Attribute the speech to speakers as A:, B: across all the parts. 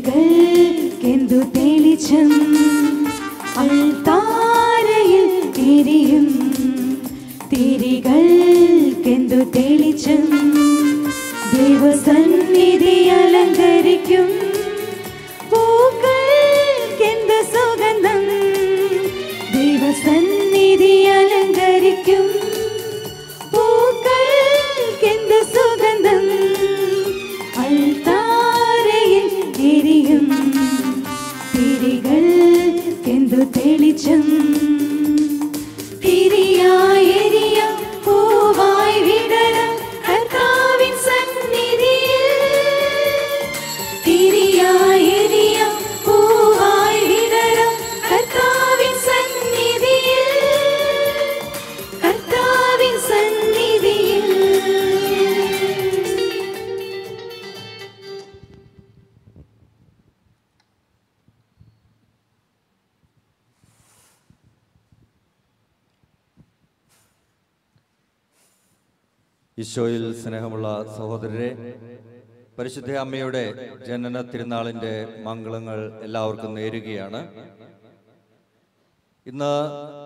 A: തിരികൾക്കെന്തു തെളിച്ചം അൾത്താരയിൽ എരിയും തിരികൾക്കെന്തു തെളിച്ചം ദൈവസന്നിധി അലങ്കരിക്കും പൂക്കൾക്കെന്ത് സുഗന്ധം ദൈവസന്നിധി അലങ്കരിക്കും പൂക്കൾക്കെന്ത് സുഗന്ധം അൾത്താരയിൽ എരിയും തിരികൾക്കെന്തു തെളിച്ചം തിരിയായി എരിയാം പൂവായി വിടരാം കർത്താവിൻ സന്നിധിയിൽ തിരിയായി എരിയാം പൂവായി വിടരാം കർത്താവിൻ സന്നിധിയിൽ കർത്താവിൻ സന്നിധിയിൽ
B: ഈശോയിൽ സ്നേഹമുള്ള സഹോദരരെ പരിശുദ്ധ അമ്മയുടെ ജനന തിരുനാളിൻ്റെ മംഗളങ്ങൾ എല്ലാവർക്കും നേരുകയാണ് ഇന്ന്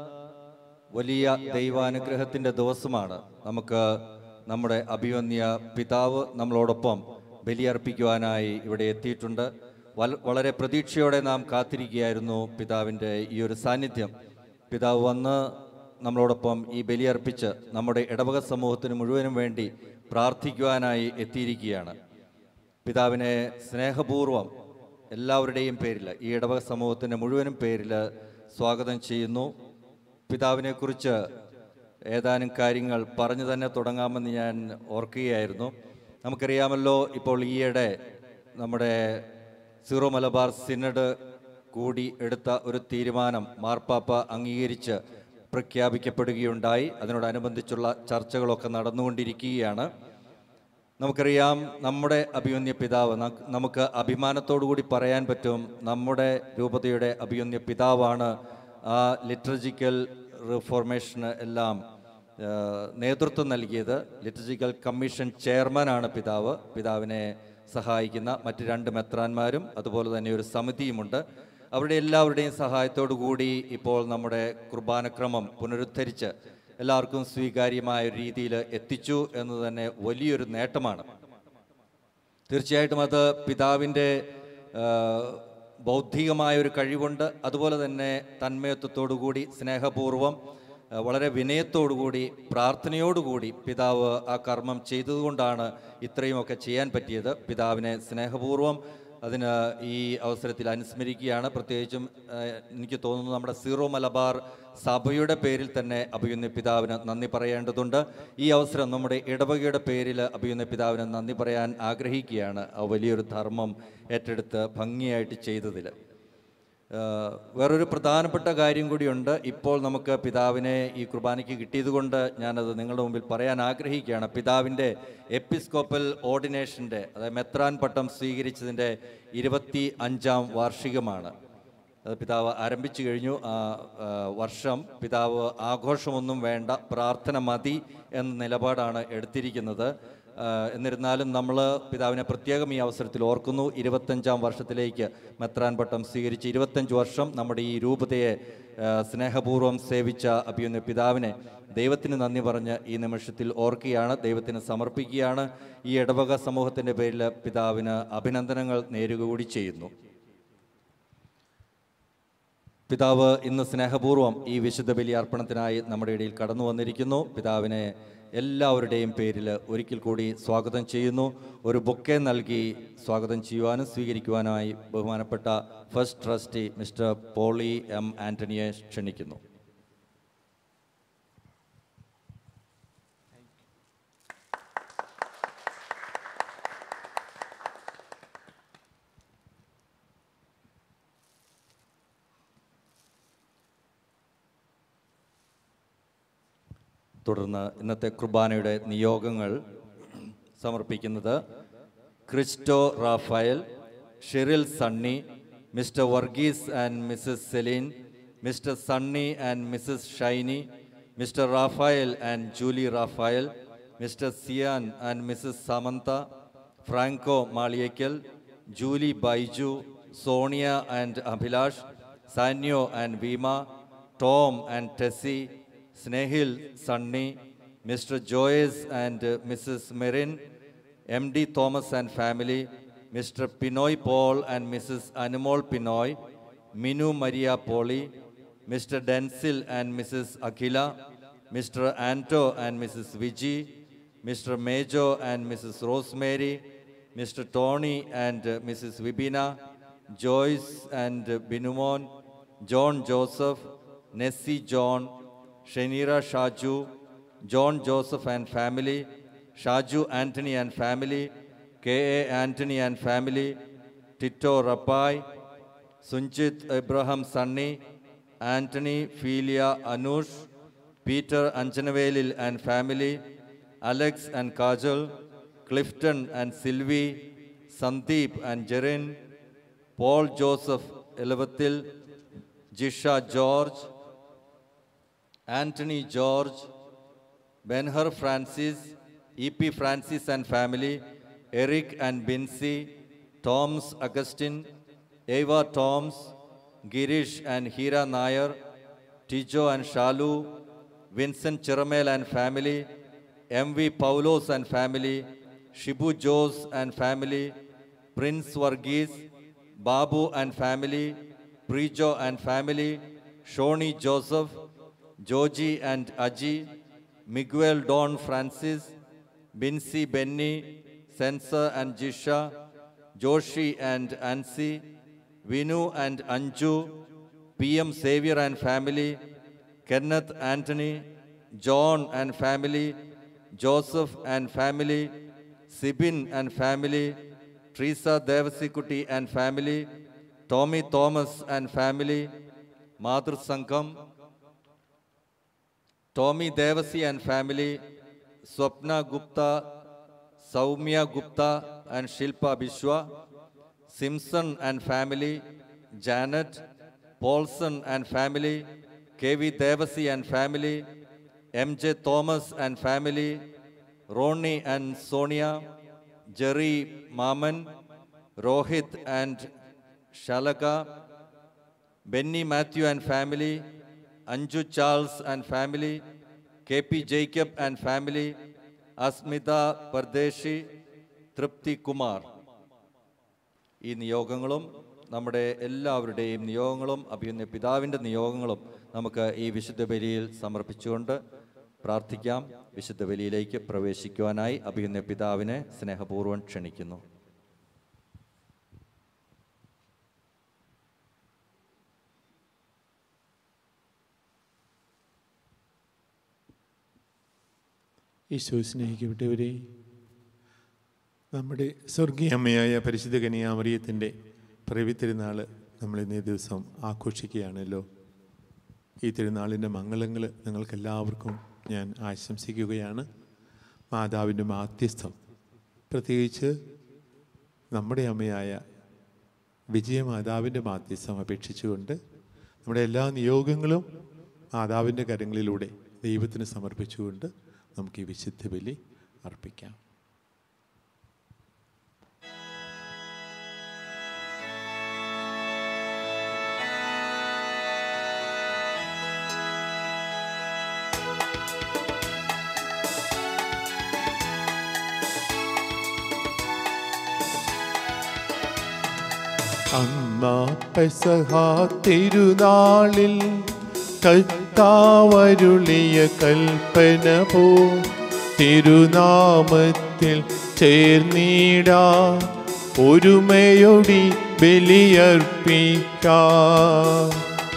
B: വലിയ ദൈവാനുഗ്രഹത്തിൻ്റെ ദിവസമാണ് നമുക്ക് നമ്മുടെ അഭിവന്യ പിതാവ് നമ്മളോടൊപ്പം ബലിയർപ്പിക്കുവാനായി ഇവിടെ എത്തിയിട്ടുണ്ട് വൽ- വളരെ പ്രതീക്ഷയോടെ നാം കാത്തിരിക്കുകയായിരുന്നു പിതാവിൻ്റെ ഈ ഒരു സാന്നിധ്യം പിതാവ് വന്ന് നമ്മളോടൊപ്പം ഈ ബലിയർപ്പിച്ച് നമ്മുടെ ഇടവക സമൂഹത്തിന് മുഴുവനും വേണ്ടി പ്രാർത്ഥിക്കുവാനായി എത്തിയിരിക്കുകയാണ് പിതാവിനെ സ്നേഹപൂർവം എല്ലാവരുടെയും പേരിൽ ഈ ഇടവക സമൂഹത്തിൻ്റെ മുഴുവനും പേരിൽ സ്വാഗതം ചെയ്യുന്നു പിതാവിനെക്കുറിച്ച് ഏതാനും കാര്യങ്ങൾ പറഞ്ഞു തന്നെ തുടങ്ങാമെന്ന് ഞാൻ ഓർക്കുകയായിരുന്നു നമുക്കറിയാമല്ലോ ഇപ്പോൾ ഈയിടെ നമ്മുടെ സീറോ മലബാർ സിനഡ് കൂടി എടുത്ത ഒരു തീരുമാനം മാർപ്പാപ്പ അംഗീകരിച്ച് പ്രഖ്യാപിക്കപ്പെടുകയുണ്ടായി അതിനോടനുബന്ധിച്ചുള്ള ചർച്ചകളൊക്കെ നടന്നുകൊണ്ടിരിക്കുകയാണ് നമുക്കറിയാം നമ്മുടെ അഭിമന്യ പിതാവ് ന- നമുക്ക് അഭിമാനത്തോടു കൂടി പറയാൻ പറ്റും നമ്മുടെ രൂപതയുടെ അഭിമന്യ പിതാവാണ് ആ ലിറ്റർജിക്കൽ റിഫോർമേഷന് എല്ലാം ആ, നേതൃത്വം നൽകിയത് ലിറ്റർജിക്കൽ കമ്മീഷൻ ചെയർമാനാണ് പിതാവ് പിതാവിനെ സഹായിക്കുന്ന മറ്റ് രണ്ട് മെത്രാന്മാരും അതുപോലെ തന്നെ ഒരു സമിതിയുമുണ്ട് അവരുടെ എല്ലാവരുടെയും സഹായത്തോടു കൂടി ഇപ്പോൾ നമ്മുടെ കുർബാനക്രമം പുനരുദ്ധരിച്ച് എല്ലാവർക്കും സ്വീകാര്യമായ ഒരു രീതിയിൽ എത്തിച്ചു എന്ന് തന്നെ വലിയൊരു നേട്ടമാണ് തീർച്ചയായിട്ടും അത് പിതാവിൻ്റെ ആ, ബൗദ്ധികമായ ഒരു കഴിവുണ്ട് അതുപോലെ തന്നെ തന്മയത്വത്തോടുകൂടി സ്നേഹപൂർവം ആ, വളരെ വിനയത്തോടുകൂടി പ്രാർത്ഥനയോടുകൂടി പിതാവ് ആ കർമ്മം ചെയ്തതുകൊണ്ടാണ് ഇത്രയുമൊക്കെ ചെയ്യാൻ പറ്റിയത് പിതാവിനെ സ്നേഹപൂർവം അതിന് ഈ അവസരത്തിൽ അനുസ്മരിക്കുകയാണ് പ്രത്യേകിച്ചും ആ, എനിക്ക് തോന്നുന്നു നമ്മുടെ സീറോ മലബാർ സഭയുടെ പേരിൽ തന്നെ അഭിയുന്ന പിതാവിന് നന്ദി പറയേണ്ടതുണ്ട് ഈ അവസരം നമ്മുടെ ഇടവകയുടെ പേരിൽ അഭിയുന്ന പിതാവിന് നന്ദി പറയാൻ ആഗ്രഹിക്കുകയാണ് ആ വലിയൊരു ധർമ്മം ഏറ്റെടുത്ത് ഭംഗിയായിട്ട് ചെയ്തതിൽ ആഹ് വേറൊരു പ്രധാനപ്പെട്ട കാര്യം കൂടിയുണ്ട് ഇപ്പോൾ നമുക്ക് പിതാവിനെ ഈ കുർബാനയ്ക്ക് കിട്ടിയതുകൊണ്ട് ഞാനത് നിങ്ങളുടെ മുമ്പിൽ പറയാൻ ആഗ്രഹിക്കുകയാണ് പിതാവിൻ്റെ എപ്പിസ്കോപ്പൽ ഓർഡിനേഷൻ്റെ അതായത് മെത്രാൻ പട്ടം സ്വീകരിച്ചതിൻ്റെ ഇരുപത്തി അഞ്ചാം വാർഷികമാണ് അത് പിതാവ് ആരംഭിച്ചു കഴിഞ്ഞു ആ ആ, വർഷം പിതാവ് ആഘോഷമൊന്നും വേണ്ട പ്രാർത്ഥന മതി എന്ന നിലപാടാണ് എടുത്തിരിക്കുന്നത് ആ, എന്നിരുന്നാലും നമ്മൾ പിതാവിനെ പ്രത്യേകം ഈ അവസരത്തിൽ ഓർക്കുന്നു ഇരുപത്തഞ്ചാം വർഷത്തിലേക്ക് മെത്രാൻ പട്ടം സ്വീകരിച്ച് ഇരുപത്തഞ്ച് വർഷം നമ്മുടെ ഈ രൂപതയെ ആ, സ്നേഹപൂർവ്വം സേവിച്ച അഭിയുന്ന പിതാവിനെ ദൈവത്തിന് നന്ദി പറഞ്ഞ് ഈ നിമിഷത്തിൽ ഓർക്കുകയാണ് ദൈവത്തിന് സമർപ്പിക്കുകയാണ് ഈ ഇടവക സമൂഹത്തിൻ്റെ പേരിൽ പിതാവിന് അഭിനന്ദനങ്ങൾ നേരുക കൂടി ചെയ്യുന്നു പിതാവ് ഇന്ന് സ്നേഹപൂർവ്വം ഈ വിശുദ്ധ ബലി അർപ്പണത്തിനായി നമ്മുടെ ഇടയിൽ കടന്നു വന്നിരിക്കുന്നു പിതാവിനെ എല്ലാവരുടെയും പേരിൽ ഒരിക്കൽ കൂടി സ്വാഗതം ചെയ്യുന്നു ഒരു ബൊക്കെ നൽകി സ്വാഗതം ചെയ്യുവാനും സ്വീകരിക്കുവാനായി ബഹുമാനപ്പെട്ട first trustee Mr Poly M ആന്റണിയെ ക്ഷണിക്കുന്നു തുടർന്ന് ഇന്നത്തെ കുർബാനയുടെ നിയോഗങ്ങൾ സമർപ്പിക്കുന്നത് Christo Raphael Sheryl Sunny Mr Varghese and Mrs Celine Mr Sunny and Mrs Shiny Mr Raphael and Julie Raphael Mr Sian and Mrs Samantha Franco Maliyakkal Julie Baiju, Sonia and Abhilash, Sanyo and Vima, Tom and Tessie, Snehil Sunny, Mr. Joyce and uh, Mrs. Merin, MD Thomas and family, Mr. Pinoy Paul and Mrs. Animal Pinoy, Minu Maria Poli, Mr. Densil and Mrs. Akila, Mr. Anto and Mrs. Viji, Mr. Major and Mrs. Rosemary, Mr. Tony and uh, Mrs. Vibina, Joyce and uh, Binumon, John Joseph, Nessie John, Shenira Shaju, John Joseph and family, Shaju Anthony and family, K.A. Anthony and family, Tito Rapai, Sunjit Abraham Sunny, Anthony Philia Anush, Peter Anjanavelil and family, Alex and Kajal, Clifton and Sylvie, Sandeep and Jerin, Paul Joseph Elevatil, Jisha George, Anthony George, Benhur Francis, E.P. Francis and family, Eric and Bincy, Toms Augustine, Eva Toms, Girish and Hira Nair, Tijo and Shalu, Vincent Chiramel and family, M.V. Paulos and family, Shibu Jose and family, Prince Varghese, Babu and family, Prijo and family, Shoni Joseph, Joji and Aji, Miguel Don Francis, Bincy Benny, Sensor and Jisha, Joshi and Ansi, Vinu and Anju, PM Xavier and family, Kenneth Anthony, John and family, Joseph and family, Sibin and family, Teresa Devasikuti and family, Tommy Thomas and family, Madhur Sangham, Tommy Devasi and family, Swapna Gupta, Saumya Gupta and Shilpa Bishwa, Simpson and family, Janet, Paulson and family, KV Devasi and family, MJ Thomas and family, Ronnie and Sonia, Jerry Maman, Rohit and Shalaka, Benny Matthew and family, Anju Charles and family, KP Jacob and family, Asmita Pardeshi, Tripti Kumar. ഈ നിയോഗങ്ങളും നമ്മുടെ എല്ലാവരുടെയും നിയോഗങ്ങളും അഭിയുന്ന പിതാവിൻ്റെ നിയോഗങ്ങളും നമുക്ക് ഈ വിശുദ്ധ ബലിയിൽ സമർപ്പിച്ചുകൊണ്ട് പ്രാർത്ഥിക്കാം വിശുദ്ധ ബലിയിലേക്ക് പ്രവേശിക്കുവാനായി അഭിയുന്ന പിതാവിനെ സ്നേഹപൂർവ്വം ക്ഷണിക്കുന്നു
C: ഈശോ സ്നേഹിക്കപ്പെട്ടവരെ നമ്മുടെ സ്വർഗീയ അമ്മയായ പരിശുദ്ധ കനിയാമറിയത്തിൻ്റെ പിറവി തിരുനാൾ നമ്മൾ ഇന്നേ ദിവസം ആഘോഷിക്കുകയാണല്ലോ ഈ തിരുനാളിൻ്റെ മംഗളങ്ങൾ നിങ്ങൾക്കെല്ലാവർക്കും ഞാൻ ആശംസിക്കുകയാണ് മാതാവിൻ്റെ മാധ്യസ്ഥം പ്രത്യേകിച്ച് നമ്മുടെ അമ്മയായ വിജയമാതാവിൻ്റെ മാധ്യസ്ഥം അപേക്ഷിച്ചുകൊണ്ട് നമ്മുടെ എല്ലാ നിയോഗങ്ങളും മാതാവിൻ്റെ കരങ്ങളിലൂടെ ദൈവത്തിന് സമർപ്പിച്ചുകൊണ്ട് നമുക്ക് ഈ വിശുദ്ധ ബലി അർപ്പിക്കാം അമ്മ പെസഹ തിരുനാളിൽ കത്താവരുളിയ കൽപ്പന പോ തിരുനാമത്തിൽ ചേർന്നിടാ ഒരുമയൊടി ബലിയർപ്പിക്കാം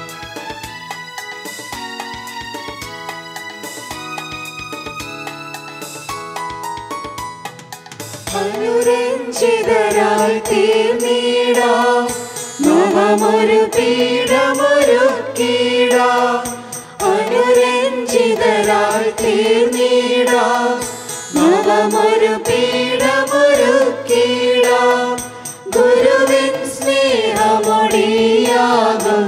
A: അനുരഞ്ജിതരായി തീർന്നിടാം നവമൊരു പീഠമൊരുക്കിടാം അനുരഞ്ജിതരായി തീർന്നിടാം നവമൊരു പീഠമൊരുക്കിടാം ഗുരുവിൻ സ്നേഹമൊടിയാകും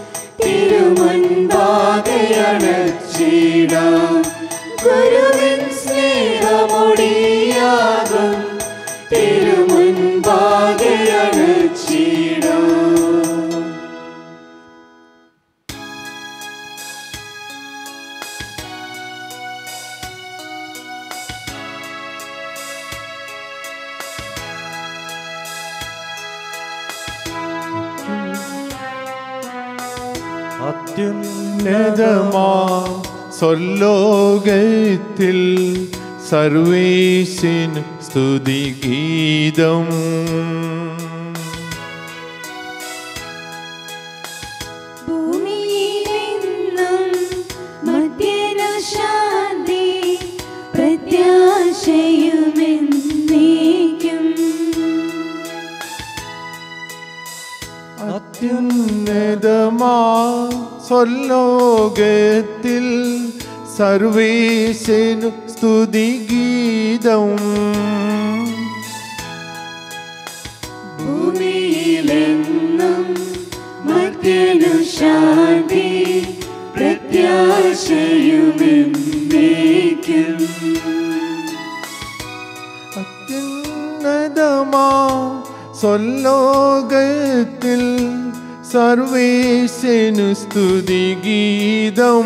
A: തിരുമുൻപാകയണച്ചിടാം ഗുരുവിൻ സ്നേഹമൊടിയാകും തിരുമുൻപാകയണച്ചിടാം സ്തുതിച്ചിടാം
C: അത്യുന്നതമാ സ്വർലോകത്തിൽ സർവേശിന് സ്തുതിഗീതം
A: ഭൂമിയിലെന്നും മധ്യനു ശാന്തി പ്രത്യാശയുമെന്നേക്കും
C: അത്യുന്നതമാ സ്വർലോകത്തിൽ സർവേശിനു സ്തുതിഗീതം
A: ഭൂമിയിലെന്നും മധ്യനു ശാന്തി പ്രത്യാശയുമെന്നേക്കും
C: അത്യുന്നതമാ സ്വലോകത്തിൽ സർവേശനു സ്തുതിഗീതം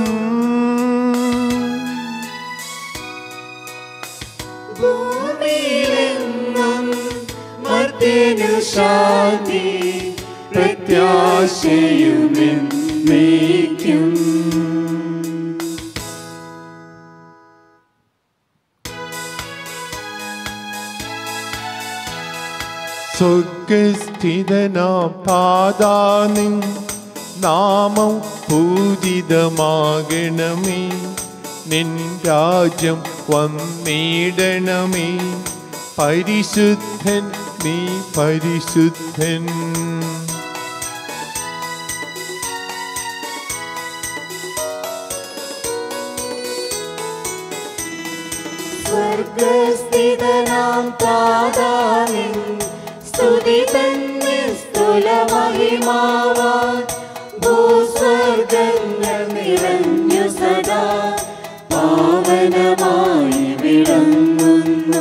A: ഭൂമിയിലെന്നും മധ്യനു ശാന്തി പ്രത്യാശയുമെന്നേക്കും
C: സ്വർഗസ്ഥിതനാം പാതാനിൻ നാമം പൂജിതമാകണമേ നിൻ രാജ്യം വന്നിടണമേ പരിശുദ്ധൻ നീ പരിശുദ്ധൻ
A: സ്വർഗസ്ഥിതനാം താതാവിൻ സ്തുതി തന്നെ സ്ഥുലമഹിമാവാൻ ഭൂസ്വർഗങ്ങൾ നിറഞ്ഞു സദാ പാവനമായി വിളങ്ങുന്നു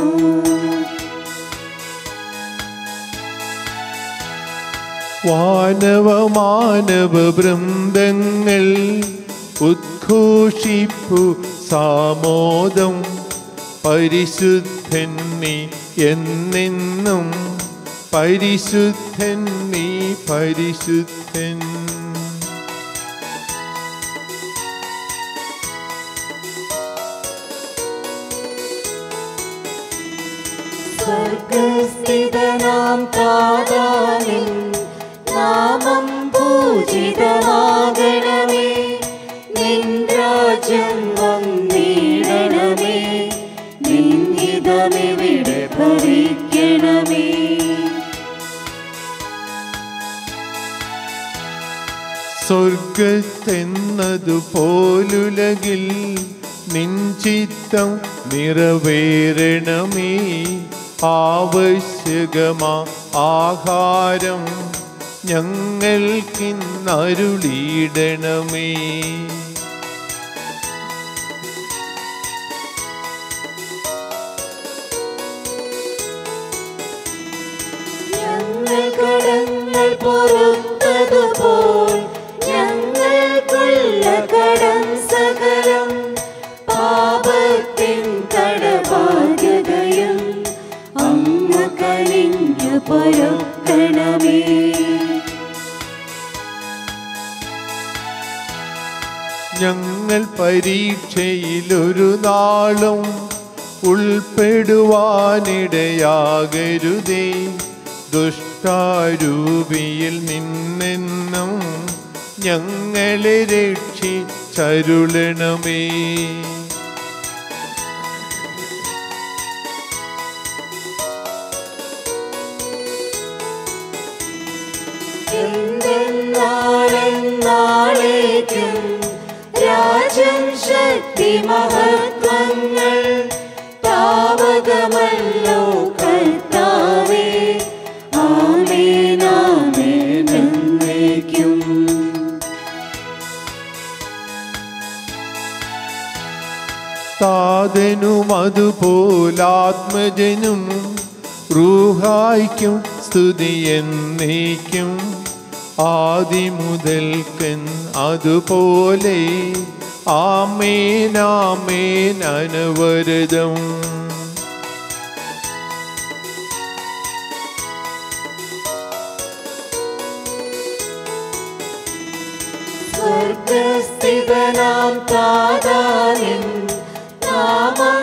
C: വാനവ മാനവ വൃന്ദങ്ങൾ ഉദ്ഘോഷിപ്പു സാമോദം പരിശുദ്ധൻ നീ എന്നെന്നും പരിശുദ്ധൻ നീ പരിശുദ്ധൻ
A: സ്വർഗസ്ഥിതനാം താതാവിൻ നാമം പൂജിതമാകണമേ നിൻ രാജ്യം വന്നിടണമേ നിൻഹിതമിവിടെ ഭവിക്കണമേ
C: സ്വർഗത്തെന്നതുപോലുലകിൽ നിഞ്ചിത്തം നിറവേറണമേ ആവശ്യകമാ ആഹാരം ഞങ്ങൾക്കിന്നരുളിയിടണമേ
A: ഞങ്ങൾ കടങ്ങൾ പൊറുത്തതുപോൽ ഞങ്ങൾക്കുള്ള കടം സകലം പാപത്തിൻ കടബാധ്യതയും അങ്ങ് കനിഞ്ഞു പൊറുക്കണമേ
C: ഞങ്ങൾ പരീക്ഷയിലൊരു നാളും ഉൾപ്പെടുവാനിടയാകരുതേ ദുഷ്ടാരൂപിയിൽ നിന്നെന്നും ഞങ്ങളെ രക്ഷിച്ചരുളണമേ
A: എന്തെന്നാളെന്നാളേക്കും രാജം ശക്തി മഹത്വങ്ങൾ താവകമല്ലോ കർത്താവേ ആമേനാമേനെന്നേക്കും
C: താതനും അതുപോലാത്മജനും റൂഹായ്ക്കും സ്തുതി എന്നേക്കും ആദി മുതൽക്കൻ അതുപോലെ ആമേനാമേൻ അനവരതം
A: സ്വർഗസ്ഥിതനാം താതാനിൻ നാമം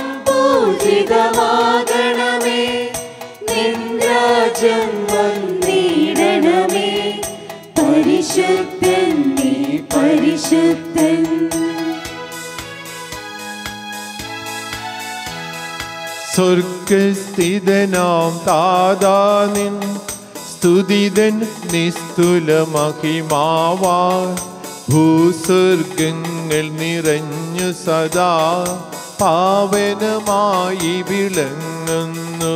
A: പൂജിതമാകണമേ നിൻ രാജ്യം വന്നിടണമേ പരിശുദ്ധൻ നീ പരിശുദ്ധൻ
C: സ്വർഗസ്ഥിതനാം താതാനിൻ സ്തുതിതൻ നിസ്തുല മഹിമാവാ ഭൂസ്വർഗങ്ങൾ നിറഞ്ഞു സദാ പാവനമായി വിളങ്ങുന്നു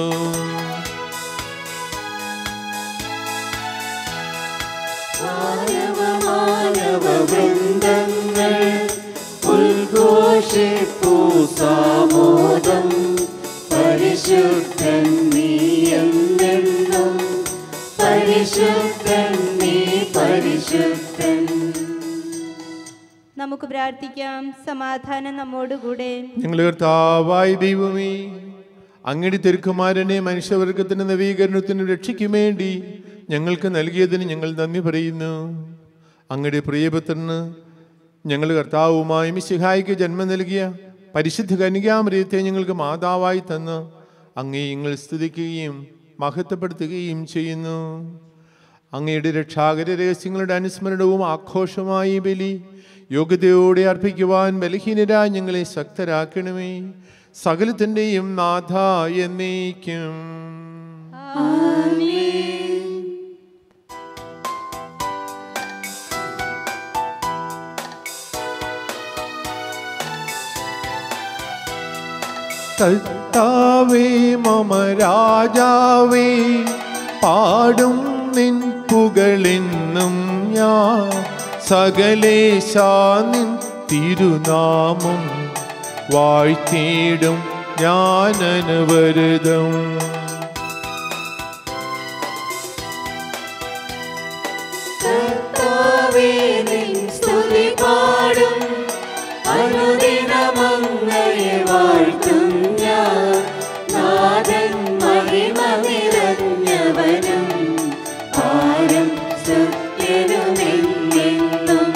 A: മാനവ മാനവ വൃന്ദങ്ങൾ ഉദ്ഘോഷിപ്പൂ സാമോദം പരിശുദ്ധൻ നീ എന്നെന്നും പരിശുദ്ധൻ നീ പരിശുദ്ധൻ
D: നമുക്ക് പ്രാർത്ഥിക്കാം സമാധാനം നമ്മോടുകൂടെ
C: ഞങ്ങൾ കർത്താവായ ദൈവമേ അങ്ങയുടെ തിരുക്കുമാരനെ മനുഷ്യവർഗത്തിന്റെ നവീകരണത്തിനും രക്ഷയ്ക്കും വേണ്ടി ഞങ്ങൾക്ക് നൽകിയതിന് ഞങ്ങൾ നന്ദി പറയുന്നു അങ്ങയുടെ പ്രിയപുത്രന് ഞങ്ങൾ കർത്താവുമായി മിശിഹായിക്ക് ജന്മം നൽകിയ പരിശുദ്ധ കനികാമൃയത്തെ ഞങ്ങൾക്ക് മാതാവായി തന്ന് അങ്ങേ ഞങ്ങൾ സ്തുതിക്കുകയും മഹത്വപ്പെടുത്തുകയും ചെയ്യുന്നു അങ്ങയുടെ രക്ഷാകര രഹസ്യങ്ങളുടെ അനുസ്മരണവും ആഘോഷമായി ഈ ബലി യോഗ്യതയോടെ അർപ്പിക്കുവാൻ ബലഹീനരായി ഞങ്ങളെ ശക്തരാക്കണമേ സകലത്തിൻ്റെയും നാഥ എന്നേക്കും കർത്താവേ മമ രാജാവേ പാടും നിൻ പുകളിന്നും ഞാൻ സകലേശാ നിൻ തിരുനാമം വാഴ്ത്തിയിടും ഞാൻ അനവരതം
A: കർത്താവേ നിൻ സ്തുതി പാടും അനുദിനമങ്ങയെ വാഴ്ത്തും ഞാൻ നാഥൻ മഹിമ നിറഞ്ഞവനും പാരം സത്യനുമെന്നെന്നും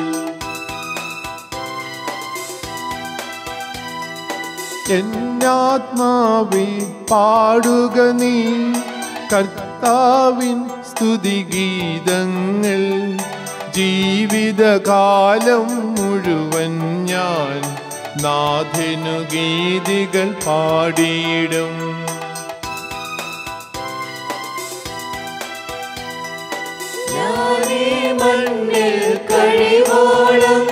C: എന്നാത്മാവി പാടുക നീ കർത്താവിൻ സ്തുതിഗീതങ്ങൾ ജീവിതകാലം മുഴുവൻ ഞാൻ നാഥനു ഗീതികൾ പാടിയിടും
A: ഞാനീ മണ്ണിൽ കഴിവോളം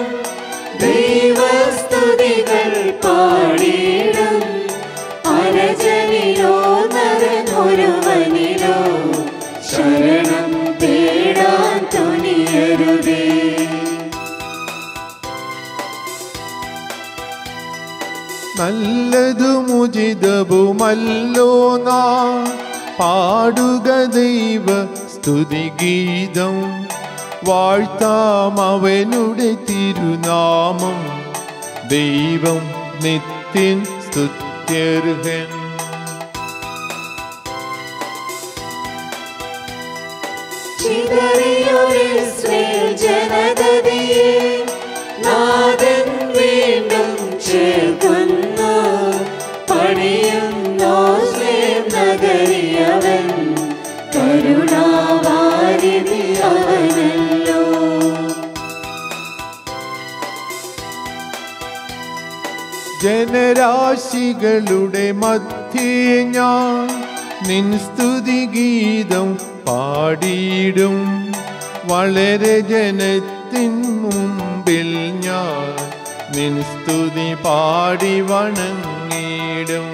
A: ദൈവസ്തുതികൾ പാടിയിടും അരജനിലോ നരനൊരുവനിലോ ശരണം തേടാൻ തുനിയരുതേ
C: നല്ലതുമുചിതവുമല്ലോ നാ പാടുക ദൈവ സ്തുതിഗീതം വാഴ്ത്താം അവനുടെ തിരുനാമം ദൈവം നിത്യൻ സ്തുത്യർഹൻ
A: ചിതറിയൊരിസ്രേൽ ജനതതിയെ നാഥൻ വീണ്ടും ചേർക്കുന്നു പണിയുന്നോ സ്ലേം നഗരിയവൻ കരുണാവാരിധി അവനല്ലോ
C: ജനരാശികളുടെ മധ്യേ ഞാൻ നിൻ സ്തുതിഗീതം പാടിയിടും വളരെ ജനത്തിൻ മുമ്പിൽ ഞാൻ നിൻ സ്തുതി പാടി വണങ്ങിടും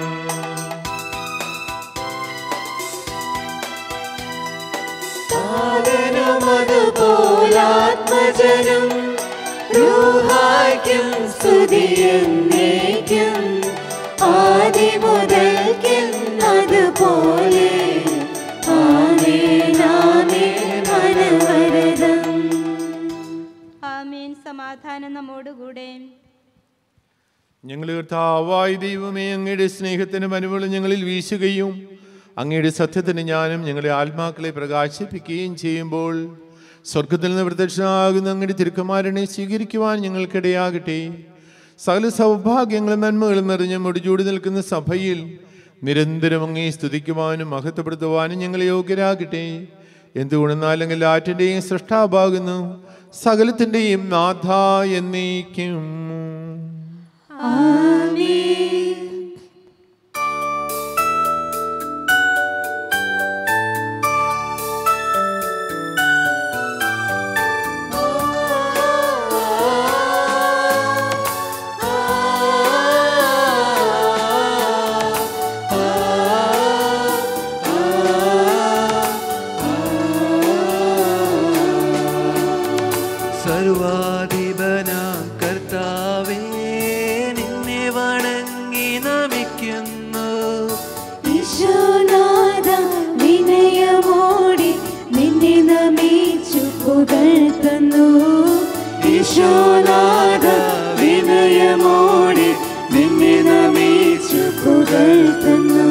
A: സാധനമതുപോലാത്മജനം രൂഹായ്ക്കും സ്തുതിയെന്നേക്കും ആദി മുതൽക്കെന്നതുപോലെ ആമേ
D: നമ്മോടുകൂടെ
C: ഞങ്ങൾ കർത്താവായ ദൈവമേ അങ്ങയുടെ സ്നേഹത്തിന് മനുവളും ഞങ്ങളിൽ വീശുകയും അങ്ങയുടെ സത്യത്തിന് ജ്ഞാനം ഞങ്ങളുടെ ആത്മാക്കളെ പ്രകാശിപ്പിക്കുകയും ചെയ്യുമ്പോൾ സ്വർഗത്തിൽ നിന്ന് പ്രത്യക്ഷമാകുന്ന അങ്ങയുടെ തിരുക്കുമാരനെ സ്വീകരിക്കുവാൻ ഞങ്ങൾക്കിടയാകട്ടെ സകല സൗഭാഗ്യങ്ങളും നന്മകളും നിറഞ്ഞ മുടിചൂടി നിൽക്കുന്ന സഭയിൽ നിരന്തരം അങ്ങേ സ്തുതിക്കുവാനും മഹത്വപ്പെടുത്തുവാനും ഞങ്ങൾ യോഗ്യരാകട്ടെ എന്തുകൊണ്ടെന്നാലെങ്കിൽ ആറ്റിൻ്റെയും സൃഷ്ടാഭാകുന്നു സകലത്തിൻ്റെയും നാഥ എന്നേക്കും
A: സർവാധിപനാം കർത്താവേ നിന്നെ വണങ്ങി നമിക്കുന്നു
E: ഈശോനാഥ വിനയമോടെ നിന്നെ നമിച്ചു പുകഴ്ത്തുന്നു
A: ഈശോനാഥ വിനയമോടെ നിന്നെ നമിച്ചു പുകഴ്ത്തുന്നു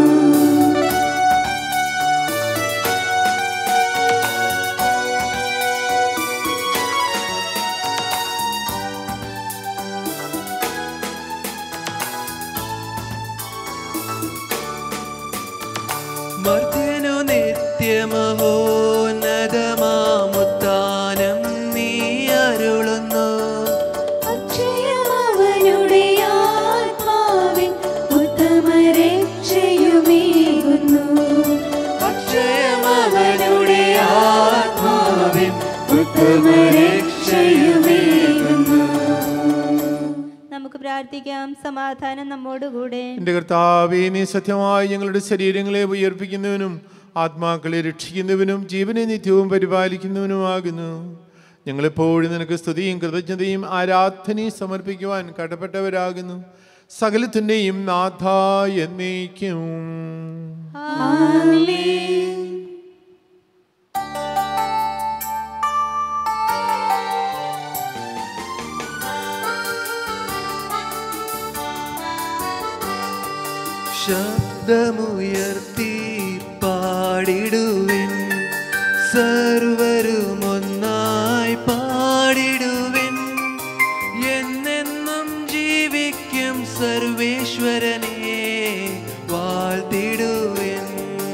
A: മർദ്ദനു നിത്യമഹോന്നതമാമുത്താനം നീ അരുളുന്നു
E: അക്ഷയമവനുടെ ആത്മാവിൻ ഉത്തമ രക്ഷയുമേകുന്നു
A: അക്ഷയമവനുടെ ആത്മാവിൻ ഉത്തമ രക്ഷയുമേകുന്നു
D: നമുക്ക് പ്രാർത്ഥിക്കാം സമാധാനം നമ്മോടുകൂടെ
C: എൻ്റെ കർത്താവേ നീ സത്യമായി ഞങ്ങളുടെ ശരീരങ്ങളെ ഉയർപ്പിക്കുന്നവനും ആത്മാക്കളെ രക്ഷിക്കുന്നവനും ജീവനെ നിത്യവും പരിപാലിക്കുന്നവനുമാകുന്നു ഞങ്ങളെപ്പോഴും നിനക്ക് സ്തുതിയും കൃതജ്ഞതയും ആരാധനയും സമർപ്പിക്കുവാൻ കടപ്പെട്ടവരാകുന്നു സകലത്തിൻ്റെയും നാഥ എന്നേക്കും
A: ശബ്ദമുയർത്തി പാടിടുവിൻ സർവരും ഒന്നായി പാടിടുവിൻ എന്നെന്നും ജീവിക്കും സർവേശ്വരനെ വാഴ്ത്തിടുവിൻ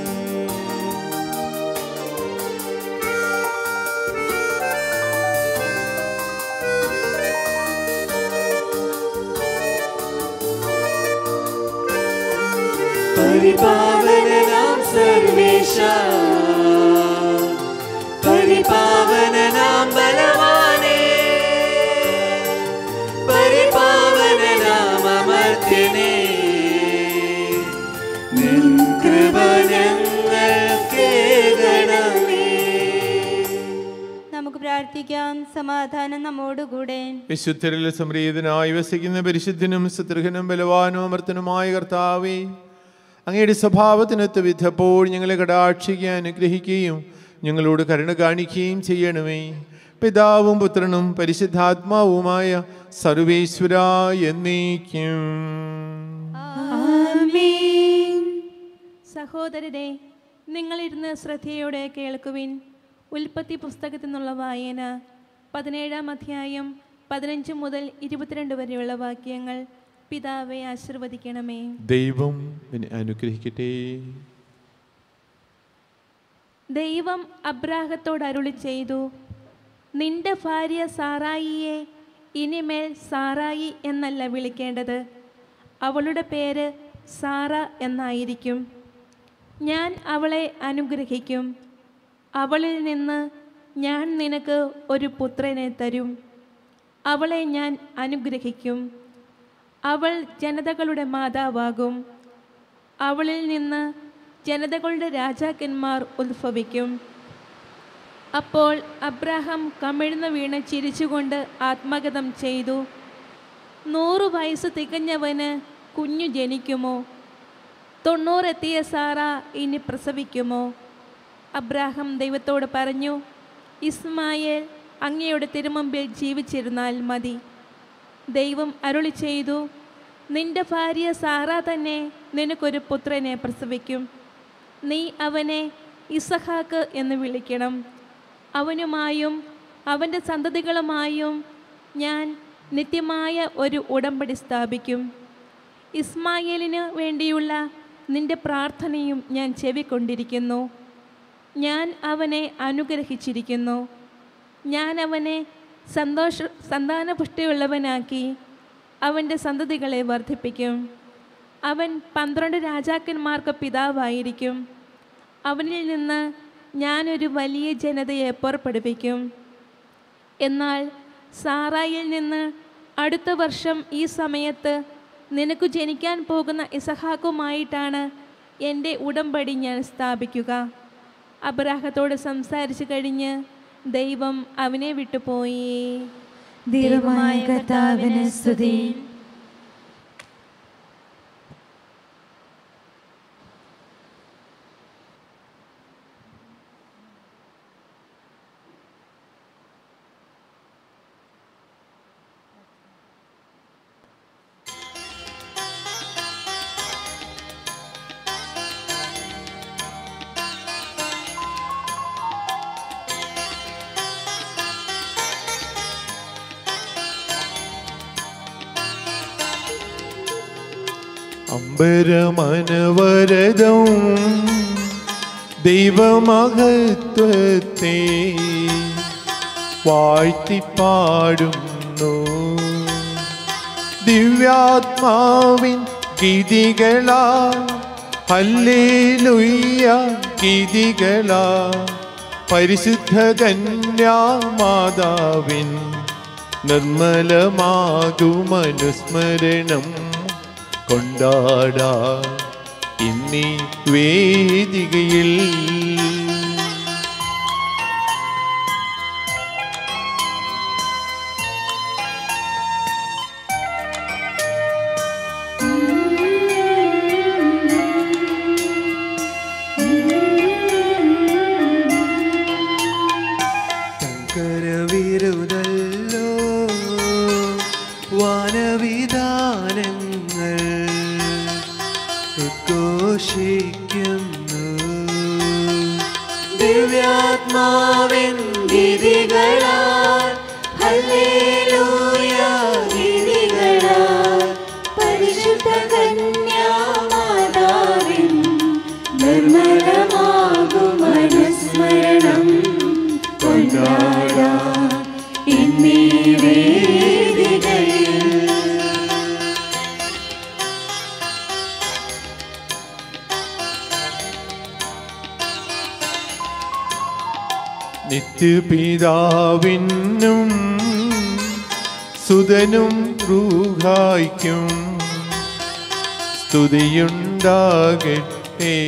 A: പരിപാവനാം സർവേശ പരിപാവനാം ബലവാനേ പരിപാവനാം അമർത്യനേ നിൻ കൃപ ഞങ്ങൾക്ക് ഗണമേ
D: നമുക്ക് പ്രാർത്ഥിക്കാം സമാധാനം നമ്മോടുകൂടെ
C: വിശുദ്ധരിൽ സംപ്രീതനായി വസിക്കുന്ന പരിശുദ്ധനും സുതൃഹനും ബലവാനും അമർത്തനുമായ കർത്താവേ അങ്ങയുടെ സ്വഭാവത്തിനൊത്ത് വിധപ്പോൾ ഞങ്ങളെ കടാക്ഷിക്കാൻ അനുഗ്രഹിക്കുകയും ഞങ്ങളോട് കരുണ കാണിക്കുകയും ചെയ്യണമേ പിതാവും പുത്രനും പരിശുദ്ധാത്മാവുമായ സർവേശ്വര എന്നേക്കും
F: സഹോദരരെ നിങ്ങളിരുന്ന് ശ്രദ്ധയോടെ കേൾക്കുവിൻ ഉൽപ്പത്തി പുസ്തകത്തിൽ നിന്നുള്ള വായന പതിനേഴാം അധ്യായം പതിനഞ്ച് മുതൽ ഇരുപത്തിരണ്ട് വരെയുള്ള വാക്യങ്ങൾ പിതാവെ ആശീർവദിക്കണമേ
C: ദൈവം നിന്നെ അനുഗ്രഹിക്കട്ടെ
F: ദൈവം അബ്രാഹത്തോട് അരുളി ചെയ്തു നിന്റെ ഭാര്യ സാറായിയെ ഇനിമേൽ സാറായി എന്നല്ല വിളിക്കേണ്ടത് അവളുടെ പേര് സാറ എന്നായിരിക്കും ഞാൻ അവളെ അനുഗ്രഹിക്കും അവളിൽ നിന്ന് ഞാൻ നിനക്ക് ഒരു പുത്രനെ തരും അവളെ ഞാൻ അനുഗ്രഹിക്കും അവൾ ജനതകളുടെ മാതാവാകും അവളിൽ നിന്ന് ജനതകളുടെ രാജാക്കന്മാർ ഉത്ഭവിക്കും അപ്പോൾ അബ്രാഹാം കമിഴ്ന്നു വീണ് ചിരിച്ചുകൊണ്ട് ആത്മഗതം ചെയ്തു നൂറു വയസ്സ് തികഞ്ഞവന് കുഞ്ഞു ജനിക്കുമോ തൊണ്ണൂറെത്തിയ സാറ ഇനി പ്രസവിക്കുമോ അബ്രാഹാം ദൈവത്തോട് പറഞ്ഞു ഇസ്മായേൽ അങ്ങയുടെ തിരുമുമ്പിൽ ജീവിച്ചിരുന്നാൽ മതി ദൈവം അരുളി ചെയ്തു നിന്റെ ഭാര്യ സാറ തന്നെ നിനക്കൊരു പുത്രനെ പ്രസവിക്കും നീ അവനെ ഇസഹാക്ക് എന്ന് വിളിക്കണം അവനുമായും അവൻ്റെ സന്തതികളുമായും ഞാൻ നിത്യമായ ഒരു ഉടമ്പടി സ്ഥാപിക്കും ഇസ്മായേലിന് വേണ്ടിയുള്ള നിന്റെ പ്രാർത്ഥനയും ഞാൻ ചെവിക്കൊണ്ടിരിക്കുന്നു ഞാൻ അവനെ അനുഗ്രഹിച്ചിരിക്കുന്നു ഞാൻ അവനെ സന്തോഷ സന്താനപുഷ്ടിയുള്ളവനാക്കി അവൻ്റെ സന്തതികളെ വർദ്ധിപ്പിക്കും അവൻ പന്ത്രണ്ട് രാജാക്കന്മാർക്ക് പിതാവായിരിക്കും അവനിൽ നിന്ന് ഞാനൊരു വലിയ ജനതയെ പുറപ്പെടുവിക്കും എന്നാൽ സാറായിൽ നിന്ന് അടുത്ത വർഷം ഈ സമയത്ത് നിനക്ക് ജനിക്കാൻ പോകുന്ന ഇസഹാക്കുമായിട്ടാണ് എൻ്റെ ഉടമ്പടി ഞാൻ സ്ഥാപിക്കുക അബ്രാഹത്തോട് സംസാരിച്ചു കഴിഞ്ഞ് ദൈവം അവനെ വിട്ടുപോയി
E: ദൈവമായ കർത്താവിന് സ്തുതി
C: അമ്പരമനവരതം ദൈവമഹത്വത്തെ വാഴ്ത്തിപ്പാടുന്നു ദിവ്യാത്മാവിൻ ഗീതികളാ ഹല്ലേലൂയ്യ ഗീതികളാ പരിശുദ്ധ കന്യാമാതാവിൻ നിർമ്മലമാകുമനുസ്മരണം കൊണ്ടാടാ ഇന്നീ വേദികയിൽ
A: കരവിരുതല്ലോ വാനവിധാനങ്ങൾ ഉദ്ഘോഷിക്കുന്നു ദിവ്യാത്മാവിൻ ഗീതികളാൽ ഹല്ലേലൂയ ഗീതികളാൽ
E: പരിശുദ്ധ കന്യാമാതാവിൻ നിർമ്മലമാകും അനുസ്മരണം കൊണ്ടാടാം ഇന്നീ വേദികയിൽ
C: നിത്യപിതാവിനും സുതനും റൂഹായ്ക്കും സ്തുതിയുണ്ടാകട്ടെ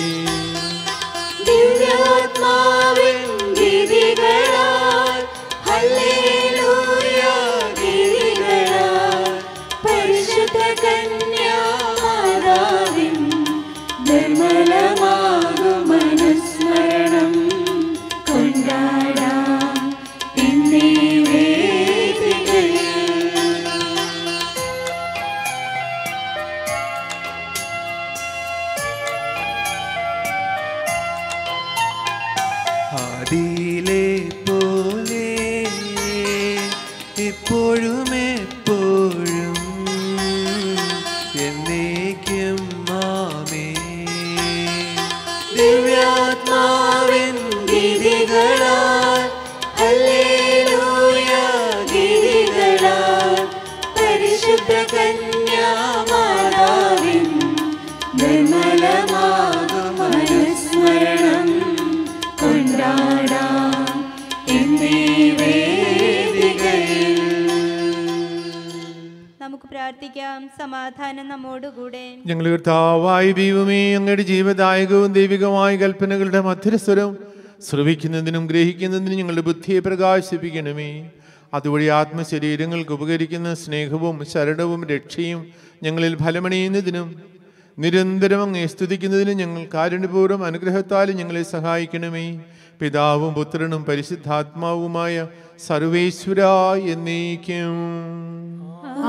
E: ദിവ്യാത്മാവിൻ ഗീതികളാൽ ഹല്ലേലൂയ ഗീതികളാൽ പരിശുദ്ധ കന്യാമാതാവിൻ നിർമ്മലമാകും അനുസ്മരണം കൊണ്ടാടാം ഇന്നീ വേദികയിൽ
A: ആദിയിലെ പോലെ ഇപ്പോഴും എപ്പോഴും എന്നേക്കും മാമേ ദിവ്യാത്മാവിൻ ഗീതികളാൽ ഹല്ലേലൂയ ഗീതികളാൽ
E: പരിശുദ്ധ കന്യാമാതാവിൻ നിർമ്മലമാകും അനുസ്മരണം കൊണ്ടാടാം എന്നീ വേദികയിൽ
D: നമുക്ക് പ്രാർത്ഥിക്കാം സമാധാനം നമ്മോടുകൂടെ
C: ഞങ്ങൾ കർത്താവായ ദൈവമേ അങ്ങയുടെ ജീവദായകവും ദൈവികമായ കൽപ്പനകളുടെ മധുരസ്വരം ശ്രവിക്കുന്നതിനും ഗ്രഹിക്കുന്നതിനും ഞങ്ങളുടെ ബുദ്ധിയെ പ്രകാശിപ്പിക്കണമേ അതുവഴി ആത്മശരീരങ്ങൾക്ക് ഉപകരിക്കുന്ന സ്നേഹവും ശരണവും രക്ഷയും ഞങ്ങളിൽ ഫലമണിയുന്നതിനും നിരന്തരം അങ്ങേ സ്തുതിക്കുന്നതിനും ഞങ്ങൾ കാരുണ്യപൂർവ്വം അനുഗ്രഹത്താലും ഞങ്ങളെ സഹായിക്കണമേ പിതാവും പുത്രനും പരിശുദ്ധാത്മാവുമായ സർവേശ്വര എന്നേക്കും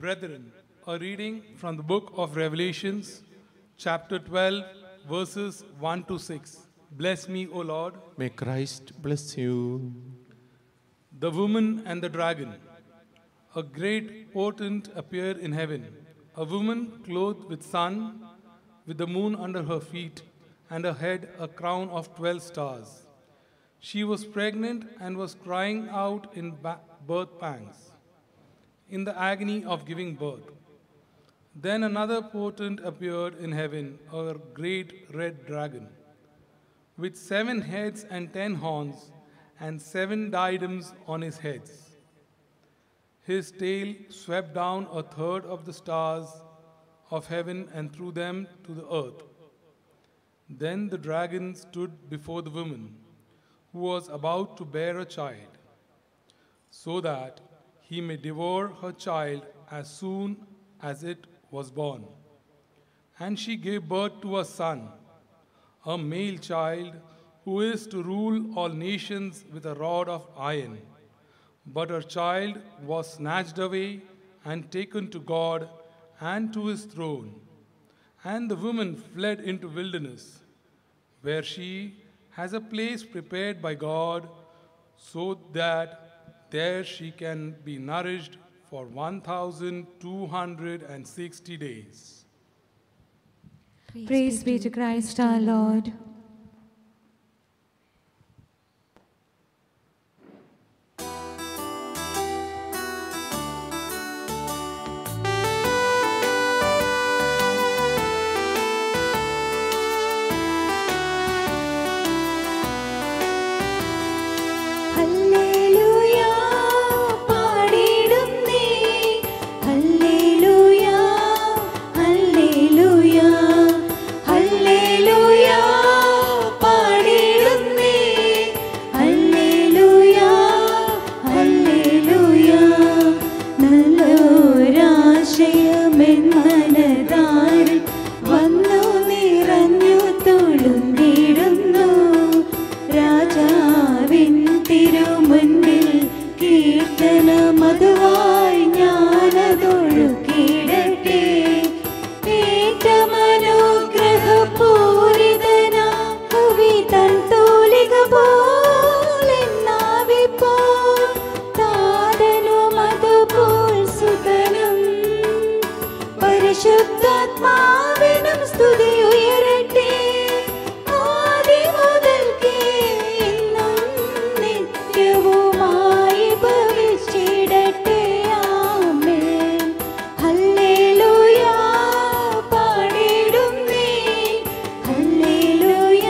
G: Brethren, a reading from the book of Revelations, chapter 12, verses 1 to 6. Bless me, O Lord.
C: May Christ bless you.
G: The woman and the dragon. A great portent appeared in heaven. A woman clothed with sun, with the moon under her feet, and her head a crown of twelve stars. She was pregnant and was crying out in ba- birth pangs, in the agony of giving birth. Then another portent appeared in heaven, a great red dragon, with seven heads and ten horns, and seven diadems on his heads. His tail swept down a third of the stars of heaven and threw them to the earth. Then the dragon stood before the woman, who was about to bear a child, so that he may devour her child as soon as it was born. And she gave birth to a son, a male child, who is to rule all nations with a rod of iron. But her child was snatched away and taken to God and to his throne. And the woman fled into wilderness, where she has a place prepared by God, so that there she can be nourished for 1,260 days.
E: Praise be to Christ our Lord. Hallelujah പാടിടുന്നേ hallelujah hallelujah hallelujah പാടിടുന്നേ hallelujah hallelujah നല്ലൊരാശയമെൻ മനതാരിൽ വന്നു നിറഞ്ഞു തൊഴുന്നിടുന്നു രാജാവിൻ തിരുമുൻപിൽ കീർത്തനമതുവായി ഞാനതൊഴുക്കിടട്ടെ ഏറ്റമനുഗ്രഹപൂരിതനാ കവി തൻ തൂലിക പോലെന്നാവിപ്പോൾ താതനും അതുപോൽ സുതനും പരിശുദ്ധാത്മാവിനും സ്തുതി ഉയരട്ടെ ആദി മുതൽക്കേ എന്നും നിത്യവുമായി ഭവിച്ചിടട്ടെ ആമേൻ ഹല്ലേലൂയ പാടിടുന്നേ ഹല്ലേലൂയ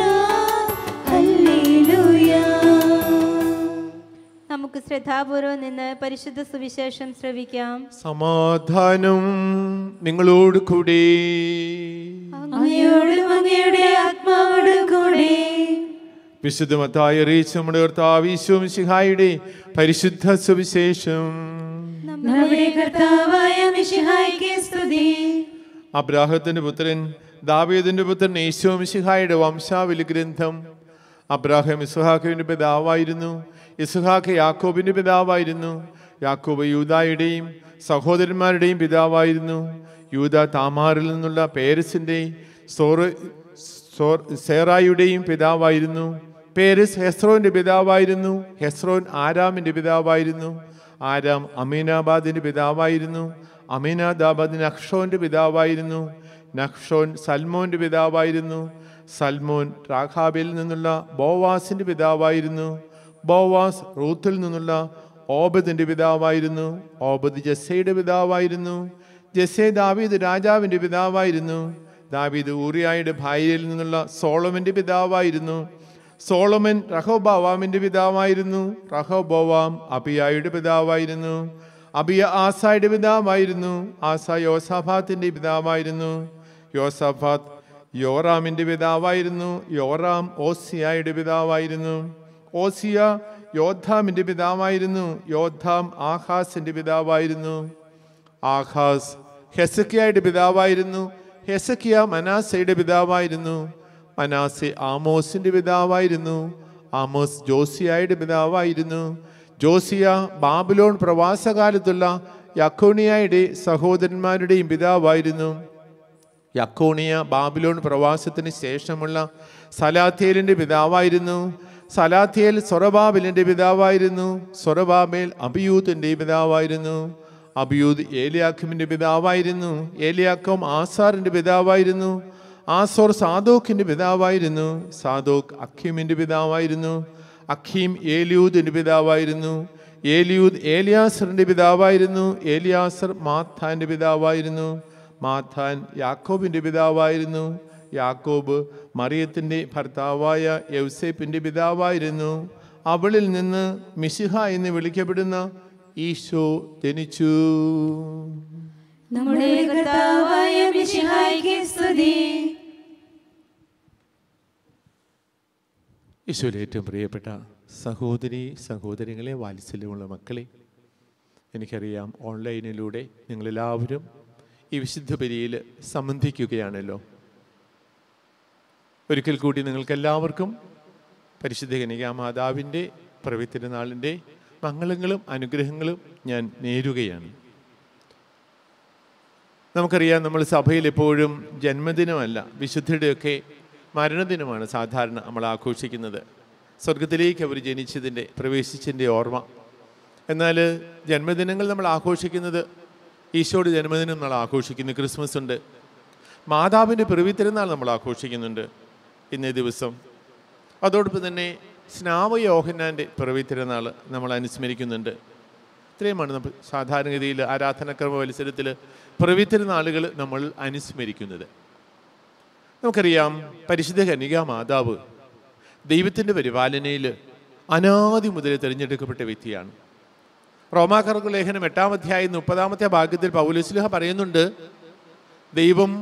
E: ഹല്ലേലൂയ
D: നമുക്ക് ശ്രദ്ധാപൂർവം നിന്ന് പരിശുദ്ധ സുവിശേഷം ശ്രവിക്കാം
C: സമാധാനം നിങ്ങളോട് കൂടി
E: അങ്ങയോടും അങ്ങയുടെ ആത്മാവോടും കൂടെ
C: വിശുദ്ധമത്തായി അറിയിച്ച നമ്മുടെ കർത്താവീശ്വം ശിഹായുടെ പരിശുദ്ധ സുവിശേഷം
E: നമ്മുടെ കർത്താവായ മിശിഹായിക്ക് സ്തുതി
C: അബ്രാഹത്തിന്റെ പുത്രൻ ദാവീദിന്റെ പുത്രൻ യേശുവും ശിഹായുടെ വംശാവലി ഗ്രന്ഥം അബ്രാഹം ഇസുഹാഖിന്റെ പിതാവായിരുന്നു ഇസുഹാഖ് യാക്കോബിന്റെ പിതാവായിരുന്നു യാക്കോബ് യൂദായുടെയും സഹോദരന്മാരുടെയും പിതാവായിരുന്നു യൂദ താമാറിൽ നിന്നുള്ള പേരസിന്റെ സോറ് സോർ- സേറായുടെയും പിതാവായിരുന്നു പേരസ് ഹെസ്രോന്റെ പിതാവായിരുന്നു ഹെസ്രോൻ ആരാമിന്റെ പിതാവായിരുന്നു ആരാം അമീനാബാദിന്റെ പിതാവായിരുന്നു അമീനാദാബാദ് നക്ഷോന്റെ പിതാവായിരുന്നു നക്ഷോൻ സൽമോന്റെ പിതാവായിരുന്നു സൽമോൻ രാഖാബിൽ നിന്നുള്ള ബോവാസിന്റെ പിതാവായിരുന്നു ബോവാസ് റൂത്തിൽ നിന്നുള്ള ഓബദിന്റെ പിതാവായിരുന്നു ഓബദ് ജസ്സയുടെ പിതാവായിരുന്നു ജസ്സെ ദാവീദ് രാജാവിന്റെ പിതാവായിരുന്നു ദാവീദ് ഊറിയായുടെ ഭാര്യയിൽ നിന്നുള്ള സോളമന്റെ പിതാവായിരുന്നു സോളമൻ റഹോബാവാമിന്റെ പിതാവായിരുന്നു റഹോബോവാം അബിയായുടെ പിതാവായിരുന്നു അബിയ ആസായുടെ പിതാവായിരുന്നു ആസ യോസാഫാത്തിന്റെ പിതാവായിരുന്നു യോസാഫാത്ത് യോറാമിന്റെ പിതാവായിരുന്നു യോറാം ഓസിയായുടെ പിതാവായിരുന്നു ഓസിയ യോദ്ധാമിന്റെ പിതാവായിരുന്നു യോദ്ധാം ആഹാസിന്റെ പിതാവായിരുന്നു ആഹാസ് ഹെസക്കിയയുടെ പിതാവായിരുന്നു ഹെസക്കിയ മനാസയുടെ പിതാവായിരുന്നു മനാസെ ആമോസിന്റെ പിതാവായിരുന്നു ആമോസ് ജോസിയായുടെ പിതാവായിരുന്നു ജോസിയ ബാബിലോൺ പ്രവാസകാലത്തുള്ള യക്കോണിയയുടെ സഹോദരന്മാരുടെയും പിതാവായിരുന്നു യക്കോണിയ ബാബിലോൺ പ്രവാസത്തിന് ശേഷമുള്ള സലാത്തിയേലിൻ്റെ പിതാവായിരുന്നു സലാത്തിയേൽ സൊറബാബിലിൻ്റെ പിതാവായിരുന്നു സൊറബാബേൽ അബിയൂത്തിൻ്റെ പിതാവായിരുന്നു അബിയൂദ് ഏലിയാഖിമിൻ്റെ പിതാവായിരുന്നു ഏലിയാക്കം ആസാറിൻ്റെ പിതാവായിരുന്നു ആസോർ സാദോക്കിൻ്റെ പിതാവായിരുന്നു സാദോക്ക് അഖീമിൻ്റെ പിതാവായിരുന്നു അഖീം ഏലിയൂദിൻ്റെ പിതാവായിരുന്നു ഏലിയൂദ് ഏലിയാസറിൻ്റെ പിതാവായിരുന്നു ഏലിയാസർ മാത്താൻ്റെ പിതാവായിരുന്നു മാത്താൻ യാക്കോബിൻ്റെ പിതാവായിരുന്നു യാക്കോബ് മറിയത്തിൻ്റെ ഭർത്താവായ യൗസേപ്പിൻ്റെ പിതാവായിരുന്നു അവളിൽ നിന്ന് മിശിഹ എന്ന് വിളിക്കപ്പെടുന്ന ഈശോ ജനിച്ചു
E: നമ്മുടെ കർത്താവായ മിശിഹായിക്ക് സ്തുതി
C: ഈശോയിൽ ഏറ്റവും പ്രിയപ്പെട്ട സഹോദരി സഹോദരികളെ വാത്സല്യമുള്ള മക്കളെ എനിക്കറിയാം ഓൺലൈനിലൂടെ നിങ്ങളെല്ലാവരും ഈ വിശുദ്ധ ബലിയിൽ സംബന്ധിക്കുകയാണല്ലോ ഒരിക്കൽ കൂടി നിങ്ങൾക്കെല്ലാവർക്കും പരിശുദ്ധ കനികാ മാതാവിൻ്റെ പ്രവിത്തിരുന്നാളിൻ്റെ മംഗളങ്ങളും അനുഗ്രഹങ്ങളും ഞാൻ നേരുകയാണ് നമുക്കറിയാം നമ്മൾ സഭയിൽ എപ്പോഴും ജന്മദിനമല്ല വിശുദ്ധിയുടെയൊക്കെ മരണദിനമാണ് സാധാരണ നമ്മൾ ആഘോഷിക്കുന്നത് സ്വർഗത്തിലേക്ക് അവർ ജനിച്ചതിൻ്റെ പ്രവേശിച്ചതിൻ്റെ ഓർമ്മ എന്നാൽ ജന്മദിനങ്ങൾ നമ്മൾ ആഘോഷിക്കുന്നത് ഈശോയുടെ ജന്മദിനം നമ്മൾ ആഘോഷിക്കുന്നു ക്രിസ്മസ് ഉണ്ട് മാതാവിൻ്റെ പിറവിത്തിരുന്നാൾ നമ്മൾ ആഘോഷിക്കുന്നുണ്ട് ഇന്നേ ദിവസം അതോടൊപ്പം തന്നെ സ്നാവയോഹന്നാൻ്റെ പിറവിത്തിരുന്നാൾ നമ്മൾ അനുസ്മരിക്കുന്നുണ്ട് ഇത്രയുമാണ് നമ്മൾ സാധാരണഗതിയിൽ ആരാധനക്രമ മത്സരത്തിൽ പിറവിത്തിരുന്നാളുകൾ നമ്മൾ അനുസ്മരിക്കുന്നത് നമുക്കറിയാം പരിശുദ്ധ കന്യകാ മാതാവ് ദൈവത്തിൻ്റെ പരിപാലനയിൽ അനാദി മുതൽ തിരഞ്ഞെടുക്കപ്പെട്ട വ്യക്തിയാണ് റോമാക്കർക്ക് ലേഖനം എട്ടാം അധ്യായം മുപ്പതാമത്തെ ഭാഗ്യത്തിൽ പൗലുസ്ലിഹ പറയുന്നുണ്ട് ദൈവം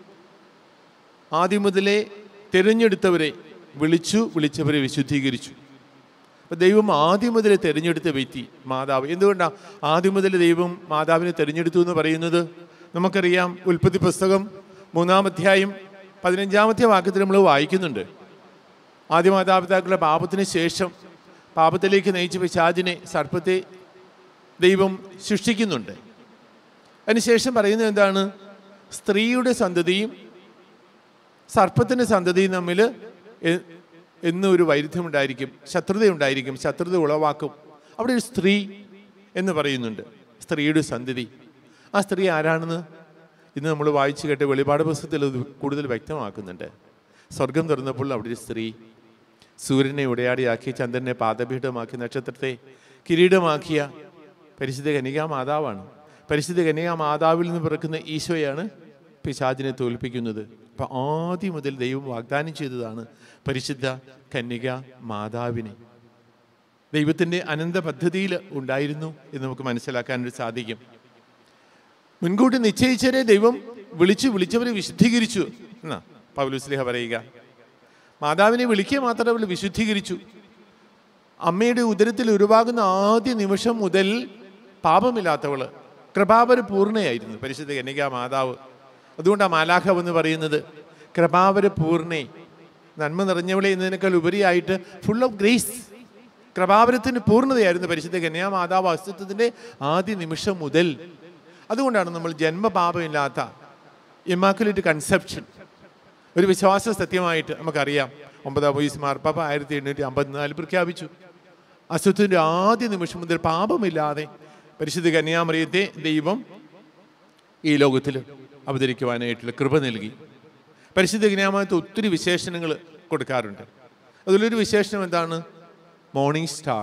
C: ആദ്യം മുതലേ തിരഞ്ഞെടുത്തവരെ വിളിച്ചു വിളിച്ചവരെ വിശുദ്ധീകരിച്ചു അപ്പൊ ദൈവം ആദ്യം മുതലേ തിരഞ്ഞെടുത്ത വ്യക്തി മാതാവ് എന്തുകൊണ്ടാണ് ആദ്യം മുതൽ ദൈവം മാതാവിനെ തിരഞ്ഞെടുത്തു എന്ന് പറയുന്നത് നമുക്കറിയാം ഉൽപ്പത്തി പുസ്തകം മൂന്നാം അധ്യായം പതിനഞ്ചാമത്തെ വാക്യത്തിൽ നമ്മൾ വായിക്കുന്നുണ്ട് ആദ്യ മാതാപിതാക്കളുടെ പാപത്തിന് ശേഷം പാപത്തിലേക്ക് നയിച്ച പിശാചിനെ സർപ്പത്തെ ദൈവം സൃഷ്ടിക്കുന്നുണ്ട് അതിനുശേഷം പറയുന്നത് എന്താണ് സ്ത്രീയുടെ സന്തതിയും സർപ്പത്തിൻ്റെ സന്തതിയും തമ്മിൽ എ- എന്നും ഒരു വൈരുദ്ധ്യമുണ്ടായിരിക്കും ശത്രുതയുണ്ടായിരിക്കും ശത്രുത ഉളവാക്കും അവിടെ ഒരു സ്ത്രീ എന്ന് പറയുന്നുണ്ട് സ്ത്രീയുടെ സന്തതി ആ സ്ത്രീ ആരാണെന്ന് ഇന്ന് നമ്മൾ വായിച്ചു കേട്ട വെളിപാട് പുസ്തകത്തിൽ അത് കൂടുതൽ വ്യക്തമാക്കുന്നുണ്ട് സ്വർഗം തുറന്നപ്പോൾ അവിടെ ഒരു സ്ത്രീ സൂര്യനെ ഉടയാടിയാക്കി ചന്ദ്രനെ പാദപീഠമാക്കി നക്ഷത്രത്തെ കിരീടമാക്കിയ പരിശുദ്ധ കനികാ മാതാവാണ് പരിശുദ്ധ കനികാ മാതാവിൽ നിന്ന് പിറക്കുന്ന ഈശോയാണ് പിശാചിനെ തോൽപ്പിക്കുന്നത് അപ്പം ആദ്യം മുതൽ ദൈവം വാഗ്ദാനം ചെയ്തതാണ് പരിശുദ്ധ കന്യക മാതാവിനെ ദൈവത്തിൻ്റെ അനന്ത പദ്ധതിയിൽ ഉണ്ടായിരുന്നു എന്ന് നമുക്ക് മനസ്സിലാക്കാനൊരു സാധിക്കും മുൻകൂട്ടി നിശ്ചയിച്ചവരെ ദൈവം വിളിച്ചു വിളിച്ചവരെ വിശുദ്ധീകരിച്ചു എന്നാ പൗലുസ്ലിഹ പറയുക മാതാവിനെ വിളിക്കുക മാത്രമല്ല വിശുദ്ധീകരിച്ചു അമ്മയുടെ ഉദരത്തിൽ ഉരുവാകുന്ന ആദ്യ നിമിഷം മുതൽ പാപമില്ലാത്തവള് കൃപാവര പൂർണ്ണയായിരുന്നു പരിശുദ്ധ കന്യക മാതാവ് അതുകൊണ്ടാണ് മാലാഖ എന്ന് പറയുന്നത് കൃപാവര പൂർണ്ണേ നന്മ നിറഞ്ഞവളെ എന്നതിനേക്കാൾ ഉപരിയായിട്ട് ഫുൾ ഓഫ് ഗ്രേസ് കൃപാവരത്തിന് പൂർണ്ണതയായിരുന്നു പരിശുദ്ധ കന്യാ മാതാവ് അസ്തിത്വത്തിൻ്റെ ആദ്യ നിമിഷം മുതൽ അതുകൊണ്ടാണ് നമ്മൾ ജന്മപാപമില്ലാത്ത ഇമാക്കുലേറ്റ് കൺസെപ്ഷൻ ഒരു വിശ്വാസ സത്യമായിട്ട് നമുക്കറിയാം ഒമ്പതാം വയസ്സ് മാർപ്പാപ്പ ആയിരത്തി എണ്ണൂറ്റി അമ്പത്തിനാല് പ്രഖ്യാപിച്ചു അസ്തിത്വത്തിൻ്റെ ആദ്യ നിമിഷം മുതൽ പാപമില്ലാതെ പരിശുദ്ധ കന്യാമറിയത്തെ ദൈവം ഈ ലോകത്തിൽ അവതരിക്കുവാനായിട്ടുള്ള കൃപ നൽകി പരിശുദ്ധ കന്യാമത്തെ ഒത്തിരി വിശേഷണങ്ങൾ കൊടുക്കാറുണ്ട് അതിലൊരു വിശേഷണം എന്താണ് മോർണിംഗ് സ്റ്റാർ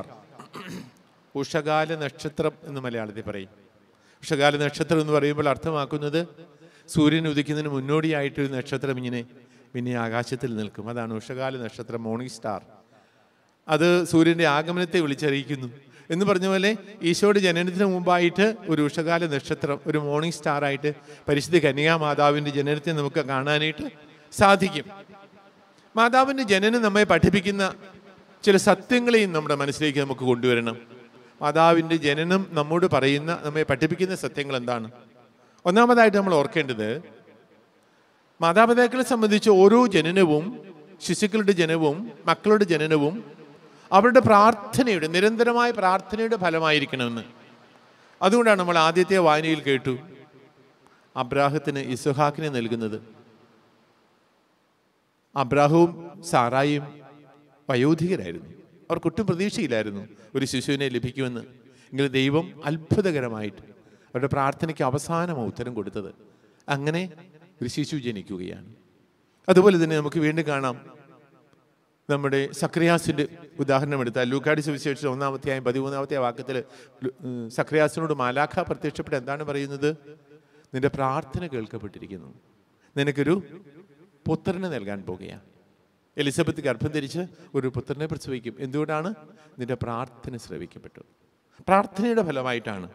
C: ഉഷകാല നക്ഷത്രം എന്ന് മലയാളത്തിൽ പറയും ഉഷകാല നക്ഷത്രം എന്ന് പറയുമ്പോൾ അർത്ഥമാക്കുന്നത് സൂര്യൻ ഉദിക്കുന്നതിന് മുന്നോടിയായിട്ടൊരു നക്ഷത്രം ഇങ്ങനെ പിന്നെ ആകാശത്തിൽ നിൽക്കും അതാണ് ഉഷകാല നക്ഷത്രം മോർണിംഗ് സ്റ്റാർ അത് സൂര്യൻ്റെ ആഗമനത്തെ വിളിച്ചറിയിക്കുന്നു എന്ന് പറഞ്ഞ പോലെ ഈശോയുടെ ജനനത്തിന് മുമ്പായിട്ട് ഒരു ഉഷകാല നക്ഷത്രം ഒരു മോർണിംഗ് സ്റ്റാർ ആയിട്ട് പരിശുദ്ധ കന്യാ മാതാവിൻ്റെ ജനനത്തെ നമുക്ക് കാണാനായിട്ട് സാധിക്കും മാതാവിൻ്റെ ജനനം നമ്മെ പഠിപ്പിക്കുന്ന ചില സത്യങ്ങളെയും നമ്മുടെ മനസ്സിലേക്ക് നമുക്ക് കൊണ്ടുവരണം മാതാവിൻ്റെ ജനനം നമ്മോട് പറയുന്ന നമ്മെ പഠിപ്പിക്കുന്ന സത്യങ്ങൾ എന്താണ് ഒന്നാമതായിട്ട് നമ്മൾ ഓർക്കേണ്ടത് മാതാപിതാക്കളെ സംബന്ധിച്ച് ഓരോ ജനനവും ശിശുക്കളുടെ ജനനവും മക്കളുടെ ജനനവും അവരുടെ പ്രാർത്ഥനയുടെ നിരന്തരമായ പ്രാർത്ഥനയുടെ ഫലമായിരിക്കണമെന്ന് അതുകൊണ്ടാണ് നമ്മൾ ആദ്യത്തെ വായനയിൽ കേട്ടു അബ്രാഹത്തിന് ഇസുഹാക്കിനെ നൽകുന്നത് അബ്രാഹവും സാറായും വയോധികരായിരുന്നു അവർക്കൊട്ടും പ്രതീക്ഷയില്ലായിരുന്നു ഒരു ശിശുവിനെ ലഭിക്കുമെന്ന് എങ്കിലും ദൈവം അത്ഭുതകരമായിട്ട് അവരുടെ പ്രാർത്ഥനയ്ക്ക് അവസാനം ഉത്തരം കൊടുത്തത് അങ്ങനെ ഒരു ശിശു ജനിക്കുകയാണ് അതുപോലെ തന്നെ നമുക്ക് വീണ്ടും കാണാം നമ്മുടെ സക്രിയാസിന്റെ ഉദാഹരണം എടുത്താൽ ലൂക്കാടി സുവിശേഷം ഒന്നാമത്തെയായും പതിമൂന്നാമത്തെ വാക്യത്തിൽ സക്രിയാസിനോട് മാലാഖ പ്രത്യക്ഷപ്പെട്ട് എന്താണ് പറയുന്നത് നിന്റെ പ്രാർത്ഥന കേൾക്കപ്പെട്ടിരിക്കുന്നു നിനക്കൊരു പുത്രനെ നൽകാൻ പോകുകയാണ് എലിസബത്ത് ഗർഭം ധരിച്ച് ഒരു പുത്രനെ പ്രസവിക്കും എന്തുകൊണ്ടാണ് നിന്റെ പ്രാർത്ഥന ശ്രവിക്കപ്പെട്ടു പ്രാർത്ഥനയുടെ ഫലമായിട്ടാണ്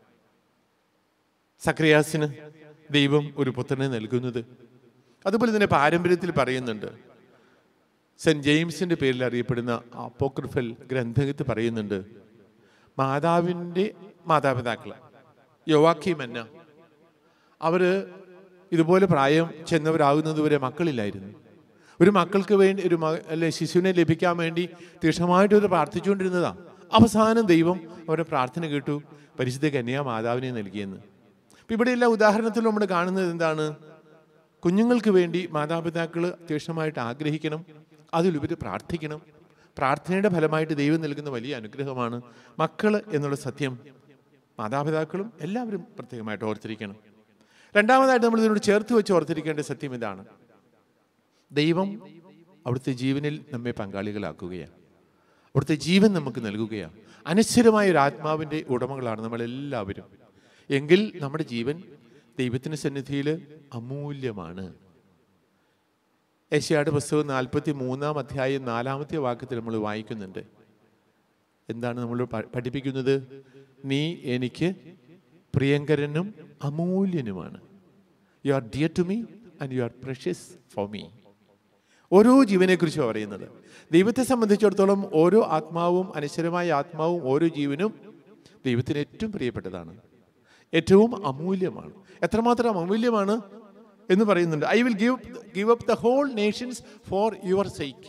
C: സക്രിയാസിന് ദൈവം ഒരു പുത്രനെ നൽകുന്നത് അതുപോലെ തന്നെ പാരമ്പര്യത്തിൽ പറയുന്നുണ്ട് സെന്റ് ജെയിംസിന്റെ പേരിൽ അറിയപ്പെടുന്ന അപ്പോക്രിഫൽ ഗ്രന്ഥത്തിൽ പറയുന്നുണ്ട് മാതാവിൻ്റെ മാതാപിതാക്കൾ യോവാക്കി മന്ന അവര് ഇതുപോലെ പ്രായം ചെന്നവരാകുന്നതുവരെ മക്കളില്ലായിരുന്നു ഒരു മക്കൾക്ക് വേണ്ടി ഒരു മക അല്ലെ ശിശുവിനെ ലഭിക്കാൻ വേണ്ടി തീക്ഷണമായിട്ട് അവർ പ്രാർത്ഥിച്ചുകൊണ്ടിരുന്നതാ അവസാനം ദൈവം അവരുടെ പ്രാർത്ഥന കേട്ടു പരിശുദ്ധ കന്യാ മാതാവിനെ നൽകിയെന്ന് അപ്പം ഇവിടെയെല്ലാം ഉദാഹരണത്തിൽ നമ്മൾ കാണുന്നത് എന്താണ് കുഞ്ഞുങ്ങൾക്ക് വേണ്ടി മാതാപിതാക്കൾ തീക്ഷണമായിട്ട് ആഗ്രഹിക്കണം അതിലുപരി പ്രാർത്ഥിക്കണം പ്രാർത്ഥനയുടെ ഫലമായിട്ട് ദൈവം നൽകുന്ന വലിയ അനുഗ്രഹമാണ് മക്കൾ എന്നുള്ള സത്യം മാതാപിതാക്കളും എല്ലാവരും പ്രത്യേകമായിട്ട് ഓർത്തിരിക്കണം രണ്ടാമതായിട്ട് നമ്മൾ ഇതിനോട് ചേർത്ത് വെച്ച് ഓർത്തിരിക്കേണ്ട സത്യം ഇതാണ് ദൈവം അവിടുത്തെ ജീവനിൽ നമ്മെ പങ്കാളികളാക്കുകയാണ് അവിടുത്തെ ജീവൻ നമുക്ക് നൽകുകയാണ് അനശ്വരമായ ഒരു ആത്മാവിൻ്റെ ഉടമകളാണ് നമ്മളെല്ലാവരും എങ്കിൽ നമ്മുടെ ജീവൻ ദൈവത്തിൻ്റെ സന്നിധിയിൽ അമൂല്യമാണ് ഏഷ്യാട് പുസ്തകം നാൽപ്പത്തി മൂന്നാം അധ്യായം നാലാമത്തെ വാക്യത്തിൽ നമ്മൾ വായിക്കുന്നുണ്ട് എന്താണ് നമ്മൾ പ- പഠിപ്പിക്കുന്നത് നീ എനിക്ക് പ്രിയങ്കരനും അമൂല്യനുമാണ് you are dear to me and you are precious for me ഓരോ ജീവനെക്കുറിച്ചും പറയുന്നത് ദൈവത്തെ സംബന്ധിച്ചിടത്തോളം ഓരോ ആത്മാവും അനശ്വരമായ ആത്മാവും ഓരോ ജീവനും ദൈവത്തിന് ഏറ്റവും പ്രിയപ്പെട്ടതാണ് ഏറ്റവും അമൂല്യമാണ് എത്രമാത്രം അമൂല്യമാണ് എന്ന് പറയുന്നുണ്ട് I will give give up the whole nations for your sake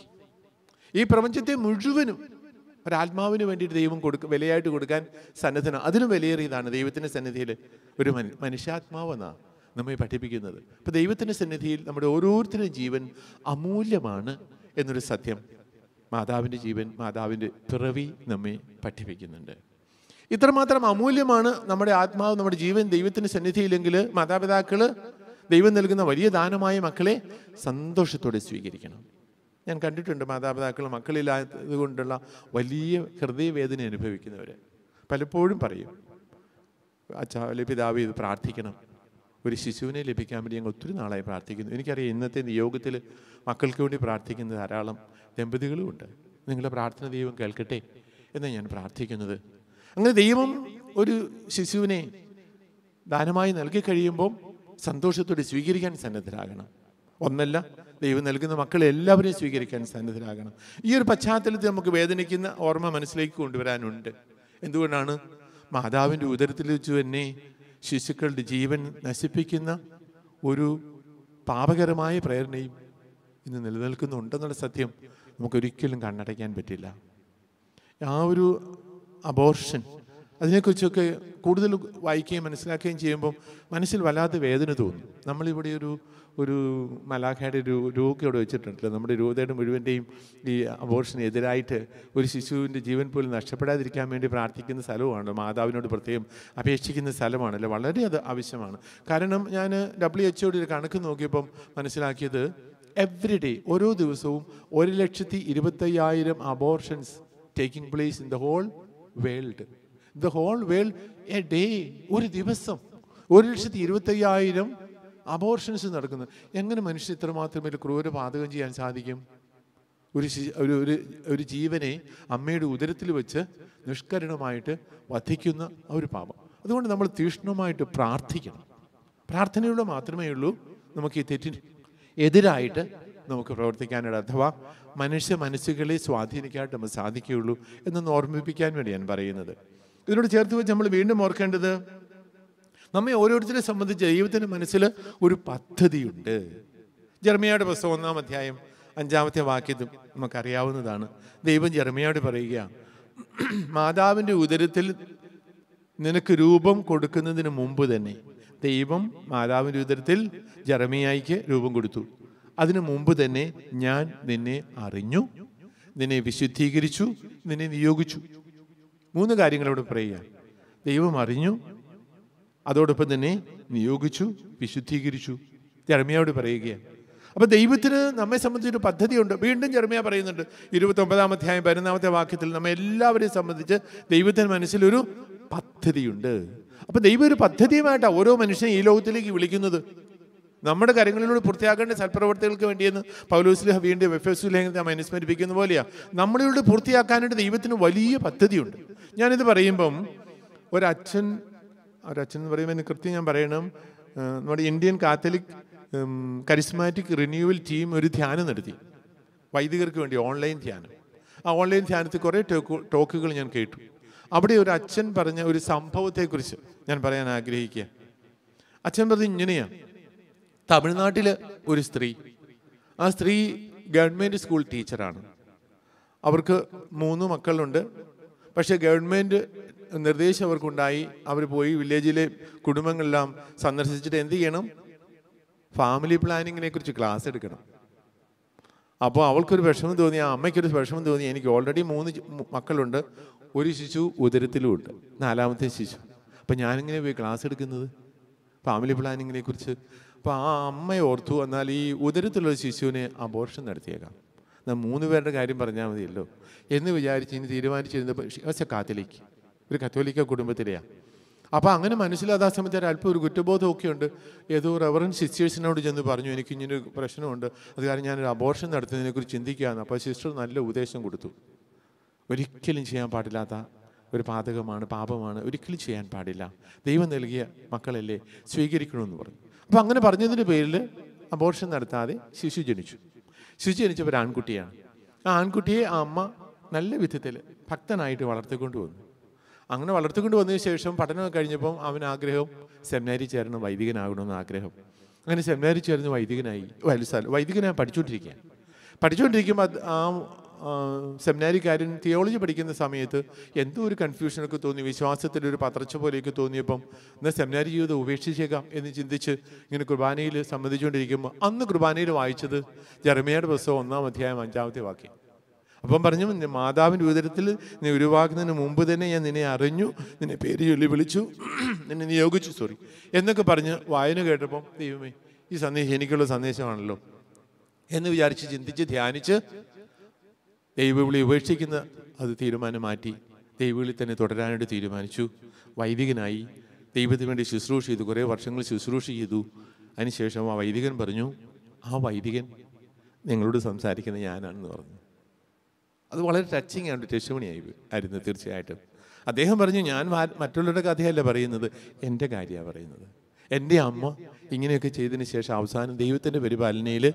C: ഈ പ്രപഞ്ചത്തെ മുഴുവനും ഒരാത്മാവിന് വേണ്ടിയിട്ട് ദൈവം കൊടുക്ക വിലയായിട്ട് കൊടുക്കാൻ സന്നദ്ധന അതിനും വിലയേറിയതാണ് ദൈവത്തിൻ്റെ സന്നിധിയിൽ ഒരു മനു മനുഷ്യാത്മാവെന്നാണ് നമ്മെ പഠിപ്പിക്കുന്നത് അപ്പോൾ ദൈവത്തിൻ്റെ സന്നിധിയിൽ നമ്മുടെ ഓരോരുത്തരുടെയും ജീവൻ അമൂല്യമാണ് എന്നൊരു സത്യം മാതാവിൻ്റെ ജീവൻ മാതാവിൻ്റെ പിറവി നമ്മെ പഠിപ്പിക്കുന്നുണ്ട് ഇത്രമാത്രം അമൂല്യമാണ് നമ്മുടെ ആത്മാവ് നമ്മുടെ ജീവൻ ദൈവത്തിൻ്റെ സന്നിധിയിലെങ്കിൽ മാതാപിതാക്കൾ ദൈവം നൽകുന്ന വലിയ ദാനമായ മക്കളെ സന്തോഷത്തോടെ സ്വീകരിക്കണം ഞാൻ കണ്ടിട്ടുണ്ട് മാതാപിതാക്കൾ മക്കളില്ലാത്തത് കൊണ്ടുള്ള വലിയ ഹൃദയവേദന അനുഭവിക്കുന്നവർ പലപ്പോഴും പറയും അച്ഛാ അല്ലെ പിതാവ് ഇത് പ്രാർത്ഥിക്കണം ഒരു ശിശുവിനെ ലഭിക്കാൻ വേണ്ടി ഞങ്ങൾ ഒത്തിരി നാളായി പ്രാർത്ഥിക്കുന്നു എനിക്കറിയാം ഇന്നത്തെ നിയോഗത്തിൽ മക്കൾക്ക് വേണ്ടി പ്രാർത്ഥിക്കുന്ന ധാരാളം ദമ്പതികളുമുണ്ട് നിങ്ങളുടെ പ്രാർത്ഥന ദൈവം കേൾക്കട്ടെ എന്ന് ഞാൻ പ്രാർത്ഥിക്കുന്നത് അങ്ങനെ ദൈവം ഒരു ശിശുവിനെ ദാനമായി നൽകി കഴിയുമ്പോൾ സന്തോഷത്തോടെ സ്വീകരിക്കാൻ സന്നദ്ധരാകണം ഒന്നല്ല ദൈവം നൽകുന്ന മക്കളെ എല്ലാവരെയും സ്വീകരിക്കാൻ സന്നദ്ധരാകണം ഈ ഒരു പശ്ചാത്തലത്തിൽ നമുക്ക് വേദനിക്കുന്ന ഓർമ്മ മനസ്സിലേക്ക് കൊണ്ടുവരാനുണ്ട് എന്തുകൊണ്ടാണ് മാതാവിൻ്റെ ഉദരത്തിൽ വെച്ച് തന്നെ ശിശുക്കളുടെ ജീവൻ നശിപ്പിക്കുന്ന ഒരു പാപകരമായ പ്രേരണയും ഇന്ന് നിലനിൽക്കുന്നുണ്ടെന്നുള്ള സത്യം നമുക്കൊരിക്കലും കണ്ണടയ്ക്കാൻ പറ്റില്ല ആ ഒരു അബോർഷൻ അതിനെക്കുറിച്ചൊക്കെ കൂടുതൽ വായിക്കുകയും മനസ്സിലാക്കുകയും ചെയ്യുമ്പോൾ മനസ്സിൽ വല്ലാത്ത വേദന തോന്നും നമ്മളിവിടെ ഒരു ഒരു മലാഖയുടെ ഒരു രൂപയോടെ വെച്ചിട്ടുണ്ടല്ലോ നമ്മുടെ രൂപതയുടെ മുഴുവൻ്റെയും ഈ അബോർഷന് എതിരായിട്ട് ഒരു ശിശുവിൻ്റെ ജീവൻ പോലും നഷ്ടപ്പെടാതിരിക്കാൻ വേണ്ടി പ്രാർത്ഥിക്കുന്ന സ്ഥലവുമാണ് മാതാവിനോട് പ്രത്യേകം അപേക്ഷിക്കുന്ന സ്ഥലമാണല്ലോ വളരെ അത് ആവശ്യമാണ് കാരണം ഞാൻ ഡബ്ല്യു എച്ച്ഒയുടെ ഒരു കണക്ക് നോക്കിയപ്പം മനസ്സിലാക്കിയത് എവറി ഡേ ഓരോ ദിവസവും ഒരു ലക്ഷത്തി ഇരുപത്തയ്യായിരം abortions taking place in the whole world the whole world a day ഒരു ദിവസം ഒരു ലക്ഷത്തി ഇരുപത്തയ്യായിരം അബോർഷൻസ് നടക്കുന്നു എങ്ങനെ മനുഷ്യൻ ഇത്രമാത്രം ഒരു ക്രൂര പാതകം ചെയ്യാൻ സാധിക്കും ഒരു ശി- ഒരു ഒരു ഒരു ജീവനെ അമ്മയുടെ ഉദരത്തിൽ വെച്ച് നിഷ്കരണമായിട്ട് വധിക്കുന്ന ആ ഒരു പാപം അതുകൊണ്ട് നമ്മൾ തീക്ഷ്ണമായിട്ട് പ്രാർത്ഥിക്കണം പ്രാർത്ഥനയിലൂടെ മാത്രമേ ഉള്ളൂ നമുക്ക് ഈ തെറ്റിന് എതിരായിട്ട് നമുക്ക് പ്രവർത്തിക്കാനായിട്ട് അഥവാ മനുഷ്യ മനസ്സുകളെ സ്വാധീനിക്കാനായിട്ട് നമുക്ക് സാധിക്കുകയുള്ളൂ എന്നൊന്ന് ഓർമ്മിപ്പിക്കാൻ വേണ്ടി ഞാൻ പറയുന്നത് ഇതിനോട് ചേർത്ത് വെച്ച് നമ്മൾ വീണ്ടും ഓർക്കേണ്ടത് നമ്മെ ഓരോരുത്തരെ സംബന്ധിച്ച് ദൈവത്തിൻ്റെ മനസ്സിൽ ഒരു പദ്ധതിയുണ്ട് ജർമ്മയുടെ പുസ്തകം ഒന്നാം അധ്യായം അഞ്ചാമത്തെ വാക്യത്തും നമുക്കറിയാവുന്നതാണ് ദൈവം ജർമ്മയോട് പറയുക മാതാവിൻ്റെ ഉദരത്തിൽ നിനക്ക് രൂപം കൊടുക്കുന്നതിന് മുമ്പ് തന്നെ ദൈവം മാതാവിൻ്റെ ഉദരത്തിൽ ജറമിയായിക്ക് രൂപം കൊടുത്തു അതിനു മുമ്പ് തന്നെ ഞാൻ നിന്നെ അറിഞ്ഞു നിന്നെ വിശുദ്ധീകരിച്ചു നിന്നെ നിയോഗിച്ചു മൂന്ന് കാര്യങ്ങൾ ഇവിടെ പറയുക ദൈവം അറിഞ്ഞു അതോടൊപ്പം തന്നെ നിയോഗിച്ചു വിശുദ്ധീകരിച്ചു ജർമിയോട് പറയുകയാണ് അപ്പൊ ദൈവത്തിന് നമ്മെ സംബന്ധിച്ചൊരു പദ്ധതിയുണ്ട് വീണ്ടും ജർമിയ പറയുന്നുണ്ട് ഇരുപത്തൊമ്പതാം അധ്യായം പതിനൊന്നാമത്തെ വാക്യത്തിൽ നമ്മെ എല്ലാവരെയും സംബന്ധിച്ച് ദൈവത്തിന് മനസ്സിലൊരു പദ്ധതിയുണ്ട് അപ്പൊ ദൈവം ഒരു പദ്ധതിയുമായിട്ടാണ് ഓരോ മനുഷ്യനെ ഈ ലോകത്തിലേക്ക് വിളിക്കുന്നത് നമ്മുടെ കാര്യങ്ങളിലൂടെ പൂർത്തിയാക്കേണ്ട സൽപ്രവർത്തികൾക്ക് വേണ്ടിയെന്ന് പൗലോസ്ലിഹ വീണ്ടും എഫ് എസ് ലേഖനത്തെ നാം അനുസ്മരിപ്പിക്കുന്ന പോലെയാണ് നമ്മളിലൂടെ പൂർത്തിയാക്കാനായിട്ട് ദൈവത്തിന് വലിയ പദ്ധതിയുണ്ട് ഞാനിത് പറയുമ്പം ഒരച്ഛൻ ഒരച്ഛൻ എന്ന് പറയുമ്പോൾ എനിക്ക് കൃത്യം ഞാൻ പറയണം ആ, നമ്മുടെ Indian Catholic charismatic renewal team ഒരു ധ്യാനം നടത്തി വൈദികർക്ക് വേണ്ടി ഓൺലൈൻ ധ്യാനം ആ ഓൺലൈൻ ധ്യാനത്തിൽ കുറേ ടോക്ക് ടോക്കുകൾ ഞാൻ കേട്ടു അവിടെ ഒരു അച്ഛൻ പറഞ്ഞ ഒരു സംഭവത്തെക്കുറിച്ച് ഞാൻ പറയാൻ ആഗ്രഹിക്കുക അച്ഛൻ പറഞ്ഞത് ഇങ്ങനെയാണ് തമിഴ്നാട്ടിൽ ഒരു സ്ത്രീ ആ സ്ത്രീ ഗവൺമെൻറ് സ്കൂൾ ടീച്ചറാണ് അവർക്ക് മൂന്ന് മക്കളുണ്ട് പക്ഷേ ഗവൺമെൻറ് നിർദ്ദേശം അവർക്കുണ്ടായി അവർ പോയി വില്ലേജിലെ കുടുംബങ്ങളെല്ലാം സന്ദർശിച്ചിട്ട് എന്ത് ചെയ്യണം ഫാമിലി പ്ലാനിങ്ങിനെ കുറിച്ച് ക്ലാസ് എടുക്കണം അപ്പോൾ അവൾക്കൊരു വിഷമം തോന്നി ആ അമ്മയ്ക്കൊരു വിഷമം തോന്നി എനിക്ക് ഓൾറെഡി മൂന്ന് ചി- മു- മക്കളുണ്ട് ഒരു ശിശു ഉദരത്തിലും ഉണ്ട് നാലാമത്തെ ശിശു അപ്പം ഞാനിങ്ങനെ പോയി ക്ലാസ് എടുക്കുന്നത് ഫാമിലി പ്ലാനിങ്ങിനെ കുറിച്ച് അപ്പോൾ ആ അമ്മയെ ഓർത്തു എന്നാൽ ഈ ഉദരത്തിലുള്ള ശിശുവിനെ അബോർഷൻ നടത്തിയേക്കാം എന്നാൽ മൂന്ന് പേരുടെ കാര്യം പറഞ്ഞാൽ മതിയല്ലോ എന്ന് വിചാരിച്ച് ഇനി തീരുമാനിച്ചിരുന്നപ്പോൾ കാത്തലിക്ക് ഒരു കത്തോലിക്ക കുടുംബത്തിലെയാണ് അപ്പോൾ അങ്ങനെ മനസ്സിലാതാ സമയത്ത് ഒരു അല്പം ഒരു കുറ്റബോധമൊക്കെ ഉണ്ട് ഏതോ റവറൻ സിസ്റ്റേഴ്സിനോട് ചെന്ന് പറഞ്ഞു എനിക്ക് ഇങ്ങനെ ഒരു പ്രശ്നമുണ്ട് അത് കാരണം ഞാനൊരു അബോർഷൻ നടത്തുന്നതിനെക്കുറിച്ച് ചിന്തിക്കുകയാണ് അപ്പോൾ സിസ്റ്റർ നല്ല ഉപദേശം കൊടുത്തു ഒരിക്കലും ചെയ്യാൻ പാടില്ലാത്ത ഒരു പാതകമാണ് പാപമാണ് ഒരിക്കലും ചെയ്യാൻ പാടില്ല ദൈവം നൽകിയ മക്കളല്ലേ സ്വീകരിക്കണമെന്ന് പറഞ്ഞു അപ്പോൾ അങ്ങനെ പറഞ്ഞതിൻ്റെ പേരിൽ അബോർഷൻ നടത്താതെ ശിശു ജനിച്ചു ശിശു ജനിച്ചപ്പോൾ ഒരു ആൺകുട്ടിയാണ് ആ ആൺകുട്ടിയെ ആ അമ്മ നല്ല വിധത്തിൽ ഭക്തനായിട്ട് വളർത്തിക്കൊണ്ട് വന്നു അങ്ങനെ വളർത്തിക്കൊണ്ട് വന്നതിന് ശേഷം പഠനമൊക്കെ കഴിഞ്ഞപ്പം അവൻ ആഗ്രഹം സെമിനാരി ചേരണം വൈദികനാകണമെന്ന് ആഗ്രഹം അങ്ങനെ സെമിനാരി ചേർന്ന് വൈദികനായി വലുസാൽ വൈദികനായി പഠിച്ചുകൊണ്ടിരിക്കുകയാണ് പഠിച്ചുകൊണ്ടിരിക്കുമ്പോൾ അത് ആ ആ, സെമിനാരിക്കാരൻ തിയോളജി പഠിക്കുന്ന സമയത്ത് എന്തോ ഒരു കൺഫ്യൂഷനൊക്കെ തോന്നി വിശ്വാസത്തിൻ്റെ ഒരു പത്രച്ച പോലെയൊക്കെ തോന്നിയപ്പം എന്നാൽ സെമിനാരി ജീവിതം ഉപേക്ഷിച്ചേക്കാം എന്ന് ചിന്തിച്ച് ഇങ്ങനെ കുർബാനയിൽ സംബന്ധിച്ചുകൊണ്ടിരിക്കുമ്പോൾ അന്ന് കുർബാനയിൽ വായിച്ചത് ജെറമിയയുടെ പുസ്തകം ഒന്നാം അധ്യായം അഞ്ചാമത്തെ വാക്യം അപ്പം പറഞ്ഞു "നിന്നെ മാതാവിൻ്റെ ഉദരത്തിൽ നീ ഉരുവാക്കുന്നതിന് മുമ്പ് തന്നെ ഞാൻ നിന്നെ അറിഞ്ഞു നിന്നെ പേര് ചൊല്ലി വിളിച്ചു നിന്നെ നിയോഗിച്ചു സോറി എന്നൊക്കെ പറഞ്ഞ് വായന കേട്ടപ്പം ദൈവമേ ഈ സന്ദേശം എനിക്കുള്ള സന്ദേശമാണല്ലോ എന്ന് വിചാരിച്ച് ചിന്തിച്ച് ധ്യാനിച്ച് ദൈവവിളി ഉപേക്ഷിക്കുന്ന അത് തീരുമാനം മാറ്റി ദൈവവിളി തന്നെ തുടരാനായിട്ട് തീരുമാനിച്ചു വൈദികനായി ദൈവത്തിന് വേണ്ടി ശുശ്രൂഷ ചെയ്തു കുറേ വർഷങ്ങൾ ശുശ്രൂഷ ചെയ്തു അതിനുശേഷം ആ വൈദികൻ പറഞ്ഞു ആ വൈദികൻ നിങ്ങളോട് സംസാരിക്കുന്ന ഞാനാണെന്ന് പറഞ്ഞു അത് വളരെ ടച്ചിങ് ആണ് ടെസ്റ്റുമണിയായി ആയിരുന്നു തീർച്ചയായിട്ടും അദ്ദേഹം പറഞ്ഞു ഞാൻ മാ- മറ്റുള്ളവരുടെ കഥയല്ല പറയുന്നത് എൻ്റെ കാര്യമാണ് പറയുന്നത് എൻ്റെ അമ്മ ഇങ്ങനെയൊക്കെ ചെയ്തതിന് ശേഷം അവസാനം ദൈവത്തിൻ്റെ പരിപാലനയിൽ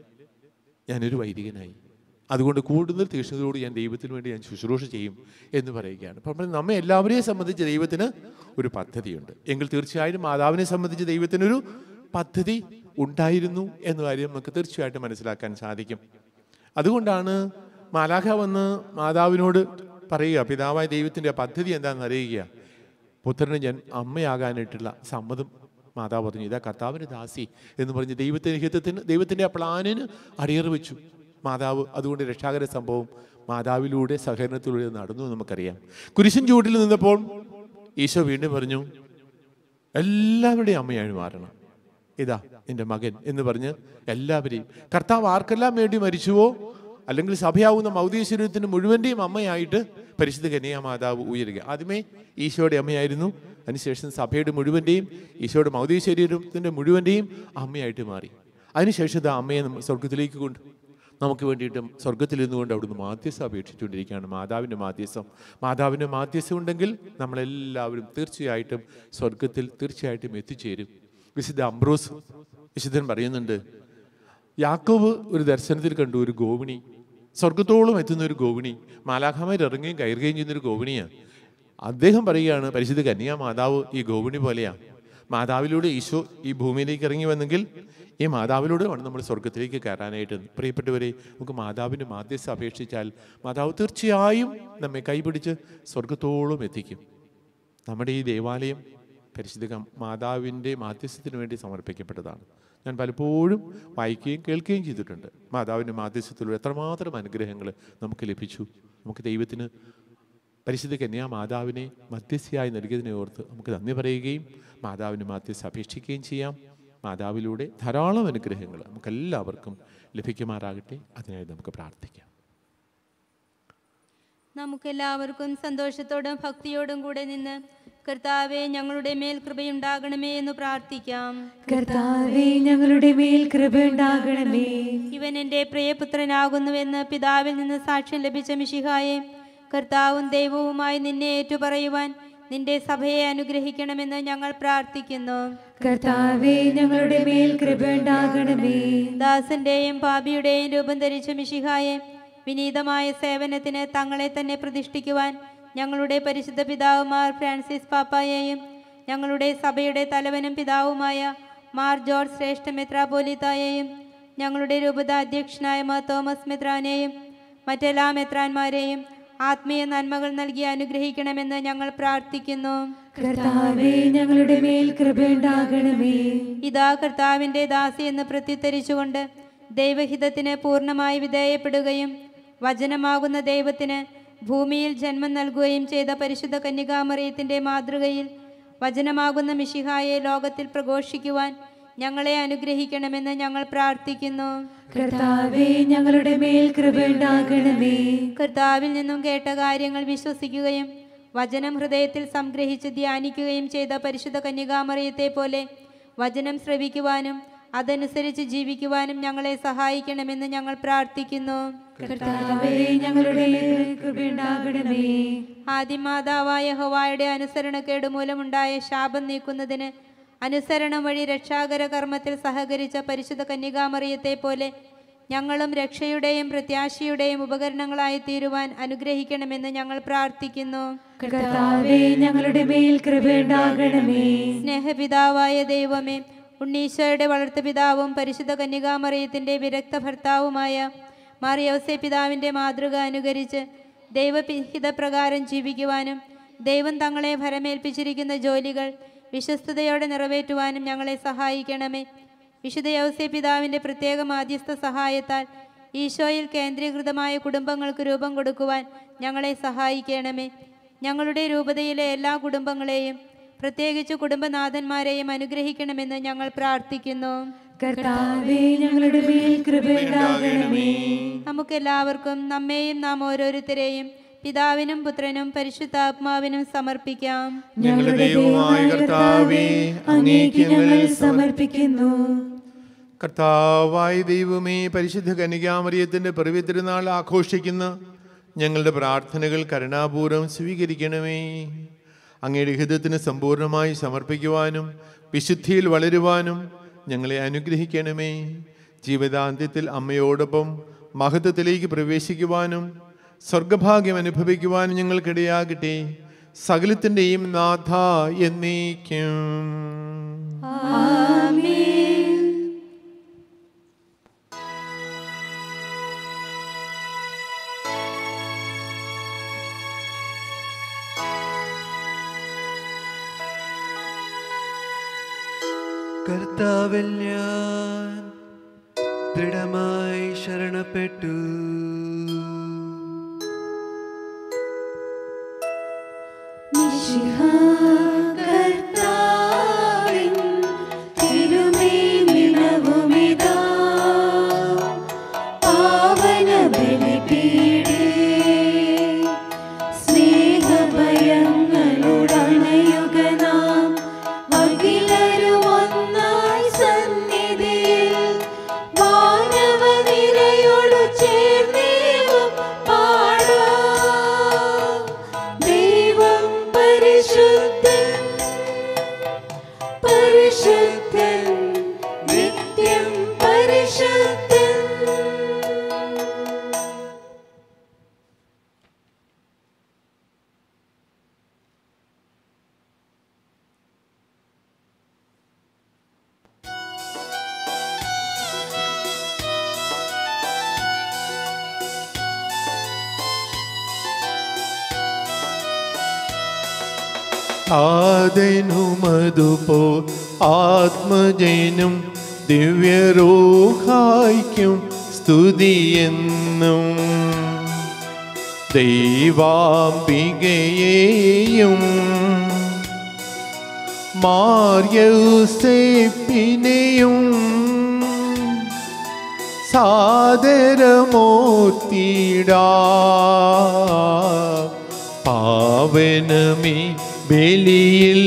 C: ഞാനൊരു വൈദികനായി അതുകൊണ്ട് കൂടുതൽ തീക്ഷ്ണതയോട് ഞാൻ ദൈവത്തിന് വേണ്ടി ഞാൻ ശുശ്രൂഷ ചെയ്യും എന്ന് പറയുകയാണ് അപ്പം നമ്മെ എല്ലാവരെയും സംബന്ധിച്ച് ദൈവത്തിന് ഒരു പദ്ധതിയുണ്ട് എങ്കിൽ തീർച്ചയായും മാതാവിനെ സംബന്ധിച്ച് ദൈവത്തിനൊരു പദ്ധതി ഉണ്ടായിരുന്നു എന്ന കാര്യം നമുക്ക് തീർച്ചയായിട്ടും മനസ്സിലാക്കാൻ സാധിക്കും അതുകൊണ്ടാണ് മാലാഖ വന്ന് മാതാവിനോട് പറയുക പിതാവായ ദൈവത്തിൻ്റെ പദ്ധതി എന്താണെന്ന് അറിയുക പുത്രന് ഞാൻ അമ്മയാകാനായിട്ടുള്ള സമ്മതം മാതാവ് പറഞ്ഞു ഇതാ കർത്താവിന് ദാസി എന്ന് പറഞ്ഞ് ദൈവത്തിൻ്റെ ഹിതത്തിന് ദൈവത്തിൻ്റെ ആ പ്ലാനിന് അടിയറ വെച്ചു മാതാവ് അതുകൊണ്ട് രക്ഷാകര സംഭവം മാതാവിലൂടെ സഹകരണത്തിലൂടെ നടന്നു എന്ന് നമുക്കറിയാം കുരിശൻ ചൂട്ടിൽ നിന്നപ്പോൾ ഈശോ വീണ്ടും പറഞ്ഞു എല്ലാവരുടെയും അമ്മയായി മാറണം ഇതാ എൻ്റെ മകൻ എന്ന് പറഞ്ഞ് എല്ലാവരെയും കർത്താവ് ആർക്കെല്ലാം വേണ്ടി മരിച്ചുവോ അല്ലെങ്കിൽ സഭയാവുന്ന മൗതിക ശരീരത്തിന് മുഴുവൻ്റെയും അമ്മയായിട്ട് പരിശുദ്ധ കന്യാ മാതാവ് ഉയരുക ആദ്യമേ ഈശോയുടെ അമ്മയായിരുന്നു അതിനുശേഷം സഭയുടെ മുഴുവൻ്റെയും ഈശോയുടെ മൗതിക ശരീരത്തിൻ്റെ മുഴുവൻ്റെയും അമ്മയായിട്ട് മാറി അതിനുശേഷം ഇത് അമ്മയെ നമ്മ സ്വർഗത്തിലേക്ക് കൊണ്ട് നമുക്ക് വേണ്ടിയിട്ട് സ്വർഗത്തിൽ നിന്നുകൊണ്ട് അവിടുന്ന് മാധ്യസ്ഥം അപേക്ഷിച്ചുകൊണ്ടിരിക്കുകയാണ് മാതാവിൻ്റെ മാധ്യസ്ഥം മാതാവിൻ്റെ മാധ്യസ്ഥം ഉണ്ടെങ്കിൽ നമ്മളെല്ലാവരും തീർച്ചയായിട്ടും സ്വർഗത്തിൽ തീർച്ചയായിട്ടും എത്തിച്ചേരും വിശുദ്ധ അംബ്രോസ് വിശുദ്ധൻ പറയുന്നുണ്ട് യാക്കോബ് ഒരു ദർശനത്തിൽ കണ്ടു ഒരു ഗോവിണി സ്വർഗത്തോളം എത്തുന്ന ഒരു ഗോവിണി മാലാഖമാർ ഇറങ്ങുകയും കയറുകയും ചെയ്യുന്ന ഒരു ഗോവിണിയാണ് അദ്ദേഹം പറയുകയാണ് പരിശുദ്ധ കന്യാ മാതാവ് ഈ ഗോവിണി പോലെയാണ് മാതാവിലൂടെ ഈശോ ഈ ഭൂമിയിലേക്ക് ഇറങ്ങി വന്നെങ്കിൽ ഈ മാതാവിലൂടെ വേണം നമ്മൾ സ്വർഗത്തിലേക്ക് കയറാനായിട്ട് പ്രിയപ്പെട്ടവരെ നമുക്ക് മാതാവിൻ്റെ മാധ്യസ്ഥ അപേക്ഷിച്ചാൽ മാതാവ് തീർച്ചയായും നമ്മെ കൈപിടിച്ച് സ്വർഗത്തോളം എത്തിക്കും നമ്മുടെ ഈ ദേവാലയം പരിശുദ്ധ കം- മാതാവിൻ്റെ മാധ്യസ്ഥത്തിന് വേണ്ടി സമർപ്പിക്കപ്പെട്ടതാണ് ഞാൻ പലപ്പോഴും വായിക്കുകയും കേൾക്കുകയും ചെയ്തിട്ടുണ്ട് മാതാവിൻ്റെ മാധ്യസ്ഥത്തിലൂടെ എത്രമാത്രം അനുഗ്രഹങ്ങൾ നമുക്ക് ലഭിച്ചു നമുക്ക് ദൈവത്തിന് പരിശുദ്ധ കന്യാ മാതാവിനെ മധ്യസ്ഥയായി നൽകിയതിനെ ഓർത്ത് നമുക്ക് നന്ദി പറയുകയും മാതാവിന് മാധ്യസ്ഥ അപേക്ഷിക്കുകയും ചെയ്യാം മാതാവിലൂടെ ധാരാളം അനുഗ്രഹങ്ങൾ നമുക്കെല്ലാവർക്കും ലഭിക്കുമാറാകട്ടെ അതിനായി നമുക്ക് പ്രാർത്ഥിക്കാം
D: നമുക്കെല്ലാവർക്കും സന്തോഷത്തോടും ഭക്തിയോടും കൂടെ നിന്ന് കർത്താവെ ഞങ്ങളുടെ മേൽ കൃപയുണ്ടാകണമേ എന്ന് പ്രാർത്ഥിക്കാം
E: കർത്താവേ ഞങ്ങളുടെ മേൽ കൃപയുണ്ടാകണമേ
D: ഇവൻ എൻ്റെ പ്രിയപുത്രനാകുന്നുവെന്ന് പിതാവിൽ നിന്ന് സാക്ഷ്യം ലഭിച്ച മിശിഹായെ കർത്താവും ദൈവവുമായി നിന്നെ ഏറ്റുപറയുവാൻ നിന്റെ സഭയെ അനുഗ്രഹിക്കണമെന്ന് ഞങ്ങൾ പ്രാർത്ഥിക്കുന്നു
E: കർത്താവേ ഞങ്ങളുടെ മേൽ കൃപയുണ്ടാകണമേ
D: ദാസന്റെയും പാപിയുടെയും രൂപം ധരിച്ച മിശിഹായെ വിനീതമായ സേവനത്തിന് തങ്ങളെ തന്നെ പ്രതിഷ്ഠിക്കുവാൻ ഞങ്ങളുടെ പരിശുദ്ധ പിതാവുമാർ ഫ്രാൻസിസ് പാപ്പായെയും ഞങ്ങളുടെ സഭയുടെ തലവനും പിതാവുമായ മാർ ജോർജ് ശ്രേഷ്ഠ മെത്രാപോലിത്തായെയും ഞങ്ങളുടെ രൂപത അധ്യക്ഷനായ മാർ തോമസ് മെത്രാനെയും മറ്റെല്ലാ മെത്രാന്മാരെയും ആത്മീയ നന്മകൾ നൽകി അനുഗ്രഹിക്കണമെന്ന് ഞങ്ങൾ പ്രാർത്ഥിക്കുന്നു
E: കർത്താവേ ഞങ്ങളുടെ മേൽ കൃപയുണ്ടാകണമേ
D: ഇതാ കർത്താവിൻ്റെ ദാസി എന്ന് പ്രത്യുത്തരിച്ചുകൊണ്ട് ദൈവഹിതത്തിന് പൂർണ്ണമായി വിധേയപ്പെടുകയും വചനമാകുന്ന ദൈവത്തിന് ഭൂമിയിൽ ജന്മം നൽകുകയും ചെയ്ത പരിശുദ്ധ കന്യകാമറിയത്തിൻ്റെ മാതൃകയിൽ വചനമാകുന്ന മിശിഹായെ ലോകത്തിൽ പ്രഘോഷിക്കുവാൻ ഞങ്ങളെ അനുഗ്രഹിക്കണമെന്ന് ഞങ്ങൾ പ്രാർത്ഥിക്കുന്നു
E: കർത്താവേ ഞങ്ങളുടെ മേൽ കൃപയുണ്ടാകണമേ
D: കർത്താവിൽ നിന്നും കേട്ട കാര്യങ്ങൾ വിശ്വസിക്കുകയും വചനം ഹൃദയത്തിൽ സംഗ്രഹിച്ച് ധ്യാനിക്കുകയും ചെയ്ത പരിശുദ്ധ കന്യകാമറിയത്തെ പോലെ വചനം ശ്രവിക്കുവാനും അതനുസരിച്ച് ജീവിക്കുവാനും ഞങ്ങളെ സഹായിക്കണമെന്ന് ഞങ്ങൾ പ്രാർത്ഥിക്കുന്നു
E: കർത്താവേ ഞങ്ങളുടെ മേൽ കൃപയുണ്ടാകണമേ
D: ആദിമാതാവായ ഹവായുടെ അനുസരണക്കേട് മൂലമുണ്ടായ ശാപം നീക്കുന്നതിന് അനുസരണം വഴി രക്ഷാകര കർമ്മത്തിൽ സഹകരിച്ച പരിശുദ്ധ കന്യകാമറിയത്തെ പോലെ ഞങ്ങളും രക്ഷയുടെയും പ്രത്യാശയുടെയും ഉപകരണങ്ങളായി തീരുവാൻ അനുഗ്രഹിക്കണമെന്ന് ഞങ്ങൾ പ്രാർത്ഥിക്കുന്നു
E: കർത്താവേ ഞങ്ങളുടെ മേൽ കൃപയുണ്ടാകണമേ
D: സ്നേഹപിതാവായ ദൈവമേ ഉണ്ണീശോയുടെ വളർത്തുപിതാവും പരിശുദ്ധ കന്യകാമറിയത്തിൻ്റെ വിരക്ത ഭർത്താവുമായ മാറിയോസെ പിതാവിൻ്റെ മാതൃക അനുകരിച്ച് ദൈവഹിതപ്രകാരം ജീവിക്കുവാനും ദൈവം തങ്ങളെ ഭരമേൽപ്പിച്ചിരിക്കുന്ന ജോലികൾ വിശ്വസ്തയോടെ നിറവേറ്റുവാനും ഞങ്ങളെ സഹായിക്കണമേ വിശുദ്ധ യൗസെ പിതാവിൻ്റെ പ്രത്യേക മാധ്യസ്ഥ സഹായത്താൽ ഈശോയിൽ കേന്ദ്രീകൃതമായ കുടുംബങ്ങൾക്ക് രൂപം കൊടുക്കുവാൻ ഞങ്ങളെ സഹായിക്കണമേ ഞങ്ങളുടെ രൂപതയിലെ എല്ലാ കുടുംബങ്ങളെയും പ്രത്യേകിച്ച് കുടുംബനാഥന്മാരെയും അനുഗ്രഹിക്കണമെന്ന് ഞങ്ങൾ പ്രാർത്ഥിക്കുന്നു
E: കർത്താവേ ഞങ്ങളുടെ മേൽ കൃപയുണ്ടാകണമേ
D: നമുക്കെല്ലാവർക്കും നമ്മെയും നാം ഓരോരുത്തരെയും പിതാവിനും പുത്രനും പരിശുദ്ധാത്മാവിനും സമർപ്പിക്കാം
E: ഞങ്ങളുടെ ദൈവമായ കർത്താവേ അങ്ങേക്ക് ഞങ്ങൾ സമർപ്പിക്കുന്നു
C: കർത്താവായ ദൈവമേ പരിശുദ്ധ കനികാമറിയത്തിൻ്റെ പിറവി തിരുനാൾ ആഘോഷിക്കുന്ന ഞങ്ങളുടെ പ്രാർത്ഥനകൾ കരുണാപൂർവ്വം സ്വീകരിക്കണമേ അങ്ങയുടെ ഹിതത്തിന് സമ്പൂർണ്ണമായി സമർപ്പിക്കുവാനും വിശുദ്ധിയിൽ വളരുവാനും ഞങ്ങളെ അനുഗ്രഹിക്കണമേ ജീവിതാന്ത്യത്തിൽ അമ്മയോടൊപ്പം മഹത്വത്തിലേക്ക് പ്രവേശിക്കുവാനും സ്വർഗഭാഗ്യം അനുഭവിക്കുവാനും ഞങ്ങൾക്കിടയാകട്ടെ സകലത്തിൻ്റെയും നാഥ എന്നേക്കും
A: കർത്താവിൽ ഞാൻ ദൃഢമായി ശരണപ്പെട്ടു
E: മിശിഹാ കർത്താവിൻ തിരുമേനിണവുമിതാ പാവന ബലിപീഠേ സ്നേഹഭയങ്ങളുടണയുക നാം അഖിലരും ഒന്നായി സന്നിധിയിൽ വാനവനിരയോടു ചേർന്നേവം പാടാം ദൈവം പരിശുദ്ധൻ പരിശുദ്ധൻ നിത്യം പരിശുദ്ധൻ
C: താതനുമതുപോ ആത്മജനും ദിവ്യരോഹായിക്കും സ്തുതിയെന്നും ദൈവാംബികയെയും മാര്യൗസേപ്പിനെയും സാദരമൂർത്തിടാ പാവനമി ബലിയിൽ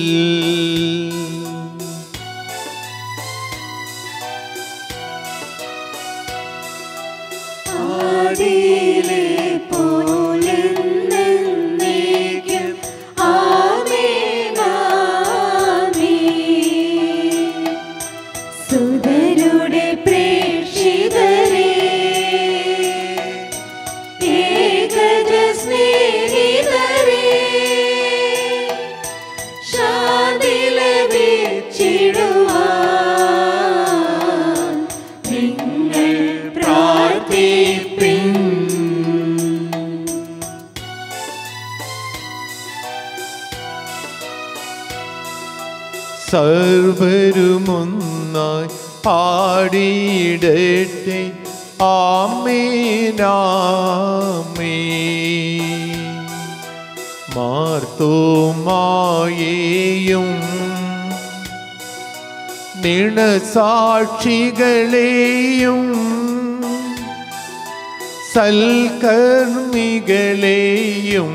E: ആദിയിലെ പോലെ എന്നേക്കും ആമേൻ ആമേൻ. സുതരുടെ പ്രേക്ഷിതരേ ഏകജ സ്നേഹിതരേ ശാന്തി ലഭിച്ചിടുവാൻ നിങ്ങൾ പ്രാർത്ഥിപ്പിൻ
C: സർവരുമൊന്നായി പാടിയിടട്ടെ ആമേനാമേ മാർത്തോമായേയും നിണസാക്ഷികളെയും സൽക്കർമ്മികളെയും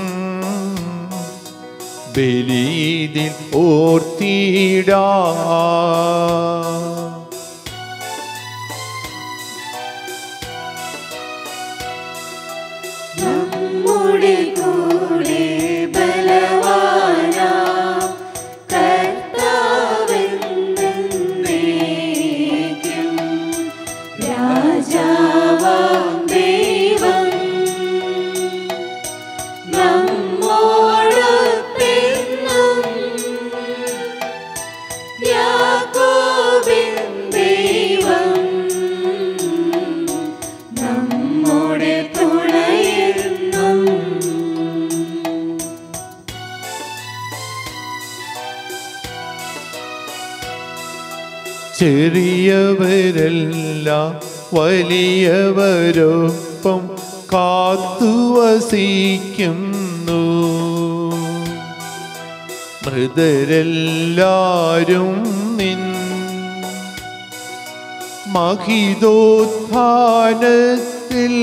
C: ബലിയിൽ ഓർത്തിടാ
E: നമ്മുടെ കൂടെ ബലവാനാ കർത്താവെന്നേക്കും രാജാവാം ദൈവം നമ്മോടൊപ്പെന്നും യാക്കോബിൻ ദൈവം നമ്മുടെ തുണയെന്നും
C: ചെറിയവരെല്ലാം വലിയവരൊപ്പം കാത്തുവസിക്കുന്നു മൃതരെല്ലാരും നിൻ മഹിതോത്ഥാനത്തിൽ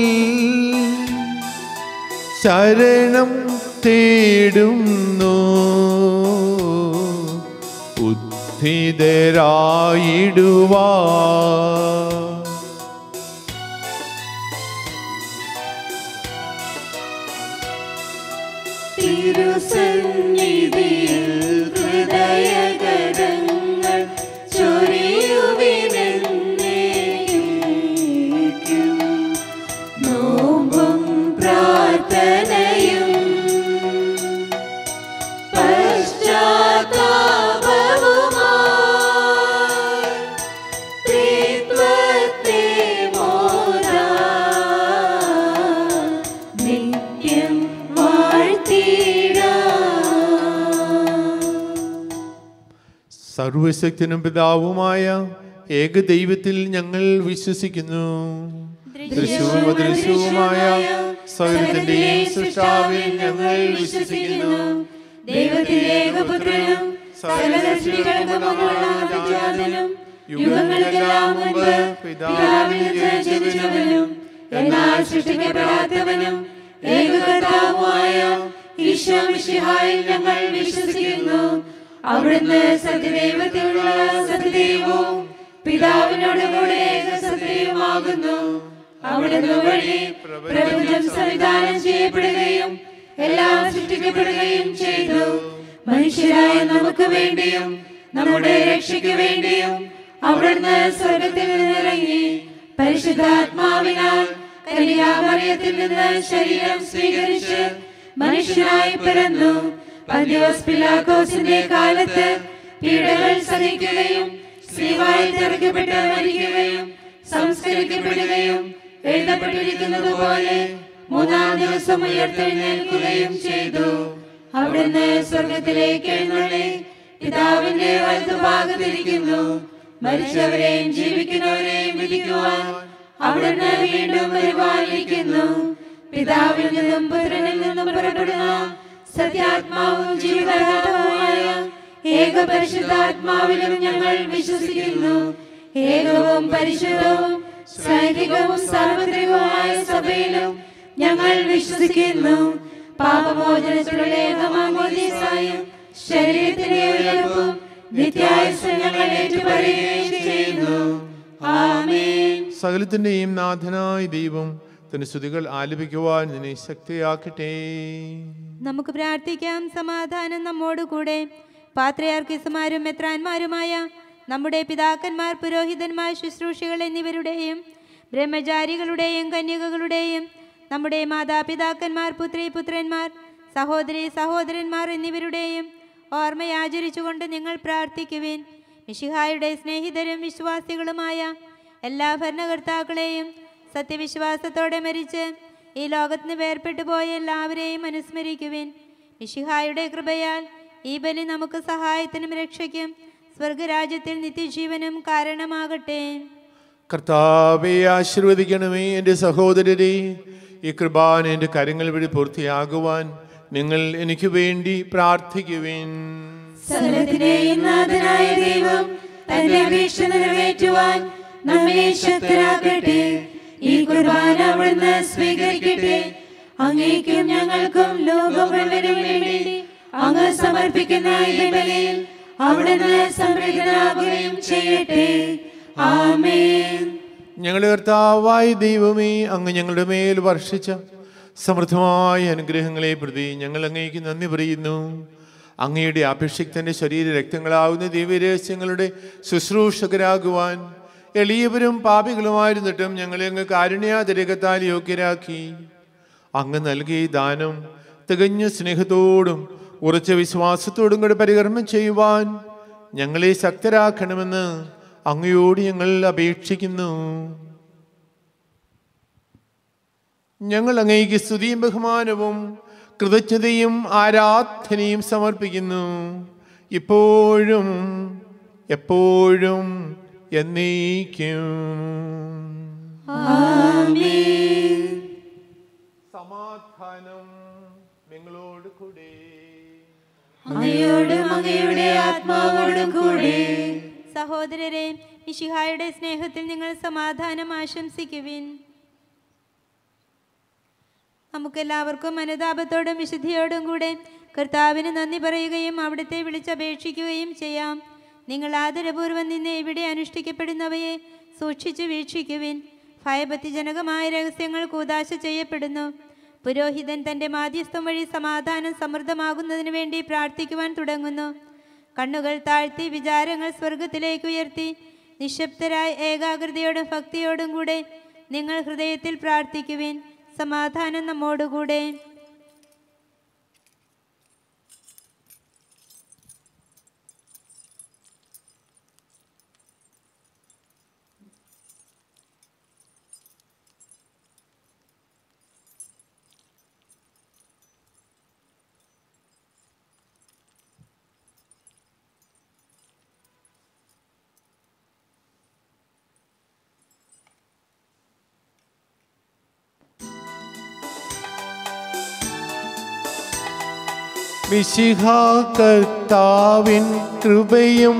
C: ശരണം തേടുന്നു ഉദ്ധിതരായിടുവാ
E: തിരുസന്നിധിയിൽ ഹൃദയഗതങ്ങൾ ചൊരിയുവിനെന്നേക്കും നോമ്പും പ്രാർത്ഥനയും പശ്ചാത്താപവുമായി ത്രിത്വത്തെ മോദാ നിത്യം വാഴ്ത്തിടാം
C: സർവശക്തനും പിതാവുമായ ഏകദൈവത്തിൽ ഞങ്ങൾ വിശ്വസിക്കുന്നു ദൃശ്യവും അദൃശ്യവുമായ സകലത്തിന്റെയും സൃഷ്ടാവിൽ ഞങ്ങൾ വിശ്വസിക്കുന്നു
E: ദൈവത്തിന്റെ ഏകപുത്രനും സകല സൃഷ്ടികൾക്കും മുമ്പുള്ളാജാതനും യുഗങ്ങൾക്കെല്ലാം മുമ്പ് പിതാവിൽ നിന്ന് ജനിച്ചവനും എന്നാൽ സൃഷ്ടിക്കപ്പെടാത്തവനും ഏകകർത്താവുമായ ഈശോ മിശിഹായിൽ ഞങ്ങൾ വിശ്വസിക്കുന്നു അവിടുന്ന് സത്യദൈവത്തിലുള്ള സത്യദൈവവും പിതാവിനോട് കൂടെ ഏകസത്യവുമാകുന്നു അവിടുന്ന് വഴി പ്രപഞ്ചം സംവിധാനം ചെയ്യപ്പെടുകയും എല്ലാം സൃഷ്ടിക്കപ്പെടുകയും ചെയ്തു മനുഷ്യരായ നമുക്ക് വേണ്ടിയും നമ്മുടെ രക്ഷയ്ക്ക് വേണ്ടിയും അവിടുന്ന് സ്വർഗത്തിൽ നിന്നിറങ്ങി പരിശുദ്ധാത്മാവിനാൽ കന്യാമറിയത്തിൽ നിന്ന് ശരീരം സ്വീകരിച്ച് മനുഷ്യനായി പിറന്നു പന്തിയോസ് പിലാക്കോസിന്റെ കാലത്ത് പീഡകൾ സഹിക്കുകയും സ്ത്രീവായി തെറിക്കപ്പെട്ട് മരിക്കുകയും സംസ്കരിക്കപ്പെടുകയും എഴുതപ്പെട്ടിരിക്കുന്നത് പോലെ മൂന്നാം ദിവസം ഉയർത്തെഴുന്നേൽക്കുകയും ചെയ്തു അവിടുന്ന് സ്വർഗത്തിലേക്ക് എഴുന്നള്ളി പിതാവിന്റെ വലതുഭാഗത്തിരിക്കുന്നു മരിച്ചവരെയും ജീവിക്കുന്നവരെയും വിധിക്കുവാൻ അവിടുന്ന് വീണ്ടും വരുവാനിരിക്കുന്നു പിതാവിൽ നിന്നും പുത്രനിൽ നിന്നും പുറപ്പെടുന്ന സത്യാത്മാവും ജീവദാതാവുമായ ഏക പരിശുദ്ധാത്മാവിലും ഞങ്ങൾ വിശ്വസിക്കുന്നു ഏകവും പരിശുദ്ധവും സൈനികവും സാർവത്രികവുമായ സഭയിലും ഞങ്ങൾ വിശ്വസിക്കുന്നു പാപമോചനത്തിലുള്ള ഏകമാമോദീസായും ശരീരത്തിന്റെ ഉയർപ്പും നിത്യായുസ് ഞങ്ങൾ ഏറ്റുപറയുകയും ചെയ്യുന്നു ആമേൻ
C: സകലത്തിൻ്റെയും നാഥനായ ദൈവം തന്റെ സ്തുതികൾ ആലപിക്കുവാൻ നിന്നെ ശക്തിയാക്കട്ടെ
D: നമുക്ക് പ്രാർത്ഥിക്കാം സമാധാനം നമ്മോടുകൂടെ പാത്രയാർക്കിസുമാരും മെത്രാന്മാരുമായ നമ്മുടെ പിതാക്കന്മാർ പുരോഹിതന്മാർ ശുശ്രൂഷികൾ എന്നിവരുടെയും ബ്രഹ്മചാരികളുടെയും കന്യകകളുടെയും നമ്മുടെ മാതാപിതാക്കന്മാർ പുത്രി പുത്രന്മാർ സഹോദരി സഹോദരന്മാർ എന്നിവരുടെയും ഓർമ്മയാചരിച്ചുകൊണ്ട് നിങ്ങൾ പ്രാർത്ഥിക്കുവിൻ മിഷിഹായുടെ സ്നേഹിതരും വിശ്വാസികളുമായ എല്ലാ ഭരണകർത്താക്കളെയും സത്യവിശ്വാസത്തോടെ മരിച്ച് ഈ ലോകത്തിന് വേർപെട്ടു പോയ എല്ലാവരെയും അനുസ്മരിക്കുവിൻ മിഷിഹായുടെ കൃപയാൽ ഈ ബലി നമുക്ക് സഹായത്തിനും രക്ഷയ്ക്കും സ്വർഗരാജ്യത്തിൽ നിത്യജീവനും കാരണമാകട്ടെ
C: കർത്താവെ ആശീർവദിക്കണമേ എൻ്റെ സഹോദരരെ ഈ കൃപാൻ എൻ്റെ കരങ്ങൾ വഴി പൂർത്തിയാകുവാൻ നിങ്ങൾ എനിക്ക് വേണ്ടി പ്രാർത്ഥിക്കുവിൻ
E: സകലത്തിന്റെയും നാഥനായ ദൈവം തന്റെ അപേക്ഷ നിറവേറ്റുവാൻ നമ്മെ ശക്തരാക്കട്ടെ ഈ കുർബാന അവിടുന്ന് സ്വീകരിക്കട്ടെ അങ്ങേക്കും ഞങ്ങൾക്കും ലോകം മുഴുവനും വേണ്ടി അങ്ങ് സമർപ്പിക്കുന്ന ഈ ബലിയിൽ അവിടുന്ന് സംപ്രീതനാകുകയും ചെയ്യട്ടെ ആമേൻ
C: ഞങ്ങളുടെ കർത്താവായ ദൈവമേ അങ്ങ് ഞങ്ങളുടെ മേൽ വർഷിച്ച സമൃദ്ധമായ അനുഗ്രഹങ്ങളെ പ്രതി ഞങ്ങൾ അങ്ങേക്ക് നന്ദി പറയുന്നു അങ്ങയുടെ അഭിഷിക്തന്റെ ശരീര രക്തങ്ങളാവുന്ന ദിവ്യരഹസ്യങ്ങളുടെ ശുശ്രൂഷകരാകുവാൻ എളിയവരും പാപികളുമായിരുന്നിട്ടും ഞങ്ങളെ അങ്ങ് കാരുണ്യാതിരകത്താൽ യോഗ്യരാക്കി അങ്ങ് നൽകിയ ദാനം തികഞ്ഞ സ്നേഹത്തോടും ഉറച്ച വിശ്വാസത്തോടും കൂടെ പരികർമ്മം ചെയ്യുവാൻ ഞങ്ങളെ ശക്തരാക്കണമെന്ന് അങ്ങയോട് ഞങ്ങൾ അപേക്ഷിക്കുന്നു ഞങ്ങൾ അങ്ങേക്ക് സ്തുതിയും ബഹുമാനവും കൃതജ്ഞതയും ആരാധനയും സമർപ്പിക്കുന്നു ഇപ്പോഴും എപ്പോഴും എന്നേക്കും സമാധാനം നിങ്ങളോട് കൂടെ
E: അങ്ങയോടും അങ്ങയുടെ ആത്മാവോടും കൂടെ
D: സഹോദരരെ മിഷിഹായുടെ സ്നേഹത്തിൽ നിങ്ങൾ സമാധാനം ആശംസിക്കുവിൻ നമുക്കെല്ലാവർക്കും അനുതാപത്തോടും വിശുദ്ധിയോടും കൂടെ കർത്താവിന് നന്ദി പറയുകയും അവിടുത്തെ വിളിച്ചപേക്ഷിക്കുകയും ചെയ്യാം നിങ്ങൾ ആദരപൂർവ്വം നിന്ന് ഇവിടെ അനുഷ്ഠിക്കപ്പെടുന്നവയെ സൂക്ഷിച്ചു വീക്ഷിക്കുവിൻ ഭയഭക്തിജനകമായ രഹസ്യങ്ങൾ കൂതാശ ചെയ്യപ്പെടുന്നു പുരോഹിതൻ തൻ്റെ മാധ്യസ്ഥം വഴി സമാധാനം സമൃദ്ധമാകുന്നതിന് വേണ്ടി പ്രാർത്ഥിക്കുവാൻ തുടങ്ങുന്നു കണ്ണുകൾ താഴ്ത്തി വിചാരങ്ങൾ സ്വർഗത്തിലേക്ക് ഉയർത്തി നിശബ്ദരായ ഏകാഗ്രതയോടും ഭക്തിയോടും കൂടെ നിങ്ങൾ ഹൃദയത്തിൽ പ്രാർത്ഥിക്കുവിൻ സമാധാനം നമ്മോടുകൂടെ
C: മിശിഹ കർത്താവിൻ കൃപയും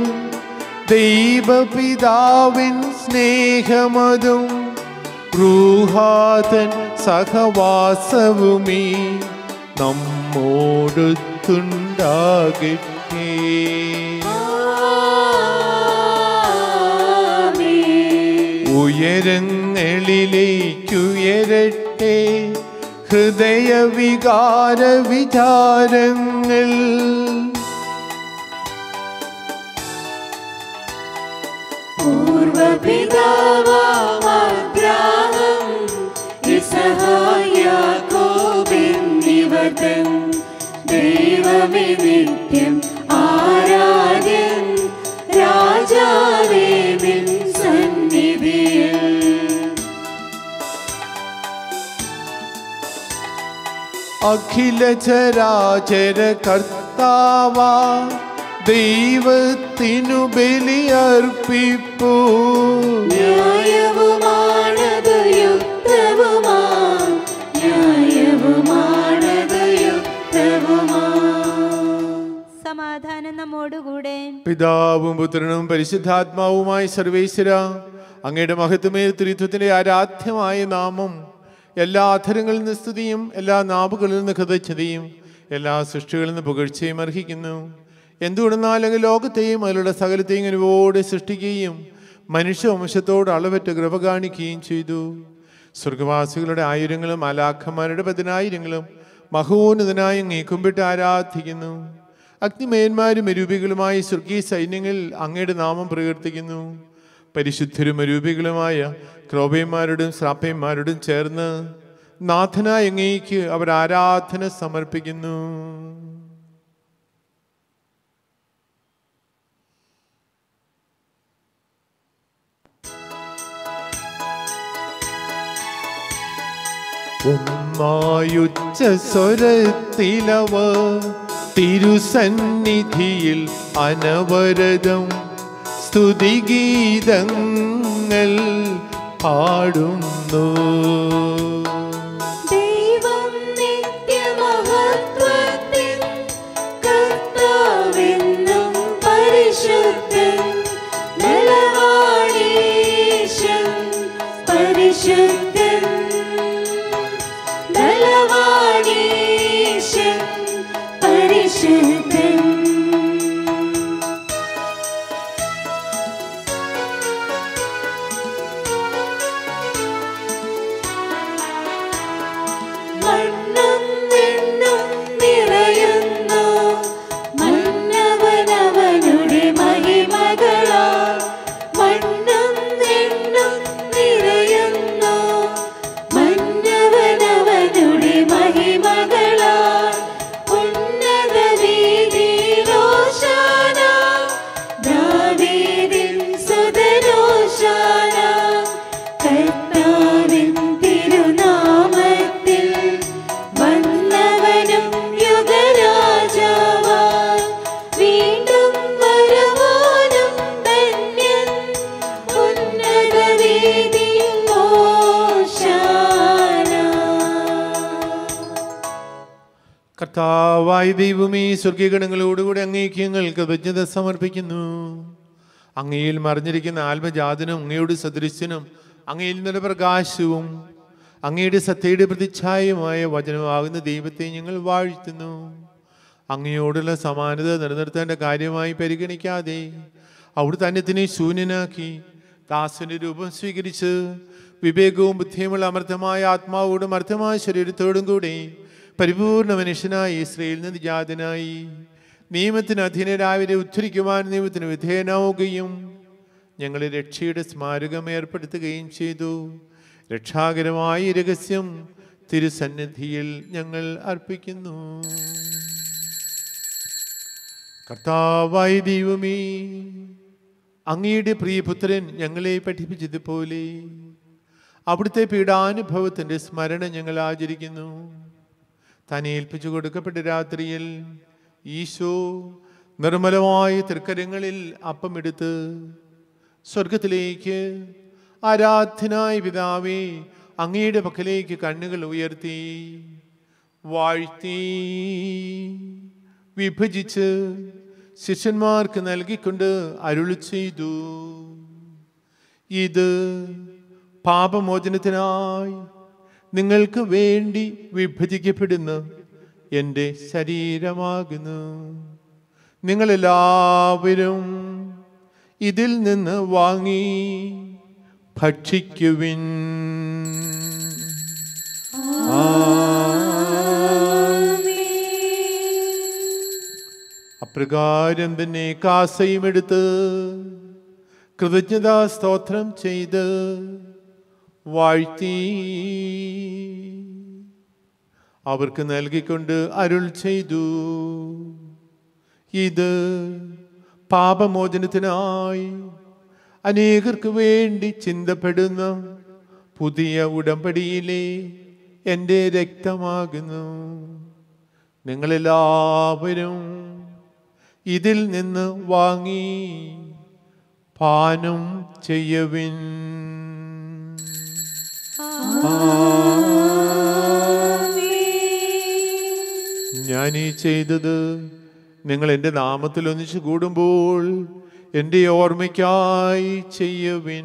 C: ദൈവപിതാവിൻ സ്നേഹമതും റൂഹാതൻ സഹവാസവുമീ നമ്മോടൊത്തുണ്ടാകട്ടെ ഉയരങ്ങളിലേക്കുയരട്ടെ ഹൃദയവികാര വിചാരങ്ങൾ
E: പൂർവപിതാവാബ്രാഹം ഇസഹായാക്കോബെന്നിവർതൻ ദൈവമേ നിത്യം ആരാധ്യൻ രാജാവേ നിൻ സന്നിധിയിൽ
C: അഖില ചരാചര കർത്താവ ദൈവത്തിനു ബലിയർപ്പിപ്പൂ
E: ന്യായവുമാണത് യുക്തവുമാ ന്യായവുമാണത് യുക്തവുമാ
D: സമാധാനം നമ്മോടുകൂടെ
C: പിതാവും പുത്രനും പരിശുദ്ധാത്മാവുമായ സർവേശ്വര അങ്ങയുടെ മഹത്വമേ ത്രിത്വത്തിന്റെ ആരാധ്യമായ നാമം എല്ലാ അധരങ്ങളിൽ നിന്ന് സ്തുതിയും എല്ലാ നാവുകളിൽ നിന്ന് കഥച്ചതയും എല്ലാ സൃഷ്ടികളിൽ നിന്ന് പുകഴ്ചയും അർഹിക്കുന്നു എന്തുകൊണ്ടെന്നാൽ അങ്ങ് ലോകത്തെയും അതിലുള്ള സകലത്തെയും അനുവോടെ സൃഷ്ടിക്കുകയും മനുഷ്യവംശത്തോട് അളവറ്റ കൃപ കാണിക്കുകയും ചെയ്തു സ്വർഗവാസികളുടെ ആയിരങ്ങളും അലാഖന്മാരുടെ പതിനായിരങ്ങളും മഹോന്നതനായി അങ്ങേ കുമ്പിട്ട് ആരാധിക്കുന്നു അഗ്നിമയന്മാരും അരൂപികളുമായ സ്വർഗീയ സൈന്യങ്ങൾ അങ്ങയുടെ നാമം പ്രകീർത്തിക്കുന്നു പരിശുദ്ധരും അരൂപികളുമായ ക്രോബയന്മാരോടും ശ്രാപ്പയന്മാരോടും ചേർന്ന് നാഥനായ അങ്ങേക്ക് അവർ ആരാധന സമർപ്പിക്കുന്നു ഒന്നായുച്ച സ്വരത്തിലവ തിരുസന്നിധിയിൽ അനവരതം സ്തുതിഗീതങ്ങൾ പാടുന്നു
E: ദൈവം നിത്യമഹത്വത്തിൻ കർത്താവെന്നും പരിശുദ്ധൻ ബലവാനീശൻ പരിശുദ്ധൻ ബലവാനീശൻ പരിശുദ്ധൻ മണ്ണും നിന്നും നിറയുന്നു മന്നവനവനുടെ മഹിമകളാ മണ്ണും നിന്നും നിറയുന്നു മന്നവനവനുടെ മഹിമകളാ ഉന്നത വീതിയിലോശാന ദാവീദിൻ സുതരോശാന കർത്താവിൻ തിരുനാമത്തിൽ വന്നവനും യുഗരാജാവാൻ വീണ്ടും വരുവാനും ധന്യൻ ഉന്നത വീതിയിൽ ഓശാന
C: കർത്താവായ ദൈവമേ സ്വർഗീയഗണങ്ങളോടുകൂടി അങ്ങേക്ക് ഞങ്ങൾ കൃതജ്ഞത സമർപ്പിക്കുന്നു അങ്ങയിൽ മറിഞ്ഞിരിക്കുന്ന ആത്മജാതനും അങ്ങയുടെ സദൃശ്യനും അങ്ങയിൽ നിന്നുള്ള പ്രകാശവും അങ്ങയുടെ സത്യയുടെ പ്രതിച്ഛായമായ വചനമാകുന്ന ദൈവത്തെ ഞങ്ങൾ വാഴ്ത്തുന്നു അങ്ങയോടുള്ള സമാനത നിലനിർത്തേണ്ട കാര്യമായി പരിഗണിക്കാതെ അവിടെ തന്നെ തന്നെ ശൂന്യനാക്കി ദാസന്റെ രൂപം സ്വീകരിച്ച് വിവേകവും ബുദ്ധിയുമുള്ള അമർത്ഥമായ ആത്മാവോടും അർത്ഥമായ ശരീരത്തോടും കൂടി പരിപൂർണ മനുഷ്യനായി ഇസ്രയേൽ നിന്ന് ജാതനായി നിയമത്തിന് അധീനരാവിലെ ഉദ്ധരിക്കുവാൻ നിയമത്തിന് വിധേയനാവുകയും ഞങ്ങളെ രക്ഷയുടെ സ്മാരകം ഏർപ്പെടുത്തുകയും ചെയ്തു രക്ഷാകരമായ ഈ രഹസ്യം തിരുസന്നിധിയിൽ ഞങ്ങൾ അർപ്പിക്കുന്നു കർത്താവായ ദൈവമേ അങ്ങയുടെ പ്രിയപുത്രൻ ഞങ്ങളെ പഠിപ്പിച്ചതുപോലെ അവിടുത്തെ പീഡാനുഭവത്തിൻ്റെ സ്മരണ ഞങ്ങൾ ആചരിക്കുന്നു താൻ ഏൽപ്പിച്ചു കൊടുക്കപ്പെട്ട രാത്രിയിൽ ഈശോ നിർമ്മലമായ തൃക്കരങ്ങളിൽ അപ്പമെടുത്ത് സ്വർഗത്തിലേക്ക് ആരാധനായ പിതാവേ അങ്ങയുടെ പക്കലേക്ക് കണ്ണുകൾ ഉയർത്തി വാഴ്ത്തി വിഭജിച്ച് ശിഷ്യന്മാർക്ക് നൽകിക്കൊണ്ട് അരുളി ചെയ്തു ഇത് പാപമോചനത്തിനായി നിങ്ങൾക്ക് വേണ്ടി വിഭജിക്കപ്പെടുന്ന എൻ്റെ ശരീരമാകുന്നു നിങ്ങളെല്ലാവരും ഇതിൽ നിന്ന് വാങ്ങി ഭക്ഷിക്കുവിൻ അപ്രകാരം തന്നെ കാസയും എടുത്ത് കൃതജ്ഞതാ സ്തോത്രം ചെയ്ത് വാഴ്ത്തി അവർക്ക് നൽകിക്കൊണ്ട് അരുൾ ചെയ്തു ഇത് പാപമോചനത്തിനായി അനേകർക്ക് വേണ്ടി ചിന്തപ്പെടുന്ന പുതിയ ഉടമ്പടിയിലെ എൻ്റെ രക്തമാകുന്നു നിങ്ങളെല്ലാവരും ഇതിൽ നിന്ന് വാങ്ങി പാനം ചെയ്യവിൻ ഞാൻ ഈ ചെയ്തത് നിങ്ങൾ എൻ്റെ നാമത്തിൽ ഒന്നിച്ചു കൂടുമ്പോൾ എൻ്റെ ഓർമ്മയ്ക്കായി ചെയ്യവിൻ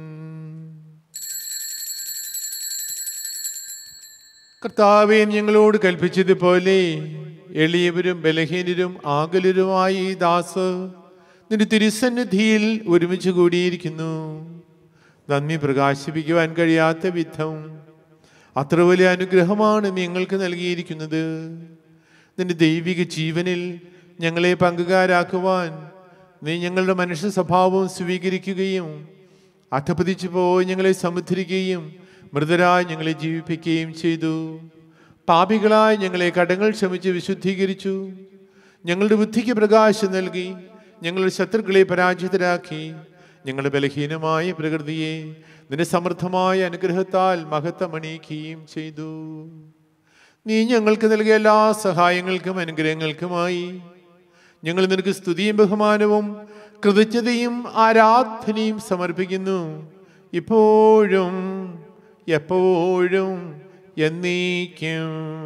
C: കർത്താവെ ഞങ്ങളോട് കൽപ്പിച്ചതുപോലെ എളിയവരും ബലഹീനരും ആകുലരുമായ ഈ ദാസ് നിന്റെ തിരുസന്നിധിയിൽ ഒരുമിച്ച് കൂടിയിരിക്കുന്നു നന്ദി പ്രകാശിപ്പിക്കുവാൻ കഴിയാത്ത വിധം അത്ര വലിയ അനുഗ്രഹമാണ് ഞങ്ങൾക്ക് നൽകിയിരിക്കുന്നത് നിന്റെ ദൈവിക ജീവനിൽ ഞങ്ങളെ പങ്കുകാരാക്കുവാൻ നീ ഞങ്ങളുടെ മനുഷ്യ സ്വഭാവം സ്വീകരിക്കുകയും അധപതിച്ചു പോയി ഞങ്ങളെ സമുദ്രിക്കുകയും മൃതരായി ഞങ്ങളെ ജീവിപ്പിക്കുകയും ചെയ്തു പാപികളായി ഞങ്ങളെ കടങ്ങൾ ക്ഷമിച്ച് വിശുദ്ധീകരിച്ചു ഞങ്ങളുടെ ബുദ്ധിക്ക് പ്രകാശം നൽകി ഞങ്ങളുടെ ശത്രുക്കളെ പരാജിതരാക്കി ഞങ്ങളുടെ ബലഹീനമായ പ്രകൃതിയെ നിന്റെ സമൃദ്ധമായ അനുഗ്രഹത്താൽ മഹത്വമണിയിക്കുകയും ചെയ്തു നീ ഞങ്ങൾക്ക് നൽകിയ എല്ലാ സഹായങ്ങൾക്കും അനുഗ്രഹങ്ങൾക്കുമായി ഞങ്ങൾ നിനക്ക് സ്തുതിയും ബഹുമാനവും കൃതജ്ഞതയും ആരാധനയും സമർപ്പിക്കുന്നു ഇപ്പോഴും എപ്പോഴും എന്നേക്കും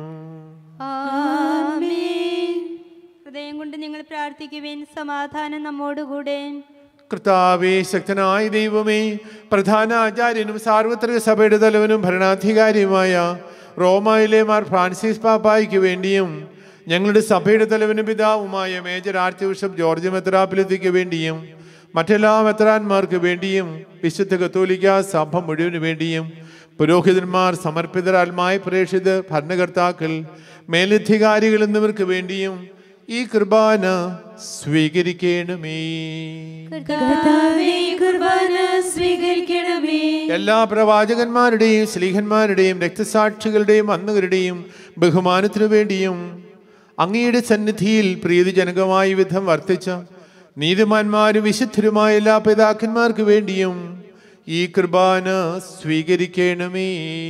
D: ആമേൻ. ഹൃദയം കൊണ്ട് നിങ്ങൾ പ്രാർത്ഥിക്കുവിൻ സമാധാനം നമ്മോടുകൂടെ
C: കർത്താവേ ശക്തനായ ദൈവമേ പ്രധാന ആചാര്യനും സാർവത്രിക സഭയുടെ തലവനും ഭരണാധികാരിയുമായ റോമായിലെ മാർ ഫ്രാൻസിസ് പാപ്പായ്ക്ക് വേണ്ടിയും ഞങ്ങളുടെ സഭയുടെ തലവനും പിതാവുമായ മേജർ ആർച്ച് ബിഷപ്പ് ജോർജ് മെത്രാപ്പിലത്തിക്ക് വേണ്ടിയും മറ്റെല്ലാ മെത്രാന്മാർക്ക് വേണ്ടിയും വിശുദ്ധ കത്തോലിക്ക സഭ മുഴുവന് വേണ്ടിയും പുരോഹിതന്മാർ സമർപ്പിതരാത്മായ പ്രേക്ഷിതർ ഭരണകർത്താക്കൾ മേലധികാരികൾ എന്നിവർക്ക് വേണ്ടിയും ഈ കുർബാന സ്വീകരിക്കണമേ
E: കർത്താവേ കുർബാന സ്വീകരിക്കണമേ
C: എല്ലാ പ്രവാചകന്മാരുടെയും സ്ലീഹന്മാരുടെയും രക്തസാക്ഷികളുടെയും അന്നുകളുടെയും ബഹുമാനത്തിനു വേണ്ടിയും അങ്ങയുടെ സന്നിധിയിൽ പ്രീതിജനകമായ വിധം വർത്തിച്ച നീതിമാന്മാരും വിശുദ്ധരുമായ എല്ലാ പിതാക്കന്മാർക്ക് വേണ്ടിയും ഈ കുർബാന സ്വീകരിക്കണമേ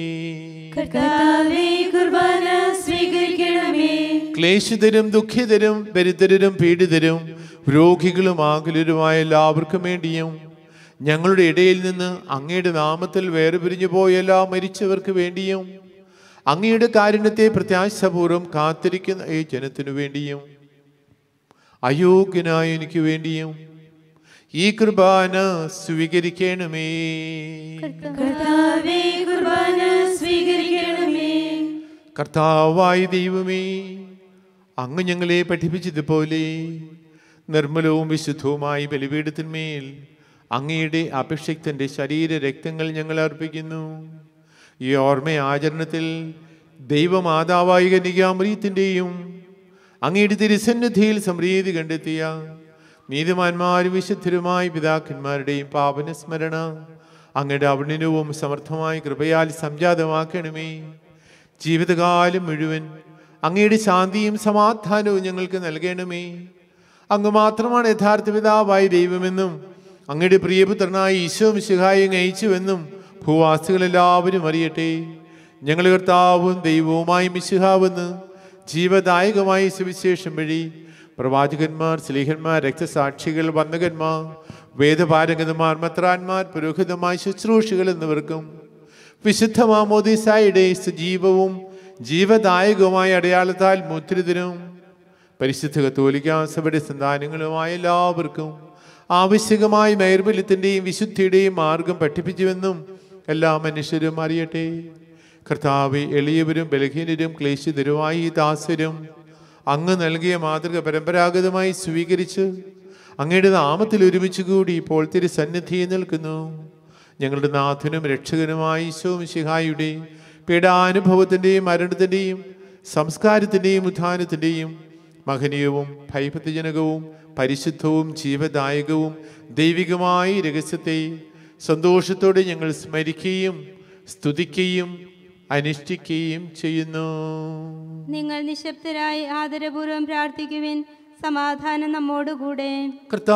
E: കർത്താവേ കുർബാന സ്വീകരിക്കണമേ
C: ക്ലേശിതരും ദുഃഖിതരും ദരിദ്രരും പീഡിതരും രോഗികളും ആകുലരുമായ എല്ലാവർക്കും വേണ്ടിയും ഞങ്ങളുടെ ഇടയിൽ നിന്ന് അങ്ങയുടെ നാമത്തിൽ വേർപിരിഞ്ഞു പോയ എല്ലാ മരിച്ചവർക്ക് വേണ്ടിയും അങ്ങയുടെ കാരുണ്യത്തെ പ്രത്യാശപൂർവ്വം കാത്തിരിക്കുന്ന ഈ ജനത്തിനു വേണ്ടിയും അയോഗ്യനായ എനിക്ക് വേണ്ടിയും ഈ കുർബാന സ്വീകരിക്കണമേ
E: കർത്താവേ കുർബാന സ്വീകരിക്കണമേ
C: കർത്താവായ ദൈവമേ അങ്ങ് ഞങ്ങളെ പഠിപ്പിച്ചതുപോലെ നിർമ്മലവും വിശുദ്ധവുമായ ബലിപീഠത്തിന്മേൽ അങ്ങയുടെ അഭിഷിക്തന്റെ ശരീര രക്തങ്ങൾ ഞങ്ങൾ അർപ്പിക്കുന്നു ഈ ഓർമ്മ ആചരണത്തിൽ ദൈവമാതാവായ കന്യകാമറിയത്തിൻ്റെയും അങ്ങയുടെ തിരുസന്നിധിയിൽ സമൃദ്ധി കണ്ടെത്തിയ നീതിമാന്മാരും വിശുദ്ധരുമായ പിതാക്കന്മാരുടെയും പാപന സ്മരണ അങ്ങയുടെ അവിണിനവും സമർത്ഥമായ കൃപയാൽ സംജാതമാക്കണമേ ജീവിതകാലം മുഴുവൻ അങ്ങയുടെ ശാന്തിയും സമാധാനവും ഞങ്ങൾക്ക് നൽകണമേ അങ്ങ് മാത്രമാണ് യഥാർത്ഥ പിതാവായ ദൈവമെന്നും അങ്ങയുടെ പ്രിയപുത്രനായ ഈശോ മിശിഹായെ അയച്ചുവെന്നും ഭൂവാസികളെല്ലാവരും അറിയട്ടെ ഞങ്ങൾ കർത്താവും ദൈവവുമായി മിശിഹാവെന്ന് ജീവദായകമായ സുവിശേഷം വഴി പ്രവാചകന്മാർ സ്ലീഹന്മാർ രക്തസാക്ഷികൾ വന്ദകന്മാർ വേദപാരംഗതന്മാർ മത്രാന്മാർ പുരോഹിതമായ ശുശ്രൂഷികൾ എന്നിവർക്കും വിശുദ്ധ മാമോദിസായുടെ സജീവവും ജീവദായകവുമായ അടയാളത്താൽ മുദ്രിതരും പരിശുദ്ധ കത്തോലിക്ക സഭയുടെ സന്താനങ്ങളുമായ എല്ലാവർക്കും ആവശ്യകമായ നൈർമല്യത്തിൻ്റെയും വിശുദ്ധിയുടെയും മാർഗം പഠിപ്പിച്ചുവെന്നും എല്ലാ മനുഷ്യരും അറിയട്ടെ കർത്താവ് എളിയവരും ബലഹീനരും ക്ലേശിതരുമായി ഈ ദാസരും അങ്ങ് നൽകിയ മാതൃക പരമ്പരാഗതമായി സ്വീകരിച്ച് അങ്ങയുടെ നാമത്തിൽ ഒരുമിച്ച് കൂടി ഇപ്പോൾ തിരുസന്നിധിയിൽ നിൽക്കുന്നു ഞങ്ങളുടെ നാഥനും രക്ഷകനുമായ ഈശോ മിശിഹായുടെ പീഡാനുഭവത്തിൻ്റെയും മരണത്തിൻ്റെയും സംസ്കാരത്തിൻ്റെയും ഉത്ഥാനത്തിൻ്റെയും മഹനീയവും ഭയഭക്തിജനകവും പരിശുദ്ധവും ജീവദായകവും ദൈവികമായ ഈ രഹസ്യത്തെ സന്തോഷത്തോടെ ഞങ്ങൾ സ്മരിക്കുകയും സ്തുതിക്കുകയും അനുഷ്ഠിക്കുകയും ചെയ്യുന്നു
D: നിങ്ങൾ നിശബ്ദരായി ആദരപൂർവ്വം പ്രാർത്ഥിക്കുവിൻ സമാധാനം നമ്മോടുകൂടെ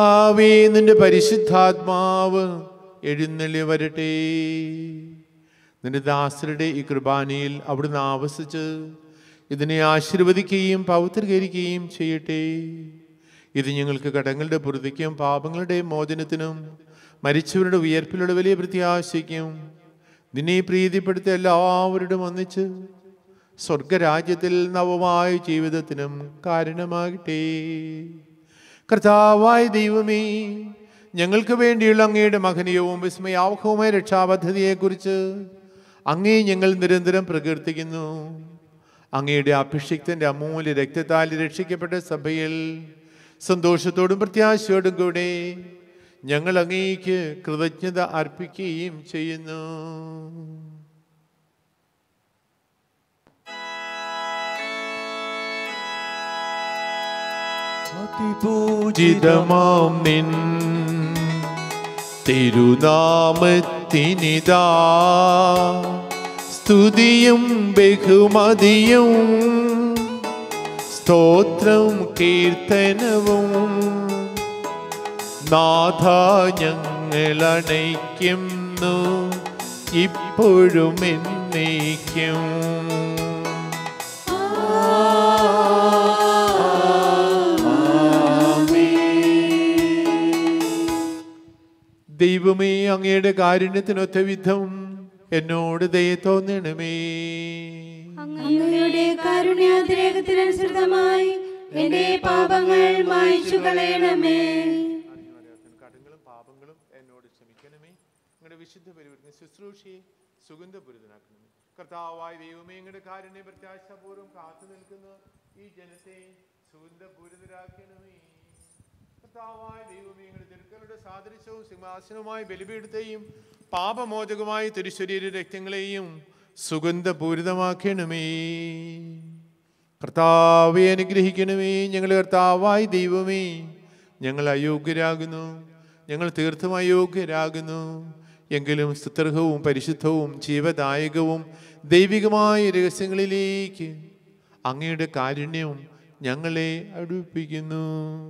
C: കർത്താവേ നിന്റെ പരിശുദ്ധാത്മാവ് എഴുന്നള്ളി വരട്ടെ നിന്റെ ദാസരുടെ ഈ കുർബാനയിൽ അവിടുന്ന് ആവസിച്ച് ഇതിനെ ആശീർവദിക്കുകയും പവിത്രീകരിക്കുകയും ചെയ്യട്ടെ ഇത് ഞങ്ങൾക്ക് കടങ്ങളുടെ പുറത്തേക്കും പാപങ്ങളുടെ മോചനത്തിനും മരിച്ചവരുടെ ഉയർപ്പിലുള്ള വലിയ പ്രത്യാശയ്ക്കും നിന്നെ പ്രീതിപ്പെടുത്തി എല്ലാവരോടും ഒന്നിച്ച് സ്വർഗരാജ്യത്തിൽ നവമായ ജീവിതത്തിനും കാരണമാകട്ടെ കർത്താവായ ദൈവമേ ഞങ്ങൾക്ക് വേണ്ടിയുള്ള അങ്ങയുടെ മഹനീയവും വിസ്മയാവഹവുമായ രക്ഷാപദ്ധതിയെക്കുറിച്ച് അങ്ങേ ഞങ്ങൾ നിരന്തരം പ്രകീർത്തിക്കുന്നു അങ്ങയുടെ അഭിഷിക്തന്റെ അമൂല്യ രക്തത്താൽ രക്ഷിക്കപ്പെട്ട സഭയിൽ സന്തോഷത്തോടും പ്രത്യാശയോടും കൂടെ ഞങ്ങൾ അങ്ങേക്ക് കൃതജ്ഞത അർപ്പിക്കുകയും ചെയ്യുന്നു പൂജിതമാം നിൻ തിരുനാമത്തിനിതാ സ്തുതിയും ബഹുമതിയും സ്തോത്രം കീർത്തനവും നാഥ ഞങ്ങളണയ്ക്കുന്നു ഇപ്പോഴും എന്നേക്കും ദൈവമേ അങ്ങയുടെ കാരുണ്യത്തിനൊത്ത വിധം എന്നോട് ദയ തോന്നണമേ
E: അങ്ങയുടെ കാരുണ്യാതിരേകത്തിനനുസൃതമായി എന്റെ പാപങ്ങൾ മായ്ച്ചു കളയണമേ
C: കടങ്ങളും പാപങ്ങളും എന്നോട് ക്ഷമിക്കണമേ നിങ്ങളുടെ വിശുദ്ധ പരിവർത്തന ശുശ്രൂഷയെ സുഗന്ധപുരിതനാക്കണമേ കർത്താവായ ദൈവമേ നിങ്ങളുടെ കാരുണ്യ പ്രത്യാശാപൂർവ്വം കാത്തു നിൽക്കുന്ന ഈ ജനത്തെ സുഗന്ധപൂരിതരാക്കണമേ കർത്താവായ ദൈവമേ നിങ്ങളുടെ തിരുക്കളുടെ സാദൃശ്യവും സിംഹാസനവുമായ ബലിപീഠത്തെയും പാപമോചകമായ തിരുശരീര രക്തങ്ങളെയും സുഗന്ധപൂരിതമാക്കണമേ കർത്താവെ അനുഗ്രഹിക്കണമേ ഞങ്ങൾ കർത്താവായി ദൈവമേ ഞങ്ങൾ അയോഗ്യരാകുന്നു ഞങ്ങൾ തീർത്തും അയോഗ്യരാകുന്നു എങ്കിലും സ്തുത്യർഹവും പരിശുദ്ധവും ജീവദായകവും ദൈവികമായ രഹസ്യങ്ങളിലേക്ക് അങ്ങയുടെ കാരുണ്യവും ഞങ്ങളെ അടുപ്പിക്കുന്നു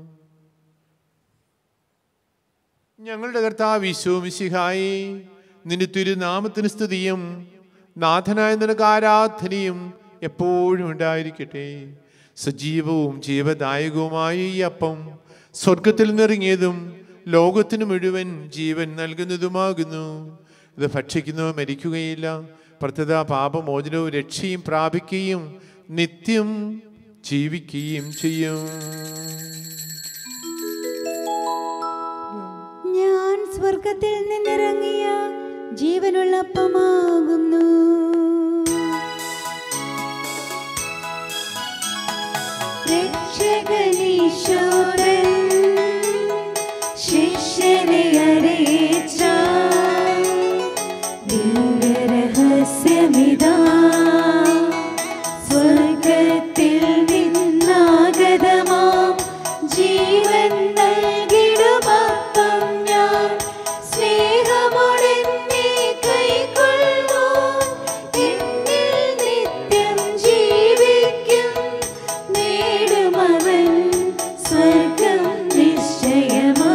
C: ഞങ്ങളുടെ കർത്താവ് വിശ്വമിശിഹായി നിന്റെ തിരുനാമത്തിന് സ്തുതിയും നാഥനായ നിനക്ക് ആരാധനയും എപ്പോഴും ഉണ്ടായിരിക്കട്ടെ സജീവവും ജീവദായകവുമായ ഈ അപ്പം സ്വർഗത്തിൽ നിന്നിറങ്ങിയതും ലോകത്തിന് മുഴുവൻ ജീവൻ നൽകുന്നതുമാകുന്നു ഇത് ഭക്ഷിക്കുന്നവ മരിക്കുകയില്ല പ്രത്യത പാപമോചനവും രക്ഷയും പ്രാപിക്കുകയും നിത്യം ജീവിക്കുകയും ചെയ്യും
E: ഞാൻ സ്വർഗത്തിൽ നിന്നിറങ്ങിയ ജീവനുള്ള അപ്പമാകുന്നു രക്ഷകനീശോരൻ ശിഷ്യനെ അറിയിച്ച ദിവ്യരഹസ്യമിതാ സ്വർഗത്തിൽ നിന്നാഗതമാം ജീവൻ നൽകിടുമപ്പം ഞാൻ സ്നേഹമോടെന്നെ കൈക്കൊള്ളൂ എന്നിൽ നിത്യം ജീവിക്കും നേടുമവൻ സ്വർഗം നിശ്ചയമാ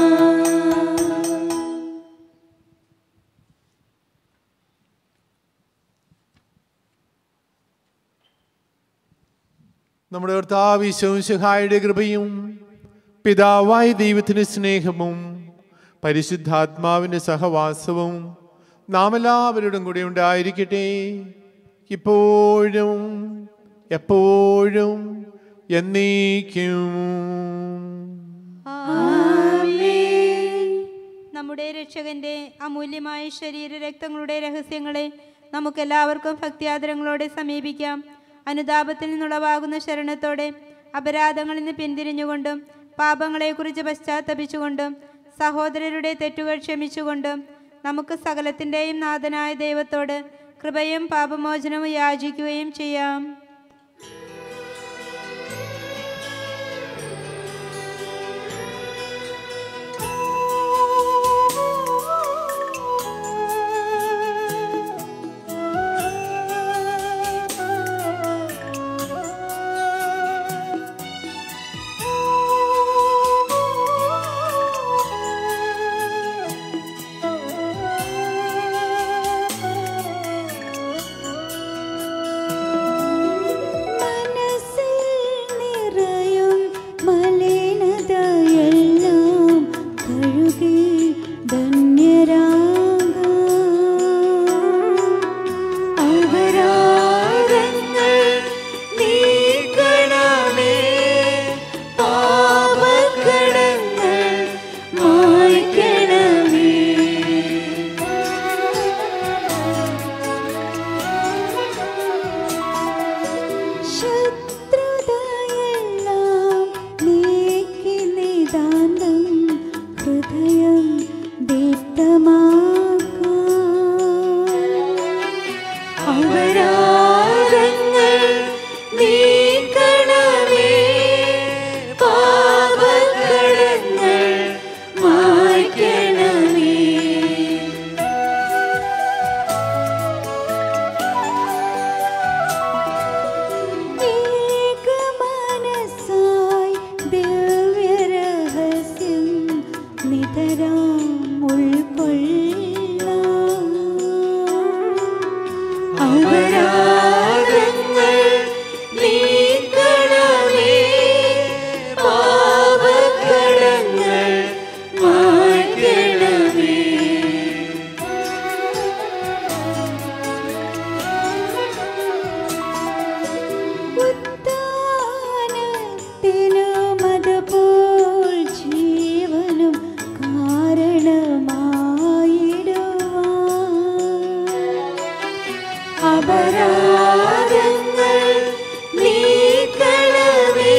C: നമ്മുടെ കർത്താവ് ശംശഹായുടെ കൃപയും പിതാവായ ദൈവത്തിന്റെ സ്നേഹവും പരിശുദ്ധാത്മാവിന്റെ സഹവാസവും നാം എല്ലാവരോടും കൂടെ ഉണ്ടായിരിക്കട്ടെ ഇപ്പോഴും എപ്പോഴും എന്നേക്കും
D: നമ്മുടെ രക്ഷകന്റെ അമൂല്യമായ ശരീര രക്തങ്ങളുടെ രഹസ്യങ്ങളെ നമുക്കെല്ലാവർക്കും ഭക്തിയാദരങ്ങളോടെ സമീപിക്കാം അനുതാപത്തിൽ നിന്നുളവാകുന്ന ശരണത്തോടെ അപരാധങ്ങളിൽ നിന്ന് പിന്തിരിഞ്ഞുകൊണ്ടും പാപങ്ങളെക്കുറിച്ച് പശ്ചാത്തപിച്ചുകൊണ്ടും സഹോദരരുടെ തെറ്റുകൾ ക്ഷമിച്ചുകൊണ്ടും നമുക്ക് സകലത്തിൻ്റെയും നാഥനായ ദൈവത്തോട് കൃപയും പാപമോചനവും യാചിക്കുകയും ചെയ്യാം
E: ആ അപരാധങ്ങൾ നീക്കണമേ പാപക്കടങ്ങൾ മായ്ക്കണമേ ഏകമനസ്സായി ദിവ്യരഹസ്യം നിതരാം ഉൾക്കൊള്ളാം. അപരാധങ്ങൾ നീക്കണമേ പാപക്കടങ്ങൾ മായ്ക്കണമേ ഉദ്ധാനത്തിനുമതുപോൽ ജീവനും കാരണമായിടുവാൻ അപരാധങ്ങൾ നീക്കണമേ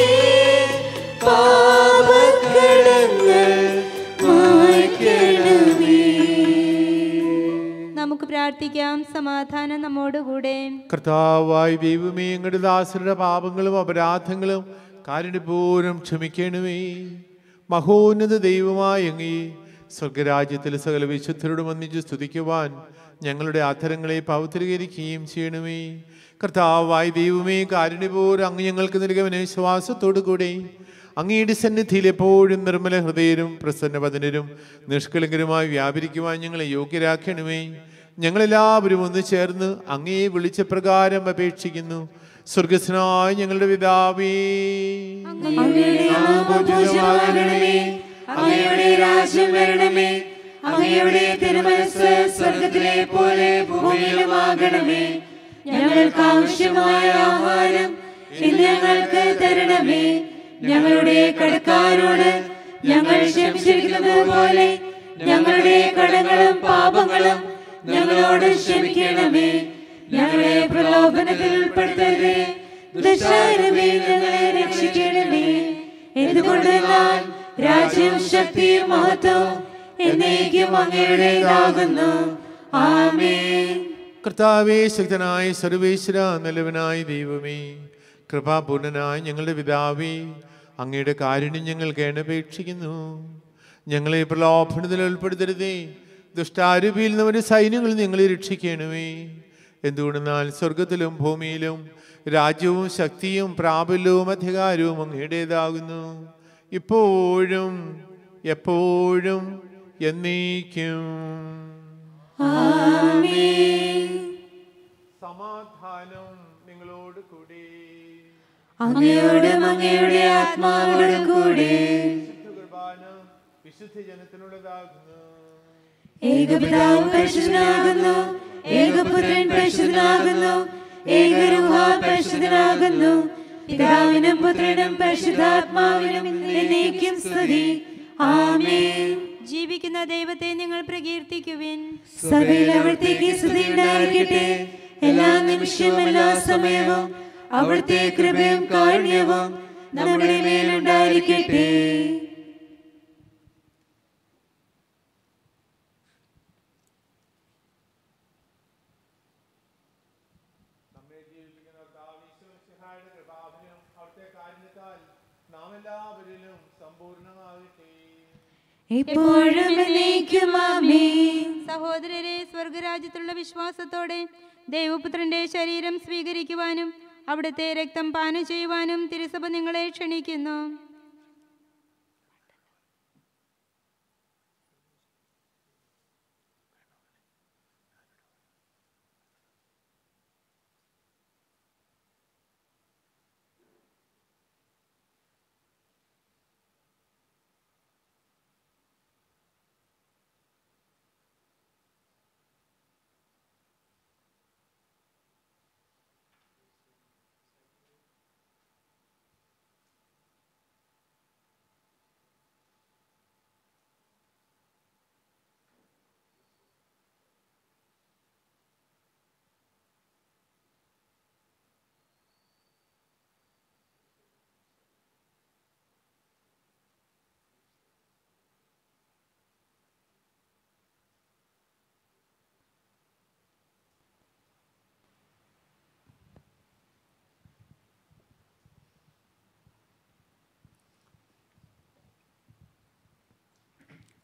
E: പാപക്കടങ്ങൾ മായ്ക്കണമേ
D: നമുക്ക് പ്രാർത്ഥിക്കാം സമാധാനം നമ്മോടുകൂടെ
C: കർത്താവായി ദൈവമേ ഞങ്ങളുടെ ദാസരുടെ പാപങ്ങളും അപരാധങ്ങളും കാരുണ്യപൂർവ്വം ക്ഷമിക്കണമേ മഹോന്നത ദൈവമായ അങ്ങേ സ്വർഗരാജ്യത്തിൽ സകല വിശുദ്ധരോടും ഒന്നിച്ച് സ്തുതിക്കുവാൻ ഞങ്ങളുടെ അധരങ്ങളെ പൗത്രീകരിക്കുകയും ചെയ്യണമേ കർത്താവായി ദൈവമേ കാരുണ്യപൂർവ്വം അങ്ങ് ഞങ്ങൾക്ക് നൽകുവനെ വിശ്വാസത്തോടു കൂടെ അങ്ങയുടെ സന്നിധിയിൽ എപ്പോഴും നിർമ്മല ഹൃദയരും പ്രസന്നവദനരും നിഷ്കളങ്കരുമായി വ്യാപരിക്കുവാൻ ഞങ്ങളെ യോഗ്യരാക്കണമേ ഞങ്ങളെല്ലാവരും ഒന്ന് ചേർന്ന് അങ്ങയെ വിളിച്ച പ്രകാരം അപേക്ഷിക്കുന്നു സ്വർഗസ്നായ ഞങ്ങളുടെ പിതാവേ
E: അങ്ങയുടെ നാമം പൂജിതമാകണമേ അങ്ങയുടെ രാജ്യം വരണമേ അങ്ങയുടെ തിരുമനസ് സ്വർഗത്തിലെ പോലെ ഭൂമിയിലുമാകണമേ ഞങ്ങൾക്ക് ആവശ്യമായ ആഹാരം ഇന്ന് ഞങ്ങൾക്ക് തരണമേ ഞങ്ങളുടെ കടക്കാരോട് ഞങ്ങൾ ക്ഷമിച്ചിരിക്കുന്നത് പോലെ ഞങ്ങളുടെ കടങ്ങളും പാപങ്ങളും ഞങ്ങളോട് ക്ഷമിക്കണമേ ഞങ്ങളെ പ്രലോഭനത്തിൽ ഉൾപ്പെടുത്തരുതേ ദുഷ്ടാരമേ ഞങ്ങളെ രക്ഷിക്കണമേ എന്തുകൊണ്ടെന്നാൽ രാജ്യം ശക്തിയും മഹത്വവും എന്നേക്കും അങ്ങയുടേതാകുന്നു ആമേൻ
C: കർത്താവേ ശക്തനായ സർവേശ്വര നല്ലവനായ ദൈവമേ കൃപാപൂർണനായ ഞങ്ങളുടെ പിതാവേ അങ്ങയുടെ കാരുണ്യം ഞങ്ങൾ കേണപേക്ഷിക്കുന്നു ഞങ്ങളെ പ്രലോഭനത്തിൽ ഉൾപ്പെടുത്തരുതേ ദുഷ്ടാരൂപിയിൽ നമ്മുടെ സൈന്യങ്ങൾ ഞങ്ങളെ രക്ഷിക്കണമേ എന്തുകൊണ്ടെന്നാൽ സ്വർഗത്തിലും ഭൂമിയിലും രാജ്യവും ശക്തിയും പ്രാബല്യവും അധികാരവും അങ്ങയുടേതാകുന്നു ഇപ്പോഴും എപ്പോഴും എന്നേക്കും സമാധാനം നിങ്ങളോട് കൂടി
E: അങ്ങയോടും അങ്ങയുടെ ആത്മാവോടും കൂടെ
C: വിശുദ്ധ കുർബാന വിശുദ്ധ ജനത്തിനുള്ളതാകുന്നു
E: ഏകപിതാവ് പരിശുദ്ധനാകുന്നു ഏകപുത്രൻ പരിശുദ്ധനാകുന്നു ഏകരൂഹ പരിശുദ്ധനാകുന്നു പിതാവിനും പുത്രനും പരിശുദ്ധാത്മാവിനും എന്നേക്കും സ്തുതി ആമേൻ
D: ജീവിക്കുന്ന ദൈവത്തെ നിങ്ങൾ പ്രകീർത്തിക്കുവിൻ
E: സഭയിൽ അവിടത്തേക്ക് സ്തുതി ഉണ്ടായിരിക്കട്ടെ എല്ലാ നിമിഷവും എല്ലാ സമയവും അവിടുത്തെ കൃപയും കാരുണ്യവും നമ്മുടെ മേലുണ്ടായിരിക്കട്ടെ
C: നാം എല്ലാവരിലും സമ്പൂർണ്ണമാകട്ടെ
E: എപ്പോഴും എന്നേക്കും ആമേൻ
D: സഹോദരരെ സ്വർഗരാജ്യത്തുള്ള വിശ്വാസത്തോടെ ദൈവപുത്രന്റെ ശരീരം സ്വീകരിക്കുവാനും അവിടുത്തെ രക്തം പാനം ചെയ്യുവാനും തിരുസഭ നിങ്ങളെ ക്ഷണിക്കുന്നു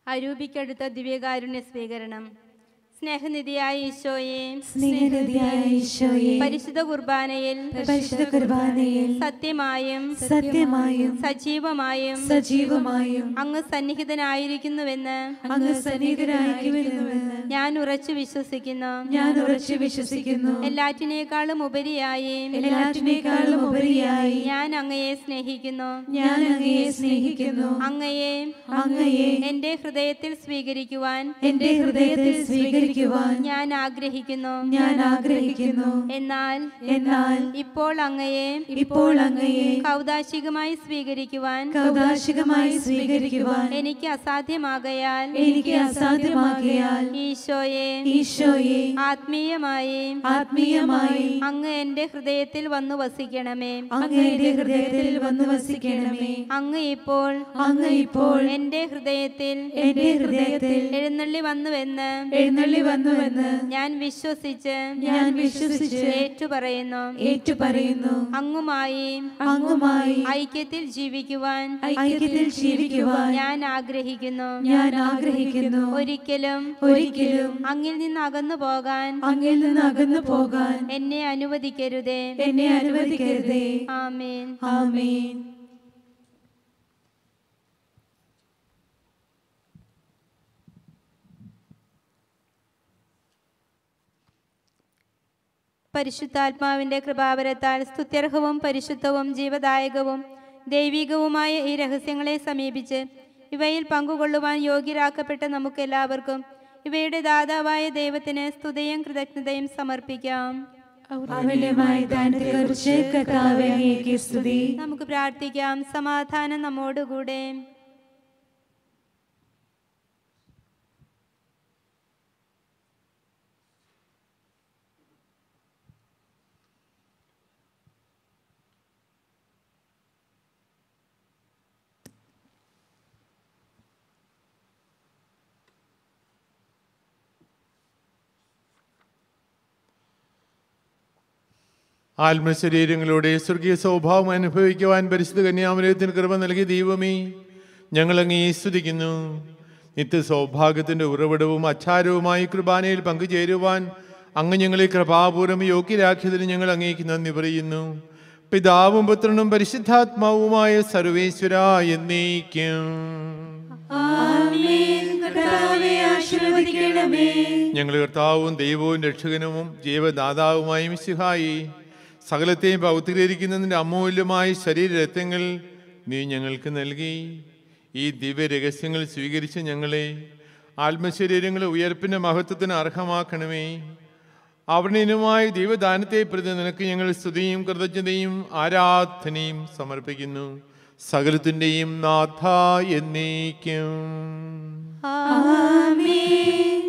D: അരൂപിക്കടുത്ത ദിവ്യകാരുണ്യ സ്വീകരണം സ്നേഹനിധിയായ ഈശോയെ
E: സ്നേഹനിധിയായ ഈശോയെ
D: പരിശുദ്ധ കുർബാനയിൽ
E: പരിശുദ്ധ കുർബാനയിൽ
D: സത്യമായും
E: സത്യമായും
D: സജീവമായും
E: സജീവമായും
D: അങ്ങ് സന്നിഹിതനായിരിക്കുന്നുവെന്ന്
E: അങ്ങ് സന്നിഹിതനായിരിക്കുന്നുവെന്ന്
D: ഞാൻ ഉറച്ചു വിശ്വസിക്കുന്നു
E: ഞാൻ ഉറച്ചു വിശ്വസിക്കുന്നു
D: എല്ലാറ്റിനേക്കാളും ഉപരിയായി
E: എല്ലാറ്റിനേക്കാളും ഉപരിയായി
D: ഞാൻ അങ്ങയെ സ്നേഹിക്കുന്നു
E: ഞാൻ അങ്ങയെ സ്നേഹിക്കുന്നു
D: അങ്ങയെ
E: അങ്ങയെ
D: എന്റെ ഹൃദയത്തിൽ സ്വീകരിക്കുവാൻ
E: എന്റെ ഹൃദയത്തിൽ സ്വീകരിക്കുവാൻ
D: ഞാൻ ആഗ്രഹിക്കുന്നു
E: ഞാൻ ആഗ്രഹിക്കുന്നു
D: എന്നാൽ
E: എന്നാൽ
D: ഇപ്പോൾ അങ്ങയെ
E: ഇപ്പോൾ അങ്ങയെ
D: കൗതാശികമായി സ്വീകരിക്കുവാൻ
E: കൗതാശികമായി സ്വീകരിക്കുവാൻ
D: എനിക്ക് അസാധ്യമാകയാൽ
E: എനിക്ക് അസാധ്യമാകിയാൽ
D: ഈശോയെ
E: ഈശോയെ
D: ആത്മീയമായി
E: ആത്മീയമായി
D: അങ്ങ് എന്റെ ഹൃദയത്തിൽ വന്നു വസിക്കണമേ
E: അങ്ങ് എന്റെ ഹൃദയത്തിൽ വന്നു വസിക്കണമേ
D: അങ്ങ് ഇപ്പോൾ
E: അങ്ങ് ഇപ്പോൾ
D: എന്റെ ഹൃദയത്തിൽ
E: എന്റെ ഹൃദയത്തിൽ
D: എഴുന്നള്ളി വന്നുവെന്ന്
E: എഴുന്നള്ളി വന്നുവെന്ന്
D: ഞാൻ വിശ്വസിച്ച്
E: ഞാൻ വിശ്വസിച്ച്
D: ഏറ്റുപറയുന്നു
E: ഏറ്റുപറയുന്നു
D: അങ്ങുമായി
E: അങ്ങുമായി
D: ഐക്യത്തിൽ ജീവിക്കുവാൻ
E: ഐക്യത്തിൽ ജീവിക്കുവാൻ
D: ഞാൻ ആഗ്രഹിക്കുന്നു
E: ഞാൻ ആഗ്രഹിക്കുന്നു
D: ഒരിക്കലും
E: ഒരിക്കലും
D: അങ്ങിൽ നിന്ന് അകന്നു പോകാൻ
E: അങ്ങിൽ നിന്ന് അകന്നു പോകാൻ
D: എന്നെ അനുവദിക്കരുതേ
E: എന്നെ അനുവദിക്കരുതേ
D: ആമേൻ
E: ആമേൻ
D: പരിശുദ്ധാത്മാവിന്റെ കൃപാവരത്താൽ സ്തുത്യർഹവും പരിശുദ്ധവും ജീവദായകവും ദൈവികവുമായ ഈ രഹസ്യങ്ങളെ സമീപിച്ച് ഇവയിൽ പങ്കുകൊള്ളുവാൻ യോഗ്യരാക്കപ്പെട്ട നമുക്കെല്ലാവർക്കും ഇവയുടെ ദാതാവായ ദൈവത്തിന് സ്തുതിയും കൃതജ്ഞതയും സമർപ്പിക്കാം
E: അവല്യമായ ദാനത്തെക്കുറിച്ച് കർത്താവേ അങ്ങേക്ക് സ്തുതി
D: നമുക്ക് പ്രാർത്ഥിക്കാം സമാധാനം നമ്മോടുകൂടെ
C: ആത്മശരീരങ്ങളുടെ സ്വർഗീയ സ്വഭാവം അനുഭവിക്കുവാൻ പരിശുദ്ധ കന്യാമലയത്തിന് കൃപ നൽകിയ ദൈവമേ ഞങ്ങൾ അങ്ങേ സ്തുതിക്കുന്നു നിത്യ സൗഭാഗ്യത്തിന്റെ ഉറവിടവും അച്ചാരവുമായി കുർബാനയിൽ പങ്കുചേരുവാൻ അങ്ങ് ഞങ്ങളെ കൃപാപൂർവ്വം യോഗ്യരാക്കിയതിന് ഞങ്ങൾ അങ്ങേക്ക് നന്ദി പറയുന്നു പിതാവും പുത്രനും പരിശുദ്ധാത്മാവുമായ സർവേശ്വര എന്നേക്കും
E: ആമേൻ കർത്താവേ ആശീർവദിക്കണമേ
C: ഞങ്ങൾ കർത്താവും ദൈവവും രക്ഷകനും ജീവദാതാവുമായ മിശിഹായി സകലത്തെയും പൗത്രീകരിക്കുന്നതിൻ്റെ അമൂല്യമായ ശരീരരത്നങ്ങൾ നീ ഞങ്ങൾക്ക് നൽകി ഈ ദിവ്യ രഹസ്യങ്ങൾ സ്വീകരിച്ച് ഞങ്ങളെ ആത്മശരീരങ്ങളെ ഉയർപ്പിൻ്റെ മഹത്വത്തിന് അർഹമാക്കണമേ അവർണീനുമായ ദൈവദാനത്തെ പ്രതി നിനക്ക് ഞങ്ങൾ സ്തുതിയും കൃതജ്ഞതയും ആരാധനയും സമർപ്പിക്കുന്നു സകലത്തിൻ്റെയും നാഥ എന്നേക്കും
E: ആമേൻ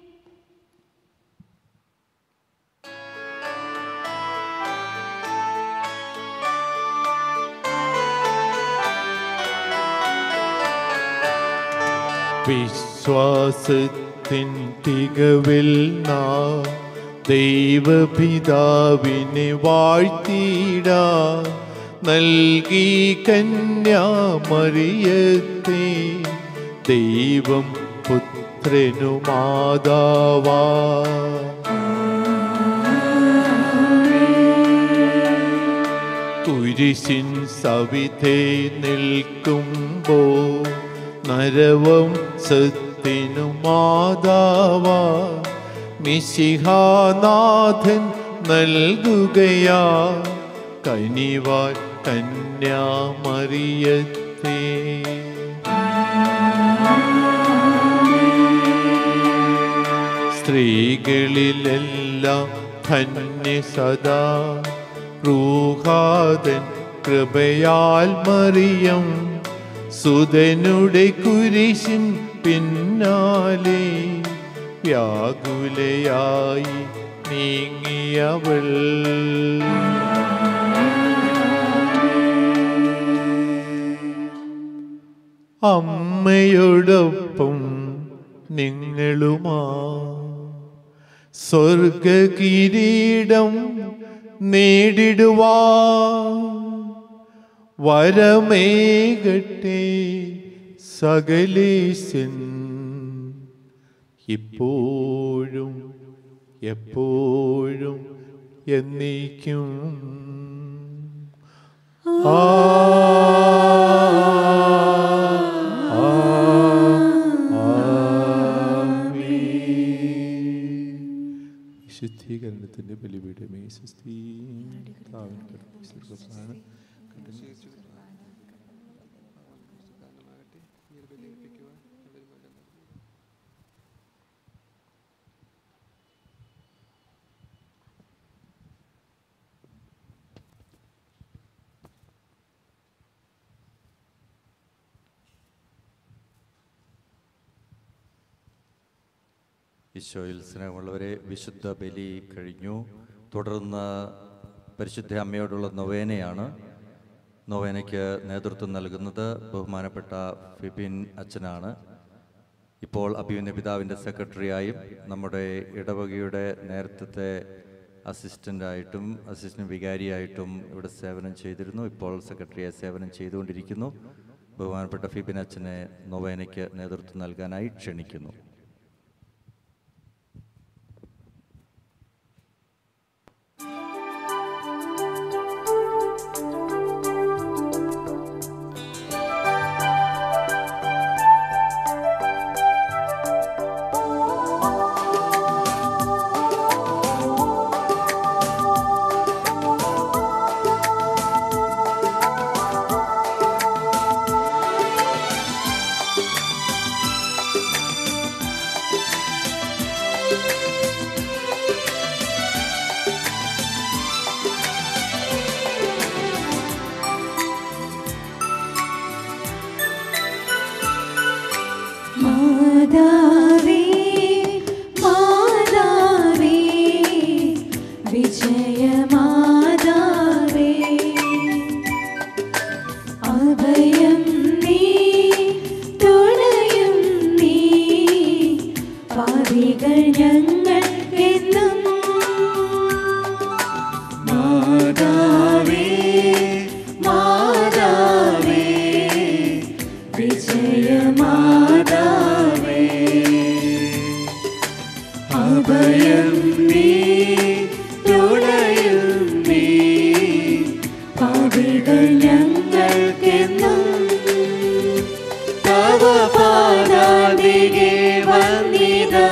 C: വിശ്വാസത്തിൻ തികവിൽ നാം ദൈവപിതാവിനെ വാഴ്ത്തിട നൽകി കന്യാമറിയത്തെ ദൈവം പുത്രനു മാതാവാ കുരിശിൻ സവിധേ നിൽക്കുമ്പോ നരവം സത്തിനു മാതാവാ മിശിഹാനാഥൻ നൽകുകയാ കനിവാൻ കന്യാമറിയത്തെ സ്ത്രീകളിലെല്ലാം ധന്യ സദാ റൂഹാദൻ കൃപയാൽ മറിയം സുതനുടെ കുരിശിൻ പിന്നാലെ വ്യാകുലയായി നീങ്ങിയവൾ അമ്മയോടൊപ്പം നിങ്ങളുമാ സ്വർഗകിരീടം നേടിടുവാ വരമേകട്ടെ സകലേശൻ ഇപ്പോഴും എപ്പോഴും എന്നേക്കും ആ ആ, ആമേൻ. വിശുദ്ധീകരണത്തിന്റെ ബലിപീഠമേ സ്വസ്തി കർത്താവിൻ കൃപ, സ്വർഗ്ഗപ്രാണൻ,
B: ഈശോയിൽ സ്നേഹമുള്ളവരെ വിശുദ്ധ ബലി കഴിഞ്ഞു തുടർന്ന് പരിശുദ്ധ അമ്മയോടുള്ള നൊവേനയാണ് നൊവേനയ്ക്ക് നേതൃത്വം നൽകുന്നത് ബഹുമാനപ്പെട്ട ഫിബിൻ അച്ഛനാണ് ഇപ്പോൾ അഭിമന്യ പിതാവിൻ്റെ സെക്രട്ടറിയായും നമ്മുടെ ഇടവകയുടെ നേരത്തെ അസിസ്റ്റൻ്റായിട്ടും അസിസ്റ്റന്റ് വികാരിയായിട്ടും ഇവിടെ സേവനം ചെയ്തിരുന്നു ഇപ്പോൾ സെക്രട്ടറിയായി സേവനം ചെയ്തുകൊണ്ടിരിക്കുന്നു ബഹുമാനപ്പെട്ട ഫിബിൻ അച്ഛനെ നൊവേനയ്ക്ക് നേതൃത്വം നൽകാനായി ക്ഷണിക്കുന്നു
E: മാതാവേ മാതാവേ വിജയമാതാവേ അഭയം നീ തുണയും നീ പാപികൾ ഞങ്ങൾ എന്നും മാതാവേ മാതാവേ വിജയമാതാവേ അഭയം നീ തുണയും നീ പാപികൾ ഞങ്ങൾക്കെന്നും തവ പാദാതികെ വന്നിതാ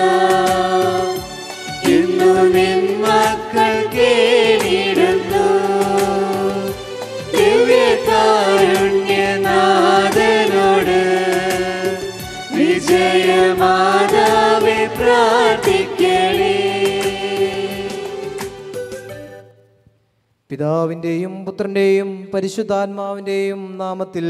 E: ഇന്നു നിൻ മക്കൾ കേണിടുന്നു ദിവ്യകാരുണ്യനാഥനോട് വിജയമാതാവെ പ്രാർത്ഥിക്കണേ
H: പിതാവിൻ്റെയും പുത്രൻ്റെയും പരിശുദ്ധാത്മാവിൻ്റെയും നാമത്തിൽ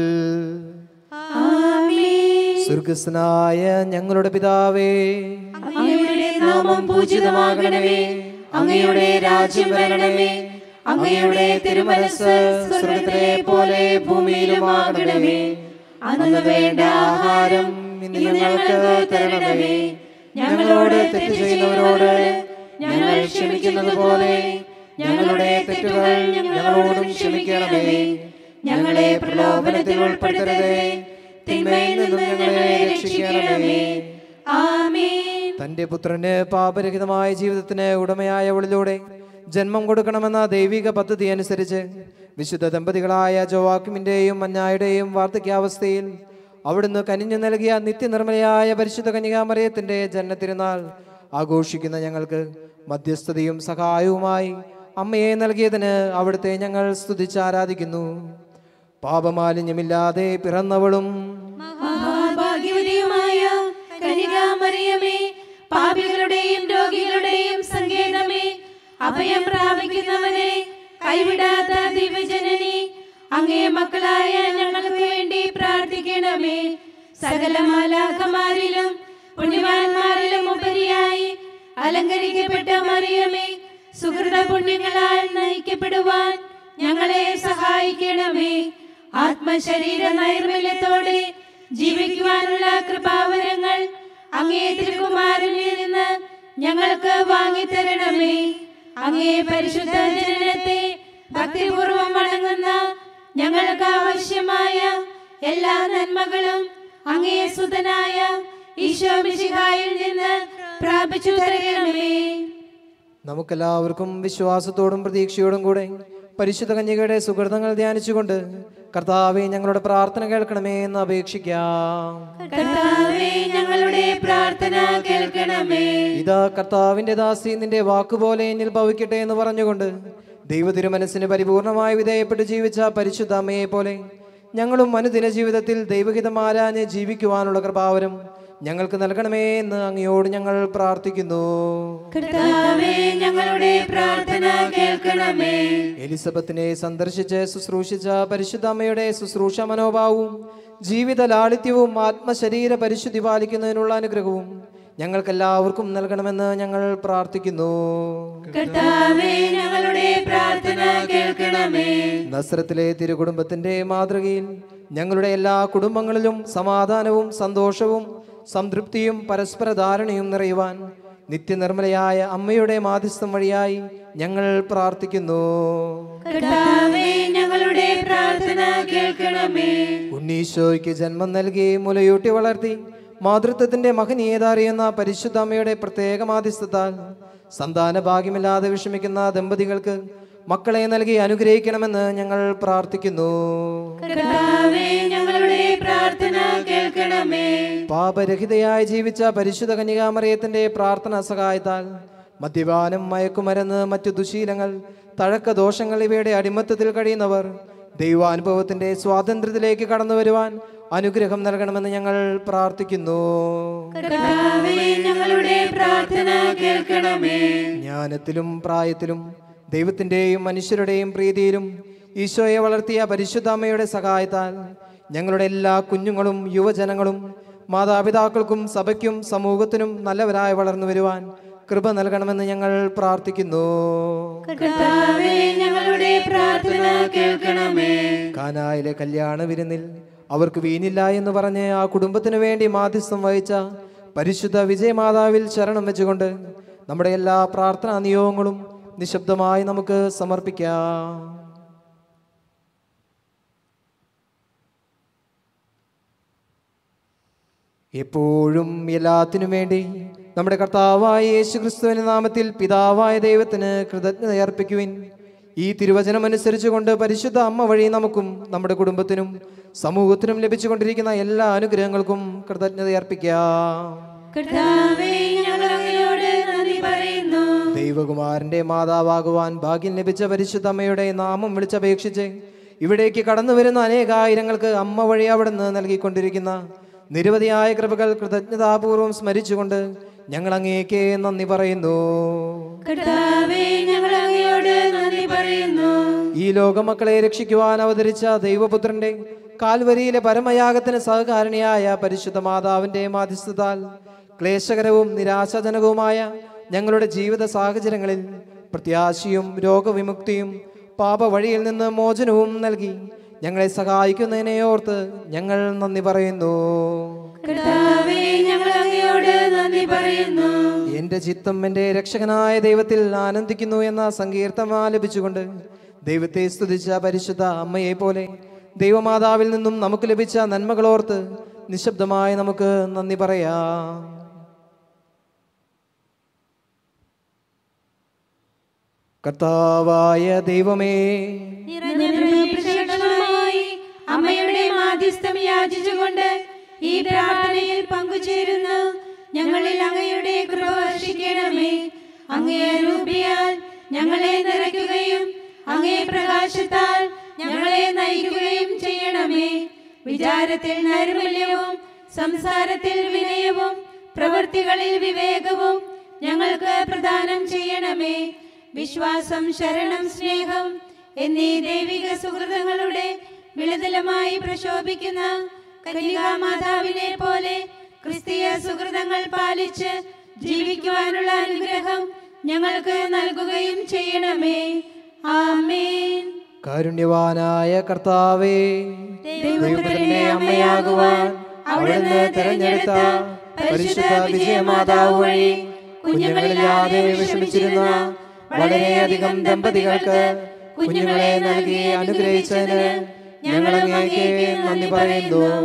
H: സ്വർഗസ്നായ ഞങ്ങളുടെ പിതാവേ
E: അങ്ങയുടെ നാമം പൂജിതമാകണമേ അങ്ങയുടെ രാജ്യം വരണമേ അങ്ങയുടെ തിരുമനസ് സ്വർഗത്തിലെ പോലെ ഭൂമിയിലുമാകണമേ അന്ന് വേണ്ട ആഹാരം ഇന്ന് ഞങ്ങൾക്ക് തരണമേ ഞങ്ങളോട് തെറ്റ് ചെയ്യുന്നവരോട് ഞങ്ങൾ ക്ഷമിക്കുന്നത് പോലെ ഞങ്ങളുടെ തെറ്റുകൾ ഞങ്ങളോടും ക്ഷമിക്കണമേ ഞങ്ങളെ പ്രലോഭനത്തിൽ ഉൾപ്പെടുത്തരുതേ തിന്മയിൽ നിന്നും ഞങ്ങളെ രക്ഷിക്കണമേ ആമേൻ
H: തൻ്റെ പുത്രന് പാപരഹിതമായ ജീവിതത്തിന് ഉടമയായവളിലൂടെ ജന്മം കൊടുക്കണമെന്ന ദൈവിക പദ്ധതി അനുസരിച്ച് വിശുദ്ധ ദമ്പതികളായ ജോവാക്കിമിൻ്റെയും മഞ്ഞായുടെയും വാർദ്ധക്യാവസ്ഥയിൽ അവിടുന്ന് കനിഞ്ഞു നൽകിയ നിത്യനിർമ്മലയായ പരിശുദ്ധ കന്യകാമറിയത്തിൻ്റെ ജന്മത്തിരുന്നാൾ ആഘോഷിക്കുന്ന ഞങ്ങൾക്ക് മധ്യസ്ഥതയും സഹായവുമായി അമ്മയെ നൽകിയതിന് അവിടുത്തെ ഞങ്ങൾ സ്തുതിച്ച് ആരാധിക്കുന്നു പാപമാലിന്യമില്ലാതെ പിറന്നവളും
E: മഹാഭാഗ്യവതിയുമായ കനികാമറിയമേ പാപികളുടെയും രോഗികളുടെയും സങ്കേതമേ അഭയം പ്രാപിക്കുന്നവനെ കൈവിടാത്ത ദിവ്യജനനി അങ്ങേ മക്കളായ ഞങ്ങൾക്ക് വേണ്ടി പ്രാർത്ഥിക്കണമേ സകല മാലാഖമാരിലും പുണ്യവാന്മാരിലും ഉപരിയായി അലങ്കരിക്കപ്പെട്ട മറിയമേ സുഹൃത പുണ്യങ്ങളാൽ നയിക്കപ്പെടുവാൻ ഞങ്ങളെ സഹായിക്കണമേ ആത്മശരീര നൈർമല്യത്തോടെ ജീവിക്കുവാനുള്ള കൃപാവരങ്ങൾ അങ്ങേ തിരുകുമാരനിൽ നിന്ന് ഞങ്ങൾക്ക് വാങ്ങിത്തരണമേ അങ്ങേ പരിശുദ്ധ ജനനത്തെ ഭക്തിപൂർവം വണങ്ങുന്ന ഞങ്ങൾക്ക് ആവശ്യമായ എല്ലാ നന്മകളും അങ്ങേ സുതനായ ഈശോ മിശിഹായിൽ നിന്ന് പ്രാപിച്ചു തരണമേ
H: നമുക്കെല്ലാവർക്കും വിശ്വാസത്തോടും പ്രതീക്ഷയോടും കൂടെ പരിശുദ്ധ കന്യകയുടെ സുഹൃതങ്ങൾ ധ്യാനിച്ചുകൊണ്ട് കർത്താവെ ഞങ്ങളുടെ പ്രാർത്ഥന കേൾക്കണമേ എന്ന് അപേക്ഷിക്കാം
E: കർത്താവേ ഞങ്ങളുടെ പ്രാർത്ഥന കേൾക്കണമേ
H: ഇതാ കർത്താവിന്റെ ദാസി നിന്റെ വാക്കുപോലെ എന്നിൽ ഭവിക്കട്ടെ എന്ന് പറഞ്ഞുകൊണ്ട് ദൈവ തിരുമനസ്സിന് പരിപൂർണമായി വിധേയപ്പെട്ട് ജീവിച്ച പരിശുദ്ധ അമ്മയെ പോലെ ഞങ്ങളും അനുദിന ജീവിതത്തിൽ ദൈവഹിതം ആരാഞ്ഞ് ജീവിക്കുവാനുള്ള കൃപാവരം ഞങ്ങൾക്ക് നൽകണമേ എന്ന് അങ്ങയോട് ഞങ്ങൾ പ്രാർത്ഥിക്കുന്നു
E: കർത്താവേ ഞങ്ങളുടെ പ്രാർത്ഥന കേൾക്കണമേ
H: എലിസബത്തിനെ സന്ദർശിച്ച് ശുശ്രൂഷിച്ച പരിശുദ്ധ അമ്മയുടെ ശുശ്രൂഷ മനോഭാവവും ജീവിത ലാളിത്യവും ആത്മശരീര പരിശുദ്ധി പാലിക്കുന്നതിനുള്ള അനുഗ്രഹവും ഞങ്ങൾക്കെല്ലാവർക്കും നൽകണമെന്ന് ഞങ്ങൾ പ്രാർത്ഥിക്കുന്നു
E: കർത്താവേ ഞങ്ങളുടെ പ്രാർത്ഥന കേൾക്കണമേ
H: നസ്രത്തിലെ തിരുകുടുംബത്തിന്റെ മാതൃകയിൽ ഞങ്ങളുടെ എല്ലാ കുടുംബങ്ങളിലും സമാധാനവും സന്തോഷവും സംതൃപ്തിയും പരസ്പര ധാരണയും നിറയുവാൻ നിത്യനിർമ്മലയായ അമ്മയുടെ മാധ്യസ്ഥം വഴിയായി ഞങ്ങൾ പ്രാർത്ഥിക്കുന്നു
E: കർത്താവേ ഞങ്ങളുടെ പ്രാർത്ഥന കേൾക്കണമേ
H: ഉണ്ണീശോയ്ക്ക് ജന്മം നൽകി മുലയൂട്ടി വളർത്തി മാതൃത്വത്തിന്റെ മഹനീയത അറിയുന്ന പരിശുദ്ധ അമ്മയുടെ പ്രത്യേക മാധ്യസ്ഥത്താൽ സന്താന ഭാഗ്യമില്ലാതെ വിഷമിക്കുന്ന ദമ്പതികൾക്ക് മക്കളെ നൽകി അനുഗ്രഹിക്കണമെന്ന് ഞങ്ങൾ പ്രാർത്ഥിക്കുന്നു
E: കർത്താവേ ഞങ്ങളുടെ പ്രാർത്ഥന കേൾക്കണമേ
H: പാപരഹിതയായി ജീവിച്ച പരിശുദ്ധ കന്യകാമറിയത്തിന്റെ പ്രാർത്ഥന സഹായത്താൽ മദ്യപാനം മയക്കുമരുന്ന് മറ്റു ദുശീലങ്ങൾ തഴക്ക ദോഷങ്ങൾ ഇവയുടെ അടിമത്തത്തിൽ കഴിയുന്നവർ ദൈവാനുഭവത്തിന്റെ സ്വാതന്ത്ര്യത്തിലേക്ക് കടന്നു വരുവാൻ അനുഗ്രഹം നൽകണമെന്ന് ഞങ്ങൾ പ്രാർത്ഥിക്കുന്നു
E: കർത്താവേ ഞങ്ങളുടെ പ്രാർത്ഥന കേൾക്കണമേ
H: ജ്ഞാനത്തിലും പ്രായത്തിലും ദൈവത്തിൻ്റെയും മനുഷ്യരുടെയും പ്രീതിയിലും ഈശോയെ വളർത്തിയ പരിശുദ്ധ അമ്മയുടെ സഹായത്താൽ ഞങ്ങളുടെ എല്ലാ കുഞ്ഞുങ്ങളും യുവജനങ്ങളും മാതാപിതാക്കൾക്കും സഭയ്ക്കും സമൂഹത്തിനും നല്ലവരായി വളർന്നു വരുവാൻ കൃപ നൽകണമെന്ന് ഞങ്ങൾ പ്രാർത്ഥിക്കുന്നു
E: കർത്താവേ ഞങ്ങളുടെ പ്രാർത്ഥന കേൾക്കണമേ
H: കാനായിലെ കല്യാണ വിരുന്നിൽ അവർക്ക് വീഞ്ഞില്ല എന്ന് പറഞ്ഞ് ആ കുടുംബത്തിനു വേണ്ടി മാധ്യസ്ഥം വഹിച്ച പരിശുദ്ധ വിജയമാതാവിൽ ശരണം വെച്ചുകൊണ്ട് നമ്മുടെ എല്ലാ പ്രാർത്ഥനാ നിയോഗങ്ങളും നിശബ്ദമായി നമുക്ക് സമർപ്പിക്കാം എപ്പോഴും എല്ലാത്തിനും വേണ്ടി നമ്മുടെ കർത്താവായ യേശു ക്രിസ്തുവിന്റെ നാമത്തിൽ പിതാവായ ദൈവത്തിന് കൃതജ്ഞത അർപ്പിക്കുവിൻ ഈ തിരുവചനം അനുസരിച്ചുകൊണ്ട് പരിശുദ്ധ അമ്മ വഴി നമുക്കും നമ്മുടെ കുടുംബത്തിനും സമൂഹത്തിനും ലഭിച്ചുകൊണ്ടിരിക്കുന്ന എല്ലാ അനുഗ്രഹങ്ങൾക്കും കൃതജ്ഞത അർപ്പിക്കാം
E: കർത്താവേ ഞങ്ങൾ അങ്ങയോട് നന്ദി പറയുന്നു
H: ദൈവകുമാരന്റെ മാതാവാകുവാൻ ഭാഗ്യം ലഭിച്ച പരിശുദ്ധ അമ്മയുടെ നാമം വിളിച്ചപേക്ഷിച്ച് ഇവിടേക്ക് കടന്നു വരുന്ന അനേകായിരങ്ങൾക്ക് അമ്മ വഴി അവിടുന്ന് നൽകിക്കൊണ്ടിരിക്കുന്ന നിരവധിയായ കൃപകൾ കൃതജ്ഞതാപൂർവം സ്മരിച്ചുകൊണ്ട് ഞങ്ങൾ അങ്ങേക്ക് നന്ദി പറയുന്നു
E: കർത്താവേ ഞങ്ങൾ അങ്ങയോട് നന്ദി പറയുന്നു
H: ഈ ലോകമക്കളെ രക്ഷിക്കുവാൻ അവതരിച്ച ദൈവപുത്രന്റെ കാൽവരിയിലെ പരമയാഗത്തിന് സഹകാരണിയായ പരിശുദ്ധ മാതാവിന്റെ മാധ്യസ്ഥതാൽ ക്ലേശകരവും നിരാശാജനകവുമായ ഞങ്ങളുടെ ജീവിത സാഹചര്യങ്ങളിൽ പ്രത്യാശയും രോഗവിമുക്തിയും പാപവഴിയിൽ നിന്ന് മോചനവും നൽകി ഞങ്ങളെ സഹായിക്കുന്നതിനെ ഓർത്ത് ഞങ്ങൾ നന്ദി പറയുന്നു
E: കർത്താവേ ഞങ്ങൾ അങ്ങയോട് നന്ദി പറയുന്നു
H: എന്റെ ചിത്തം എൻ്റെ രക്ഷകനായ ദൈവത്തിൽ ആനന്ദിക്കുന്നു എന്ന സങ്കീർത്തനം ആലപിച്ചുകൊണ്ട് ദൈവത്തെ സ്തുതിച്ച പരിശുദ്ധ അമ്മയെ പോലെ ദൈവമാതാവിൽ നിന്നും നമുക്ക് ലഭിച്ച നന്മകളോർത്ത് നിശബ്ദമായി നമുക്ക് നന്ദി പറയാം കർത്താവായ ദൈവമേ
E: പ്രത്യക്ഷമായി അമ്മയുടെ മാധ്യസ്ഥം യാചിച്ചുകൊണ്ട് ഈ പ്രാർത്ഥനയിൽ പങ്കുചേരുന്ന ഞങ്ങളിൽ അങ്ങയുടെ കൃപ വർഷിക്കണമേ അങ്ങേ രൂപിയാൽ ഞങ്ങളെ നിറയ്ക്കുകയും അങ്ങേ പ്രകാശത്താൽ ഞങ്ങളെ നയിക്കുകയും ചെയ്യണമേ വിചാരത്തിൽ നൈർമല്യവും സംസാരത്തിൽ വിനയവും പ്രവൃത്തികളിൽ വിവേകവും ഞങ്ങൾക്ക് പ്രദാനം ചെയ്യണമേ വിശ്വാസം ശരണം സ്നേഹം എന്നീ ദൈവിക സുഹൃതങ്ങളുടെ വിളതലമായി പ്രശോഭിക്കുന്ന കന്യകാമാതാവിനെ പോലെ ക്രിസ്തീയ സുഹൃതങ്ങൾ പാലിച്ച് ജീവിക്കുവാനുള്ള അനുഗ്രഹം ഞങ്ങൾക്ക് നൽകുകയും ചെയ്യണമേ ആമേൻ
H: കാരുണ്യവാനായ കർത്താവേ ദൈവത്തിന്റെ അമ്മയാകുവാൻ അവിടുന്ന് തെരഞ്ഞെടുത്ത പരിശുദ്ധ വിജയമാതാവ് വഴി കുഞ്ഞുങ്ങളില്ലാതെ വിഷമിച്ചിരുന്ന വളരെയധികം ദമ്പതികൾക്ക് കുഞ്ഞുങ്ങളെ നൽകി അനുഗ്രഹിച്ചതിന് ഞങ്ങൾ അങ്ങേക്ക് നന്ദി പറയുന്നു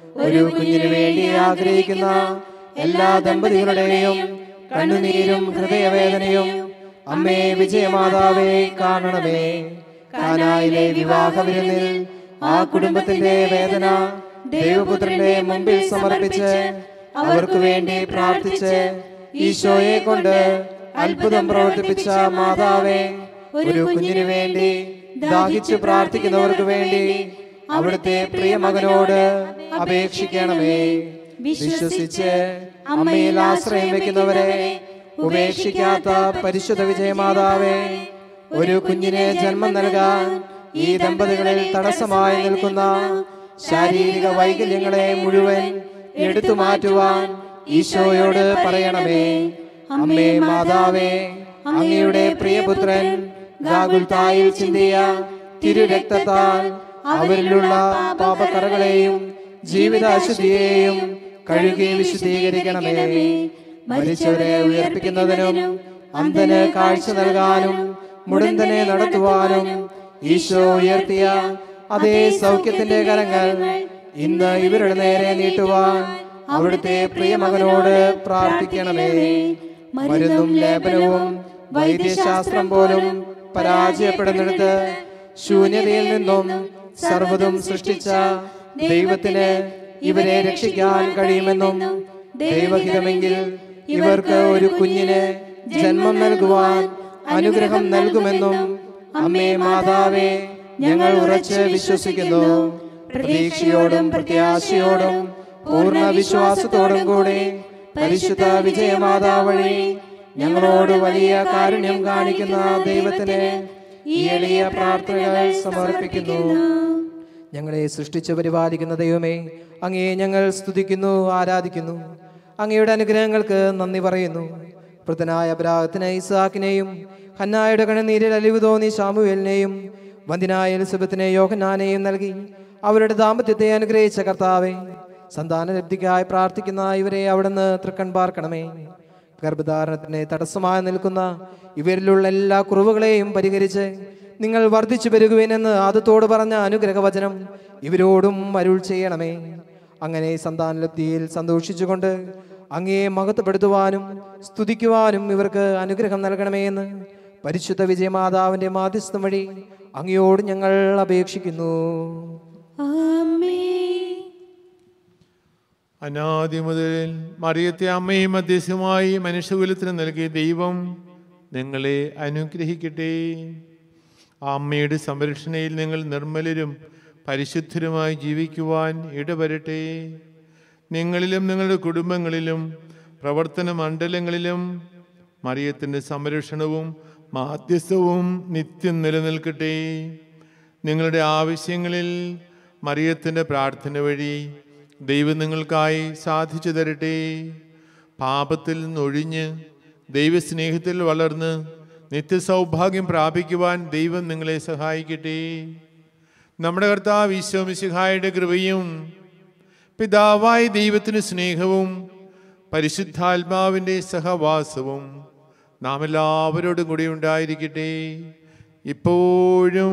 H: ഒരു കുഞ്ഞിനു വേണ്ടി ആഗ്രഹിക്കുന്ന എല്ലാ ദമ്പതികളുടെയും കണ്ണുനീരും ഹൃദയവേദനയും അമ്മേ വിജയമാതാവേ കാണണമേ കാനായിലെ വിവാഹ വിരുന്നിൽ ആ കുടുംബത്തിന്റെ വേദന ദൈവപുത്രന്റെ മുമ്പിൽ സമർപ്പിച്ച് അവർക്ക് വേണ്ടി പ്രാർത്ഥിച്ച് ഈശോയെ കൊണ്ട് അത്ഭുതം പ്രവർത്തിപ്പിച്ച മാതാവേ ഒരു കുഞ്ഞിനു വേണ്ടി ദാഹിച്ചു പ്രാർത്ഥിക്കുന്നവർക്ക് വേണ്ടി അവിടുത്തെ പ്രിയമകനോട് അപേക്ഷിക്കണമേ വിശ്വസിച്ച് അമ്മയിൽ ആശ്രയം വെക്കുന്നവരെ ഉപേക്ഷിക്കാത്ത പരിശുദ്ധ വിജയമാതാവേ ഒരു കുഞ്ഞിനെ ജന്മം നൽകാൻ ഈ ദമ്പതികളിൽ തടസ്സമായി നിൽക്കുന്ന ശാരീരിക വൈകല്യങ്ങളെ മുഴുവൻ എടുത്തു മാറ്റുവാൻ ഈശോയോട് പറയണമേ അമ്മേ മാതാവേ അങ്ങയുടെ പ്രിയപുത്രൻ ഗാഗുൽത്തായിൽ ചിന്തിയ തിരുരക്തത്താൽ അവരിലുള്ള പാപക്കറകളെയും ജീവിതാശുദ്ധിയെയും കഴുകി വിശുദ്ധീകരിക്കണമേ മരിച്ചവരെ ഉയർപ്പിക്കുന്നതിനും അന്ധന് കാഴ്ച നൽകാനും മുടന്തനെ നടത്തുവാനും ഈശോ ഉയർത്തിയ അതേ സൗഖ്യത്തിന്റെ കരങ്ങൾ ഇന്ന് ഇവരുടെ നേരെ നീട്ടുവാൻ അവിടുത്തെ പ്രിയമകനോട് പ്രാർത്ഥിക്കണമേ മരുന്നും ലേപനവും വൈദ്യശാസ്ത്രം പോലും പരാജയപ്പെടുന്നിടത്ത് ശൂന്യതയിൽ നിന്നും സർവ്വതും സൃഷ്ടിച്ച ദൈവത്തിന് ഇവരെ രക്ഷിക്കാൻ കഴിയുമെന്നും ദൈവഹിതമെങ്കിൽ ഇവർക്ക് ഒരു കുഞ്ഞിന് ജന്മം നൽകുവാൻ അനുഗ്രഹം നൽകുമെന്നും അമ്മേ മാതാവേ ഞങ്ങൾ ഉറച്ച് വിശ്വസിക്കുന്നു പ്രതീക്ഷയോടും പ്രത്യാശയോടും പൂർണ്ണ വിശ്വാസത്തോടും കൂടി പരിശുദ്ധ വിജയമാതാ വഴി ഞങ്ങളോട് വലിയ കാരുണ്യം കാണിക്കുന്ന ദൈവത്തിന് ഈ എളിയ പ്രാർത്ഥനകൾ സമർപ്പിക്കുന്നു ഞങ്ങളെ സൃഷ്ടിച്ചു പരിപാലിക്കുന്ന ദൈവമേ അങ്ങേ ഞങ്ങൾ സ്തുതിക്കുന്നു ആരാധിക്കുന്നു അങ്ങയുടെ അനുഗ്രഹങ്ങൾക്ക് നന്ദി പറയുന്നു വൃദ്ധനായ അബ്രാഹത്തിന് ഇസാക്കിനെയും ഹന്നായുടെ കണ്ണുനീരിൽ അലിവ് തോന്നി ഷാമുവേലിനെയും വന്ദിനായ എലിസബത്തിനെ യോഹനാനെയും നൽകി അവരുടെ ദാമ്പത്യത്തെ അനുഗ്രഹിച്ച കർത്താവെ സന്താന ലബ്ധിക്കായി പ്രാർത്ഥിക്കുന്ന ഇവരെ അവിടുന്ന് തൃക്കൺ പാർക്കണമേ ഗർഭധാരണത്തിന് തടസ്സമായി നിൽക്കുന്ന ഇവരിലുള്ള എല്ലാ കുറവുകളെയും പരിഹരിച്ച് നിങ്ങൾ വർദ്ധിച്ചു പെരുകുവിനെന്ന് ആദത്തോട് പറഞ്ഞ അനുഗ്രഹവചനം ഇവരോടും അരുൾ ചെയ്യണമേ അങ്ങനെ സന്താനലബ്ധിയിൽ സന്തോഷിച്ചുകൊണ്ട് അങ്ങയെ മഹത്വപ്പെടുത്തുവാനും സ്തുതിക്കുവാനും ഇവർക്ക് അനുഗ്രഹം നൽകണമേ എന്ന് പരിശുദ്ധ വിജയമാതാവിന്റെ മാധ്യസ്ഥം വഴി അങ്ങയോട് ഞങ്ങൾ അപേക്ഷിക്കുന്നു
C: അനാദി മുതൽ മറിയത്തെ അമ്മയും മധ്യസ്ഥമായി മനുഷ്യകുലത്തിന് നൽകിയ ദൈവം നിങ്ങളെ അനുഗ്രഹിക്കട്ടെ ആ അമ്മയുടെ സംരക്ഷണയിൽ നിങ്ങൾ നിർമ്മലരും പരിശുദ്ധരുമായി ജീവിക്കുവാൻ ഇടവരട്ടെ നിങ്ങളിലും നിങ്ങളുടെ കുടുംബങ്ങളിലും പ്രവർത്തന മണ്ഡലങ്ങളിലും മറിയത്തിൻ്റെ സംരക്ഷണവും മാധ്യസ്ഥവും നിത്യം നിലനിൽക്കട്ടെ നിങ്ങളുടെ ആവശ്യങ്ങളിൽ മറിയത്തിൻ്റെ പ്രാർത്ഥന വഴി ദൈവം നിങ്ങൾക്കായി സാധിച്ചു തരട്ടെ പാപത്തിൽ നിന്നൊഴിഞ്ഞ് ദൈവസ്നേഹത്തിൽ വളർന്ന് നിത്യസൗഭാഗ്യം പ്രാപിക്കുവാൻ ദൈവം നിങ്ങളെ സഹായിക്കട്ടെ നമ്മുടെ കർത്താവ് ഈശോമിശിഹായുടെ കൃപയും പിതാവായ ദൈവത്തിന് സ്നേഹവും പരിശുദ്ധാത്മാവിൻ്റെ സഹവാസവും നാം എല്ലാവരോടും കൂടി ഉണ്ടായിരിക്കട്ടെ ഇപ്പോഴും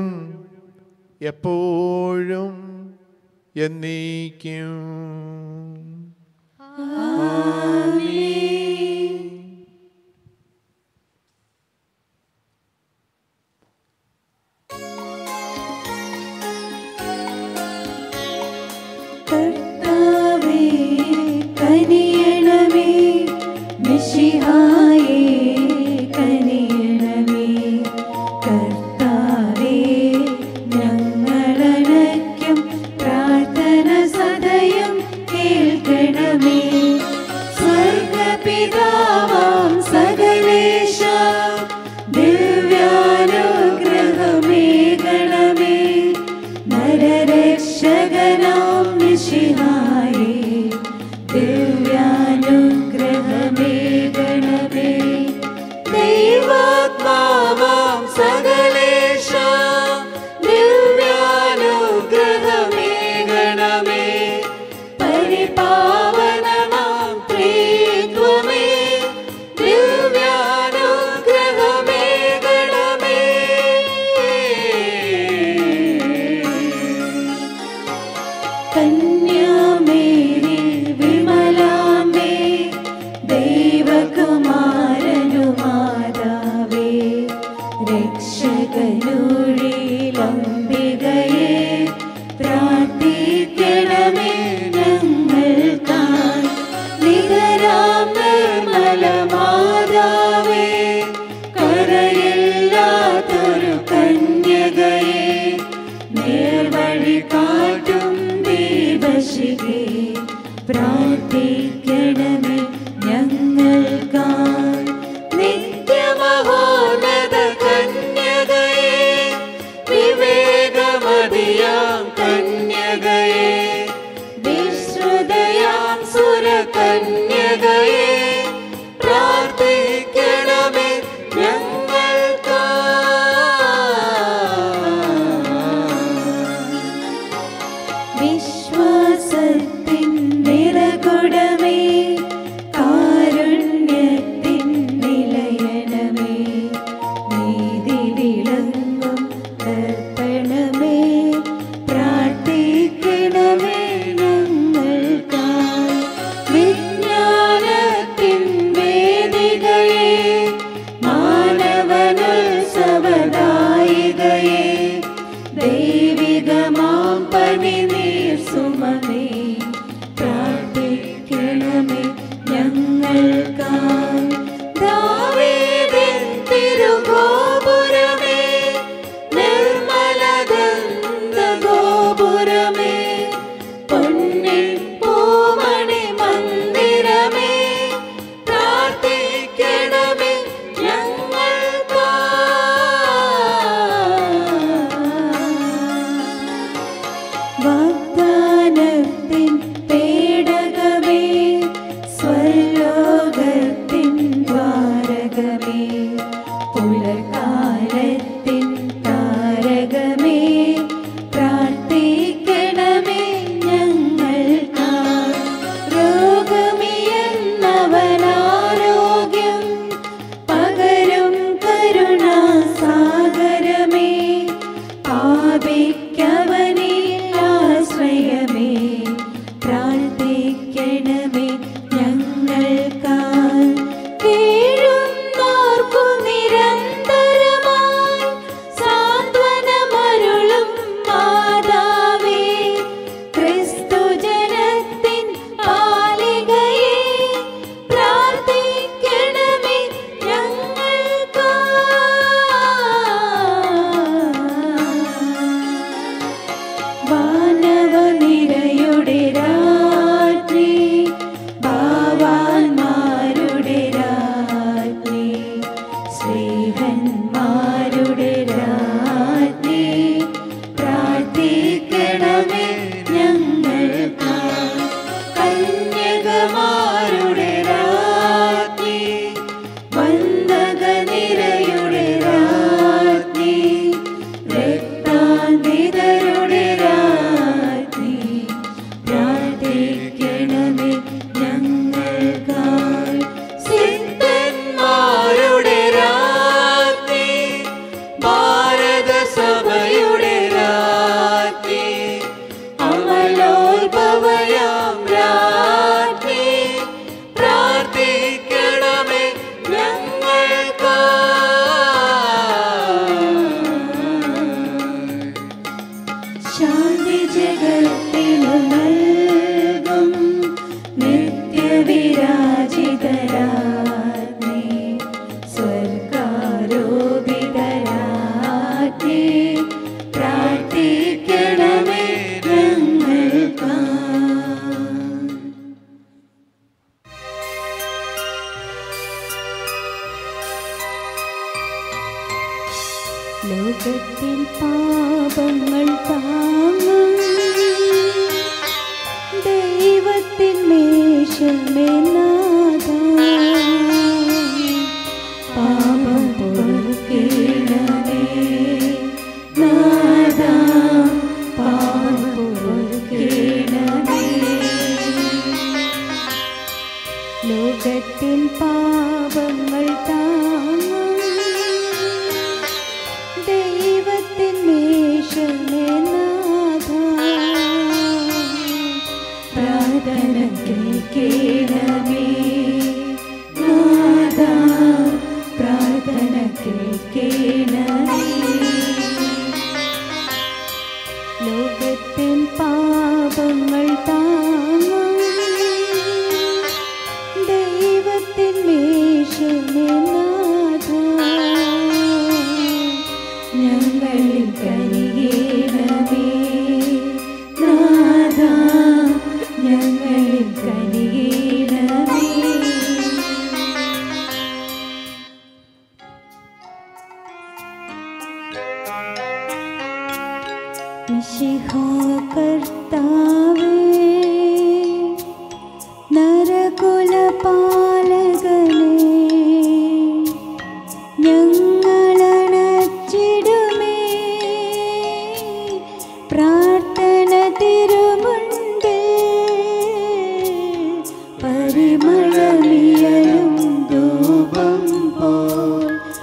C: എപ്പോഴും എന്നേക്കും
E: കർത്താവേ കനിയണമേ മിശിഹായേ കനിയണമേ കർത്താവേ ഞങ്ങളണയ്ക്കും പ്രാർത്ഥന സദയം കേൾക്കണമേ സ്വർഗപിതാവാം സകലേശ ദിവ്യാനുഗ്രഹമേ ഗണമേ നരരക്ഷകനാം മിശിഹ കാട്ടും ദീപശിഖേ പ്രാർത്ഥിക്കണമേ ഞങ്ങൾക്കായി നിത്യമഹോന്നത കന്യകയെ വിവേകമതിയാം കന്യകയെ വിശ്രുതയാം സുരകന്യകയെ പ്രാർത്ഥിക്കണമേ ഞങ്ങൾക്കായി വിശ്വാസത്തിൻ നിറകുടമേ കാരുണ്യത്തിൻ നിലയനമേ നീതി വിളങ്ങും ദർപ്പണമേ പ്രാർത്ഥിക്കണമേ ഞങ്ങൾക്കായി വിജ്ഞാനത്തിൻ വേദികയെ മാനവനുത്സവദായികയെ ദൈവികമാം പനി നീർ സുമമേ പ്രാർത്ഥിക്കണമേ ഞങ്ങൾക്കായി ദാവീദിൻ തിരുഗോപുരമേ നിർമ്മലദന്ത ഗോപുരമേ പൊന്നിൻ പൂമണി മന്ദിരമേ പ്രാർത്ഥിക്കണമേ ഞങ്ങൾക്കായി വാഗ്ദാനത്തിൻ പേടകമേ സ്വർലോകത്തിൻ ദ്വാരകമേ പുലർക്കാലത്തിൻ താരകമേ പ്രാർത്ഥിക്കണമേ ഞങ്ങൾക്കായി രോഗമിയെന്നവനാരോഗ്യം പകരും കരുണാസാഗരമേ പാപിക്കവനേ ആശ്രയമേ പ്രാർത്ഥിക്കണമേ ഞങ്ങൾക്കായി വീഴുന്നോർക്കു നിരന്തരമായി സാന്ത്വനമരുളും മാതാവേ ക്രിസ്തുജനത്തിൻ പാലികയെ പ്രാർത്ഥിക്കണമേ ഞങ്ങൾക്കായി വാനവനിരയുടെ രാത്രി ഭാവാന്മാരുടെ രാത്രി ശ്രീഹന്മാരുടെ രാത്രി പ്രാർത്ഥിക്കണമേ ഞങ്ങൾക്കായി കന്യകമാരുടെ രാത്രി വന്ദകനിരയുടെ രാത്രി രക്താന്തിതരുടെ രാത്രി പ്രാർത്ഥിക്കണമേ ഞങ്ങൾക്കായി സിദ്ധന്മാരുടെ രാത്രി ഭാരതസഭയുടെ രാത്രി അമലോത്ഭവയാം രാത്രി പ്രാർത്ഥിക്കണമേ ഞങ്ങൾക്കായി ശാന്തി ജഗത്തിനു നൽകും നിത്യവിരാജിതരാജ്ഞി സ്വർഗാരോപിതരാജ്ഞി പ്രാർത്ഥിക്കണമേ ഞങ്ങൾക്കായി ലോകത്തിൻ പാപങ്ങൾ താങ്ങും ദൈവത്തിൻ മേശമേ നാഥ പാപം പൊറുക്കണമേ നാഥ പാപം പൊറുക്കണമേ ലോകത്തിൻ പാപങ്ങൾ താങ്ങും ദൈവത്തിൻ മേശമേ നാഥ പ്രാർത്ഥന കേൾക്കണമേ നാഥ പ്രാർത്ഥന കേൾക്കണമേ ലോകത്തിൻ പാപങ്ങൾ താങ്ങും ദൈവത്തിൻ മേശമേ നാഥ ഞങ്ങളിൽ കനിയേണമേ മിശിഹാ കർത്താവേ നരകുലപാലകനേ ഞങ്ങളണച്ചിടുമേ പ്രാർത്ഥന തിരുമുണ്ട് പരിമളമിയലും ധൂപം പോൽ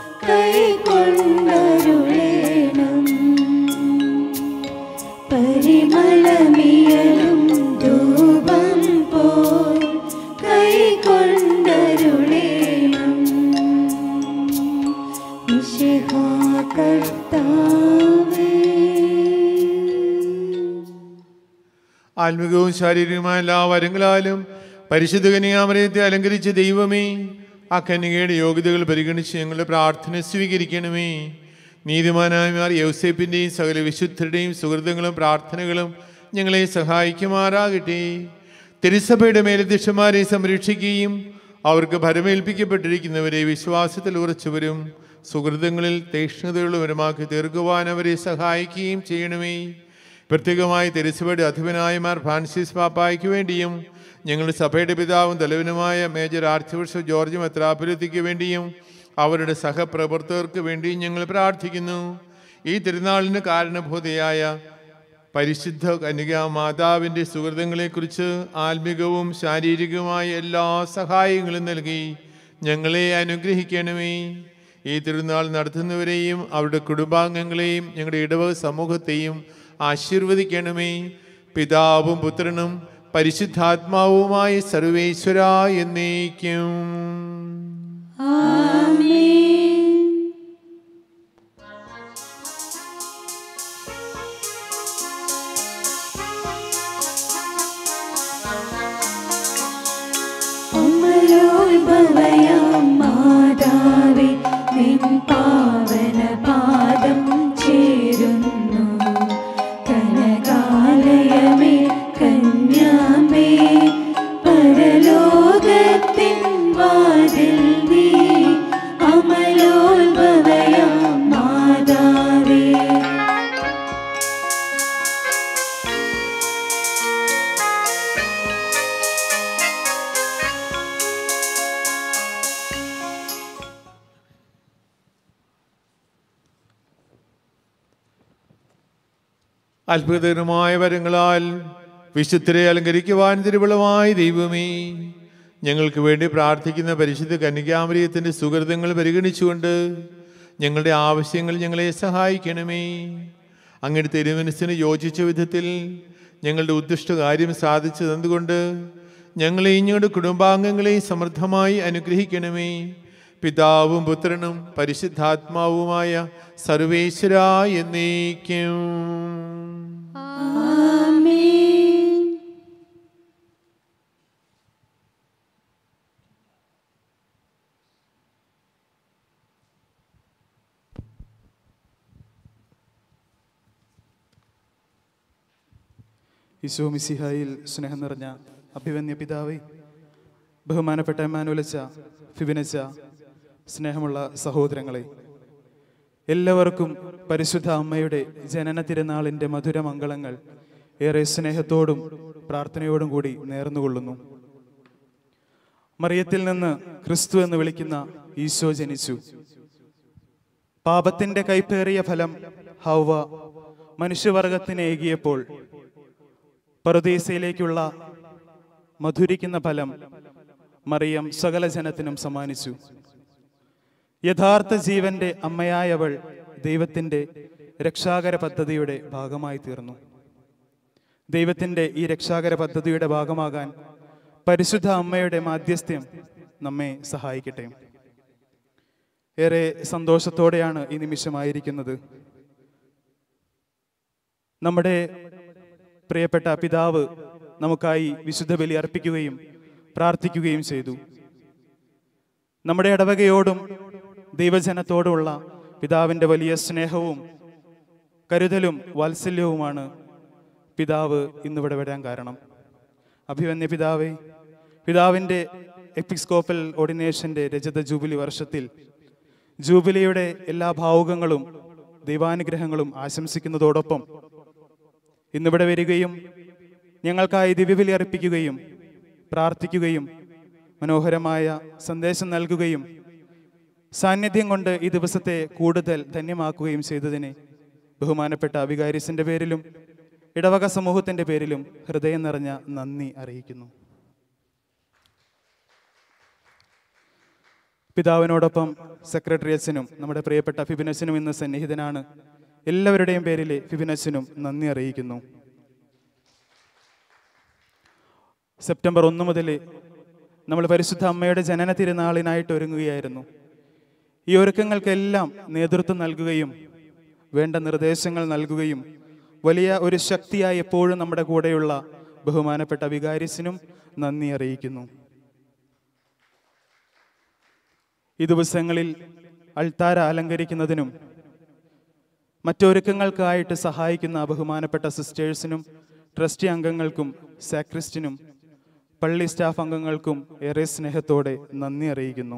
E: കൈക്കൊണ്ടരുളേണം പരിമളമിയലും ധൂപം പോൽ കൈക്കൊണ്ടരുളേണം മിശിഹാ കർത്താവേ
C: ആത്മികവും ശാരീരികവുമായ എല്ലാ വരങ്ങളാലും പരിശുദ്ധ കന്യാമരയത്തെ അലങ്കരിച്ച ദൈവമേ ആ കന്യകയുടെ യോഗ്യതകൾ പരിഗണിച്ച് ഞങ്ങളുടെ പ്രാർത്ഥന സ്വീകരിക്കണമേ നീതിമാനായമാർ യൗസേപ്പിൻ്റെയും സകല വിശുദ്ധരുടെയും സുഹൃത്തുക്കളും പ്രാർത്ഥനകളും ഞങ്ങളെ സഹായിക്കുമാറാകട്ടെ തിരുസഭയുടെ മേലധ്യക്ഷന്മാരെ സംരക്ഷിക്കുകയും അവർക്ക് ഭരമേൽപ്പിക്കപ്പെട്ടിരിക്കുന്നവരെ വിശ്വാസത്തിൽ ഉറച്ചവരും സുഹൃത്തുക്കളിൽ തീക്ഷ്ണതയുള്ളവരുമാക്കി തീർക്കുവാൻ അവരെ സഹായിക്കുകയും ചെയ്യണമേ പ്രത്യേകമായി തിരുസഭയുടെ അധിപനായമാർ ഫ്രാൻസിസ് പാപ്പായ്ക്ക് വേണ്ടിയും ഞങ്ങളുടെ സഭയുടെ പിതാവും തലവനുമായ മേജർ ആർച്ച് ബിഷപ്പ് ജോർജ് മെത്രാപുരത്തിക്ക് വേണ്ടിയും അവരുടെ സഹപ്രവർത്തകർക്ക് വേണ്ടിയും ഞങ്ങൾ പ്രാർത്ഥിക്കുന്നു ഈ തിരുനാളിന് കാരണഭൂതയായ പരിശുദ്ധ കന്യക മാതാവിൻ്റെ സുഹൃത്തുക്കളെക്കുറിച്ച് ആത്മികവും ശാരീരികവുമായ എല്ലാ സഹായങ്ങളും നൽകി ഞങ്ങളെ അനുഗ്രഹിക്കണമേ ഈ തിരുനാൾ നടത്തുന്നവരെയും അവരുടെ കുടുംബാംഗങ്ങളെയും ഞങ്ങളുടെ ഇടവക സമൂഹത്തെയും ആശീർവദിക്കണമേ പിതാവും പുത്രനും പരിശുദ്ധാത്മാവുമായ സർവേശ്വര എന്നേക്കും
E: അമലോത്ഭവയാം മാതാവേ നിൻ പാവന പാദം ചേരുന്നു കനകാലയമേ കന്യാമേ പരലോകത്തിൻ വാതിൽ നീ അമലോത്ഭവയാം മാതാവേ
C: അത്ഭുതകരമായ വരങ്ങളാൽ വിശുദ്ധരെ അലങ്കരിക്കുവാൻ തിരുവളമായ ദൈവമേ ഞങ്ങൾക്ക് വേണ്ടി പ്രാർത്ഥിക്കുന്ന പരിശുദ്ധ കന്യകാമരിയത്തിൻ്റെ സുഹൃതങ്ങൾ പരിഗണിച്ചുകൊണ്ട് ഞങ്ങളുടെ ആവശ്യങ്ങൾ ഞങ്ങളെ സഹായിക്കണമേ അങ്ങയുടെ തിരുമനസ്സിന് യോജിച്ച വിധത്തിൽ ഞങ്ങളുടെ ഉദ്ദിഷ്ട കാര്യം സാധിച്ചു തന്നുകൊണ്ട് ഞങ്ങളെയും ഞങ്ങളുടെ കുടുംബാംഗങ്ങളെയും സമൃദ്ധമായി അനുഗ്രഹിക്കണമേ പിതാവും പുത്രനും പരിശുദ്ധാത്മാവുമായ സർവേശ്വര എന്നേക്കും
I: ഈശോ മിസിഹായിൽ സ്നേഹം നിറഞ്ഞ അഭിവന്യ പിതാവേ ബഹുമാനപ്പെട്ട എമാനുലച്ച ഫിബിനച്ച സ്നേഹമുള്ള സഹോദരങ്ങളെ എല്ലാവർക്കും പരിശുദ്ധ അമ്മയുടെ ജനന തിരുനാളിൻ്റെ മധുരമംഗളങ്ങൾ ഏറെ സ്നേഹത്തോടും പ്രാർത്ഥനയോടും കൂടി നേർന്നുകൊള്ളുന്നു മറിയത്തിൽ നിന്ന് ക്രിസ്തു എന്ന് വിളിക്കുന്ന ഈശോ ജനിച്ചു പാപത്തിന്റെ കൈപ്പേറിയ ഫലം ഹൗവ മനുഷ്യവർഗത്തിന് ഏകിയപ്പോൾ പറുദീസയിലേക്കുള്ള മധുരിക്കുന്ന ഫലം മറിയം സകല ജനത്തിനും സമ്മാനിച്ചു യഥാർത്ഥ ജീവന്റെ അമ്മയായവൾ ദൈവത്തിന്റെ രക്ഷാകര പദ്ധതിയുടെ ഭാഗമായി തീർന്നു ദൈവത്തിന്റെ ഈ രക്ഷാകര പദ്ധതിയുടെ ഭാഗമാകാൻ പരിശുദ്ധ അമ്മയുടെ മാധ്യസ്ഥ്യം നമ്മെ സഹായിക്കട്ടെ ഏറെ സന്തോഷത്തോടെയാണ് ഈ നിമിഷമായിരിക്കുന്നത് നമ്മുടെ പ്രിയപ്പെട്ട പിതാവ് നമുക്കായി വിശുദ്ധ ബലി അർപ്പിക്കുകയും പ്രാർത്ഥിക്കുകയും ചെയ്തു നമ്മുടെ ഇടവകയോടും ദൈവജനത്തോടുമുള്ള പിതാവിൻ്റെ വലിയ സ്നേഹവും കരുതലും വാത്സല്യവുമാണ് പിതാവ് ഇന്നിവിടെ വരാൻ കാരണം അഭിവന്യ പിതാവേ പിതാവിൻ്റെ എപ്പിസ്കോപ്പൽ ഓർഡിനേഷൻ്റെ രജത ജൂബിലി വർഷത്തിൽ ജൂബിലിയുടെ എല്ലാ ഭാവുകങ്ങളും ദൈവാനുഗ്രഹങ്ങളും ആശംസിക്കുന്നതോടൊപ്പം ഇന്നിവിടെ വരികയും ഞങ്ങൾക്കായി ദിവ്യബലി അർപ്പിക്കുകയും പ്രാർത്ഥിക്കുകയും മനോഹരമായ സന്ദേശം നൽകുകയും സാന്നിധ്യം കൊണ്ട് ഈ ദിവസത്തെ കൂടുതൽ ധന്യമാക്കുകയും ചെയ്തതിന് ബഹുമാനപ്പെട്ട വികാരിസിൻ്റെ പേരിലും ഇടവക സമൂഹത്തിൻ്റെ പേരിലും ഹൃദയം നിറഞ്ഞ നന്ദി അറിയിക്കുന്നു പിതാവിനോടൊപ്പം സെക്രട്ടറി അച്ഛനും നമ്മുടെ പ്രിയപ്പെട്ട ഫിബിനച്ചനും ഇന്ന് സന്നിഹിതനാണ് എല്ലാവരുടെയും പേരിൽ ഫിബിനച്ചനും നന്ദി അറിയിക്കുന്നു സെപ്റ്റംബർ ഒന്ന് മുതൽ നമ്മൾ പരിശുദ്ധ അമ്മയുടെ ജനന തിരുനാളിനായിട്ട് ഒരുങ്ങുകയായിരുന്നു ഈ ഒരുക്കങ്ങൾക്കെല്ലാം നേതൃത്വം നൽകുകയും വേണ്ട നിർദ്ദേശങ്ങൾ നൽകുകയും വലിയ ഒരു ശക്തിയായി എപ്പോഴും നമ്മുടെ കൂടെയുള്ള ബഹുമാനപ്പെട്ട വികാരിസിനും നന്ദി അറിയിക്കുന്നു ഈ ദിവസങ്ങളിൽ അൾത്താര അലങ്കരിക്കുന്നതിനും മറ്റൊരുക്കങ്ങൾക്കായിട്ട് സഹായിക്കുന്ന ബഹുമാനപ്പെട്ട സിസ്റ്റേഴ്സിനും ട്രസ്റ്റി അംഗങ്ങൾക്കും സാക്രിസ്റ്റിനും പള്ളി സ്റ്റാഫ് അംഗങ്ങൾക്കും ഏറെ സ്നേഹത്തോടെ നന്ദി അറിയിക്കുന്നു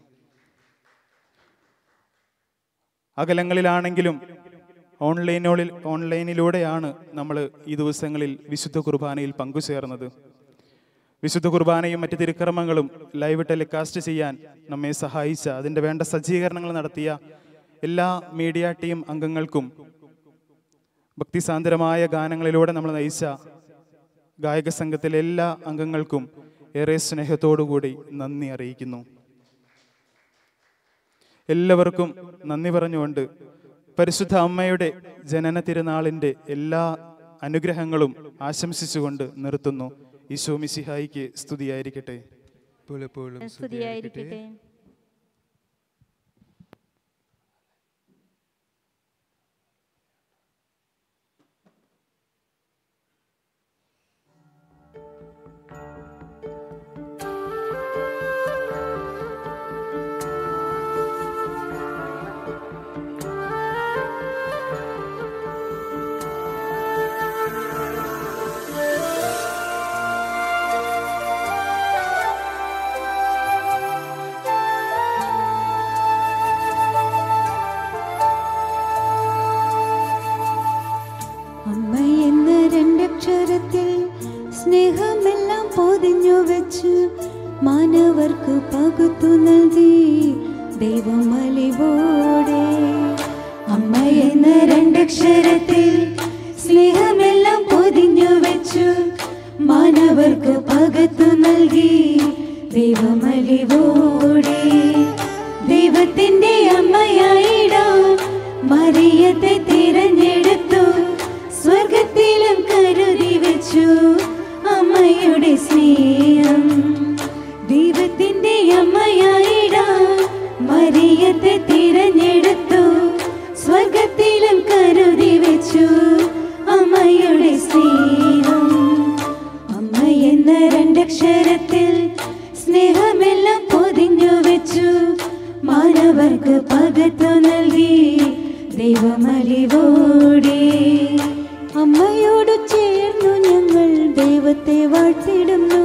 I: അകലങ്ങളിലാണെങ്കിലും ഓൺലൈനോളിൽ ഓൺലൈനിലൂടെയാണ് നമ്മൾ ഈ ദിവസങ്ങളിൽ വിശുദ്ധ കുർബാനയിൽ പങ്കുചേർന്നത് വിശുദ്ധ കുർബാനയും മറ്റ് തിരുക്കർമ്മങ്ങളും ലൈവ് ടെലികാസ്റ്റ് ചെയ്യാൻ നമ്മെ സഹായിച്ച അതിൻ്റെ വേണ്ട സജ്ജീകരണങ്ങൾ നടത്തിയ എല്ലാ മീഡിയ ടീം അംഗങ്ങൾക്കും ഭക്തിസാന്ദ്രമായ ഗാനങ്ങളിലൂടെ നമ്മൾ നയിച്ച ഗായക സംഘത്തിലെ എല്ലാ അംഗങ്ങൾക്കും ഏറെ സ്നേഹത്തോടുകൂടി നന്ദി അറിയിക്കുന്നു എല്ലാവർക്കും നന്ദി പറഞ്ഞുകൊണ്ട് പരിശുദ്ധ അമ്മയുടെ ജനന തിരുനാളിൻ്റെ എല്ലാ അനുഗ്രഹങ്ങളും ആശംസിച്ചുകൊണ്ട് നിർത്തുന്നു ഈശോ മിശിഹായിക്ക് സ്തുതിയായിരിക്കട്ടെ
A: എപ്പോഴെപ്പോഴും
D: സ്തുതിയായിരിക്കട്ടെ
E: അമ്മ എന്ന രണ്ടക്ഷരത്തിൽ സ്നേഹമെല്ലാം പൊതിഞ്ഞു വെച്ച് മാനവർക്ക് പകുത്തു നൽകി ദൈവം അലിവോടെ അമ്മ എന്ന രണ്ടക്ഷരത്തിൽ സ്നേഹമെല്ലാം പൊതിഞ്ഞു വെച്ചു മാനവർക്ക് പകത്തു നൽകി ദൈവം അലിവോടെ ദൈവത്തിന്റെ അമ്മയായിടാം മറിയത്തെ തിരഞ്ഞെടുത്തു സ്വർഗത്തിലും കരുതി വെച്ചു അമ്മയുടെ സ്നേഹം ദൈവത്തിന്റെ അമ്മയായിടാം മറിയത്തെ തിരഞ്ഞെടുത്തു സ്വർഗത്തിലും കരുതി വെച്ചു അമ്മയുടെ സ്നേഹം അമ്മ എന്ന രണ്ടക്ഷരത്തിൽ സ്നേഹമെല്ലാം പൊതിഞ്ഞു വെച്ചു മാനവർക്ക് പകത്തു നൽകി ദൈവമലിവോടെ അമ്മയോട് ചേർന്നു ഞങ്ങൾ ദൈവത്തെ വാഴ്ത്തിടുന്നു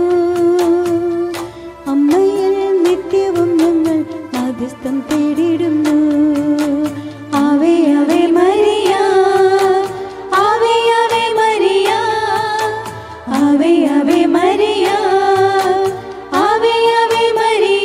E: അമ്മയിൽ നിത്യവും ഞങ്ങൾ മധ്യസ്ഥം തേടിടുന്നു ആവേ ആവേ മരിയ ആവേ ആവേ മരിയ ആവേ ആവേ മരിയ ആവേ ആവേ മരിയ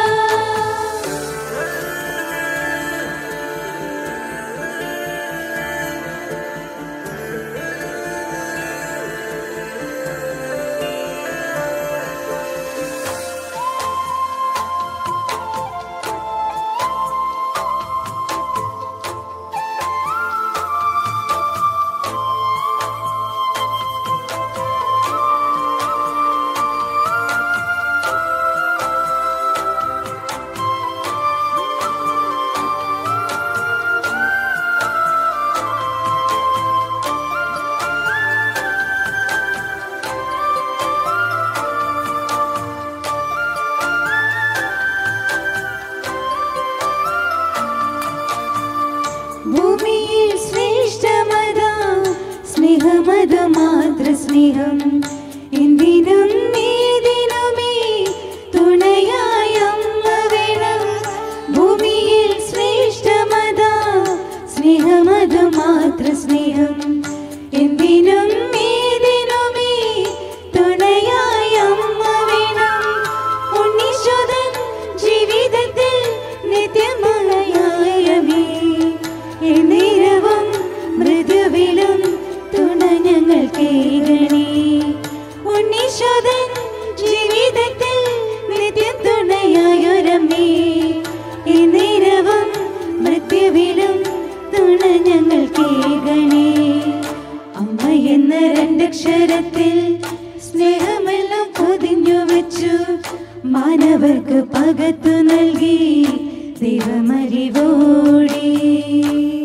E: ഭൂമിയിൽ ശ്രേഷ്ഠമതാ സ്നേഹമത മാതൃ സ്നേഹം എന്തിനും നീതിനുമേ തുണയായ അമ്മ വേണം ഭൂമിയിൽ ശ്രേഷ്ഠമതാ സ്നേഹമത മാതൃ സ്നേഹം എന്തിനും മധ്യവിലും തുണ ഞങ്ങൾ കേകണേ അമ്മ എന്ന രണ്ടക്ഷരത്തിൽ സ്നേഹമെല്ലാം പൊതിഞ്ഞു വെച്ചു മാനവർക്ക് പകത്തു നൽകി ദൈവമരിവോടി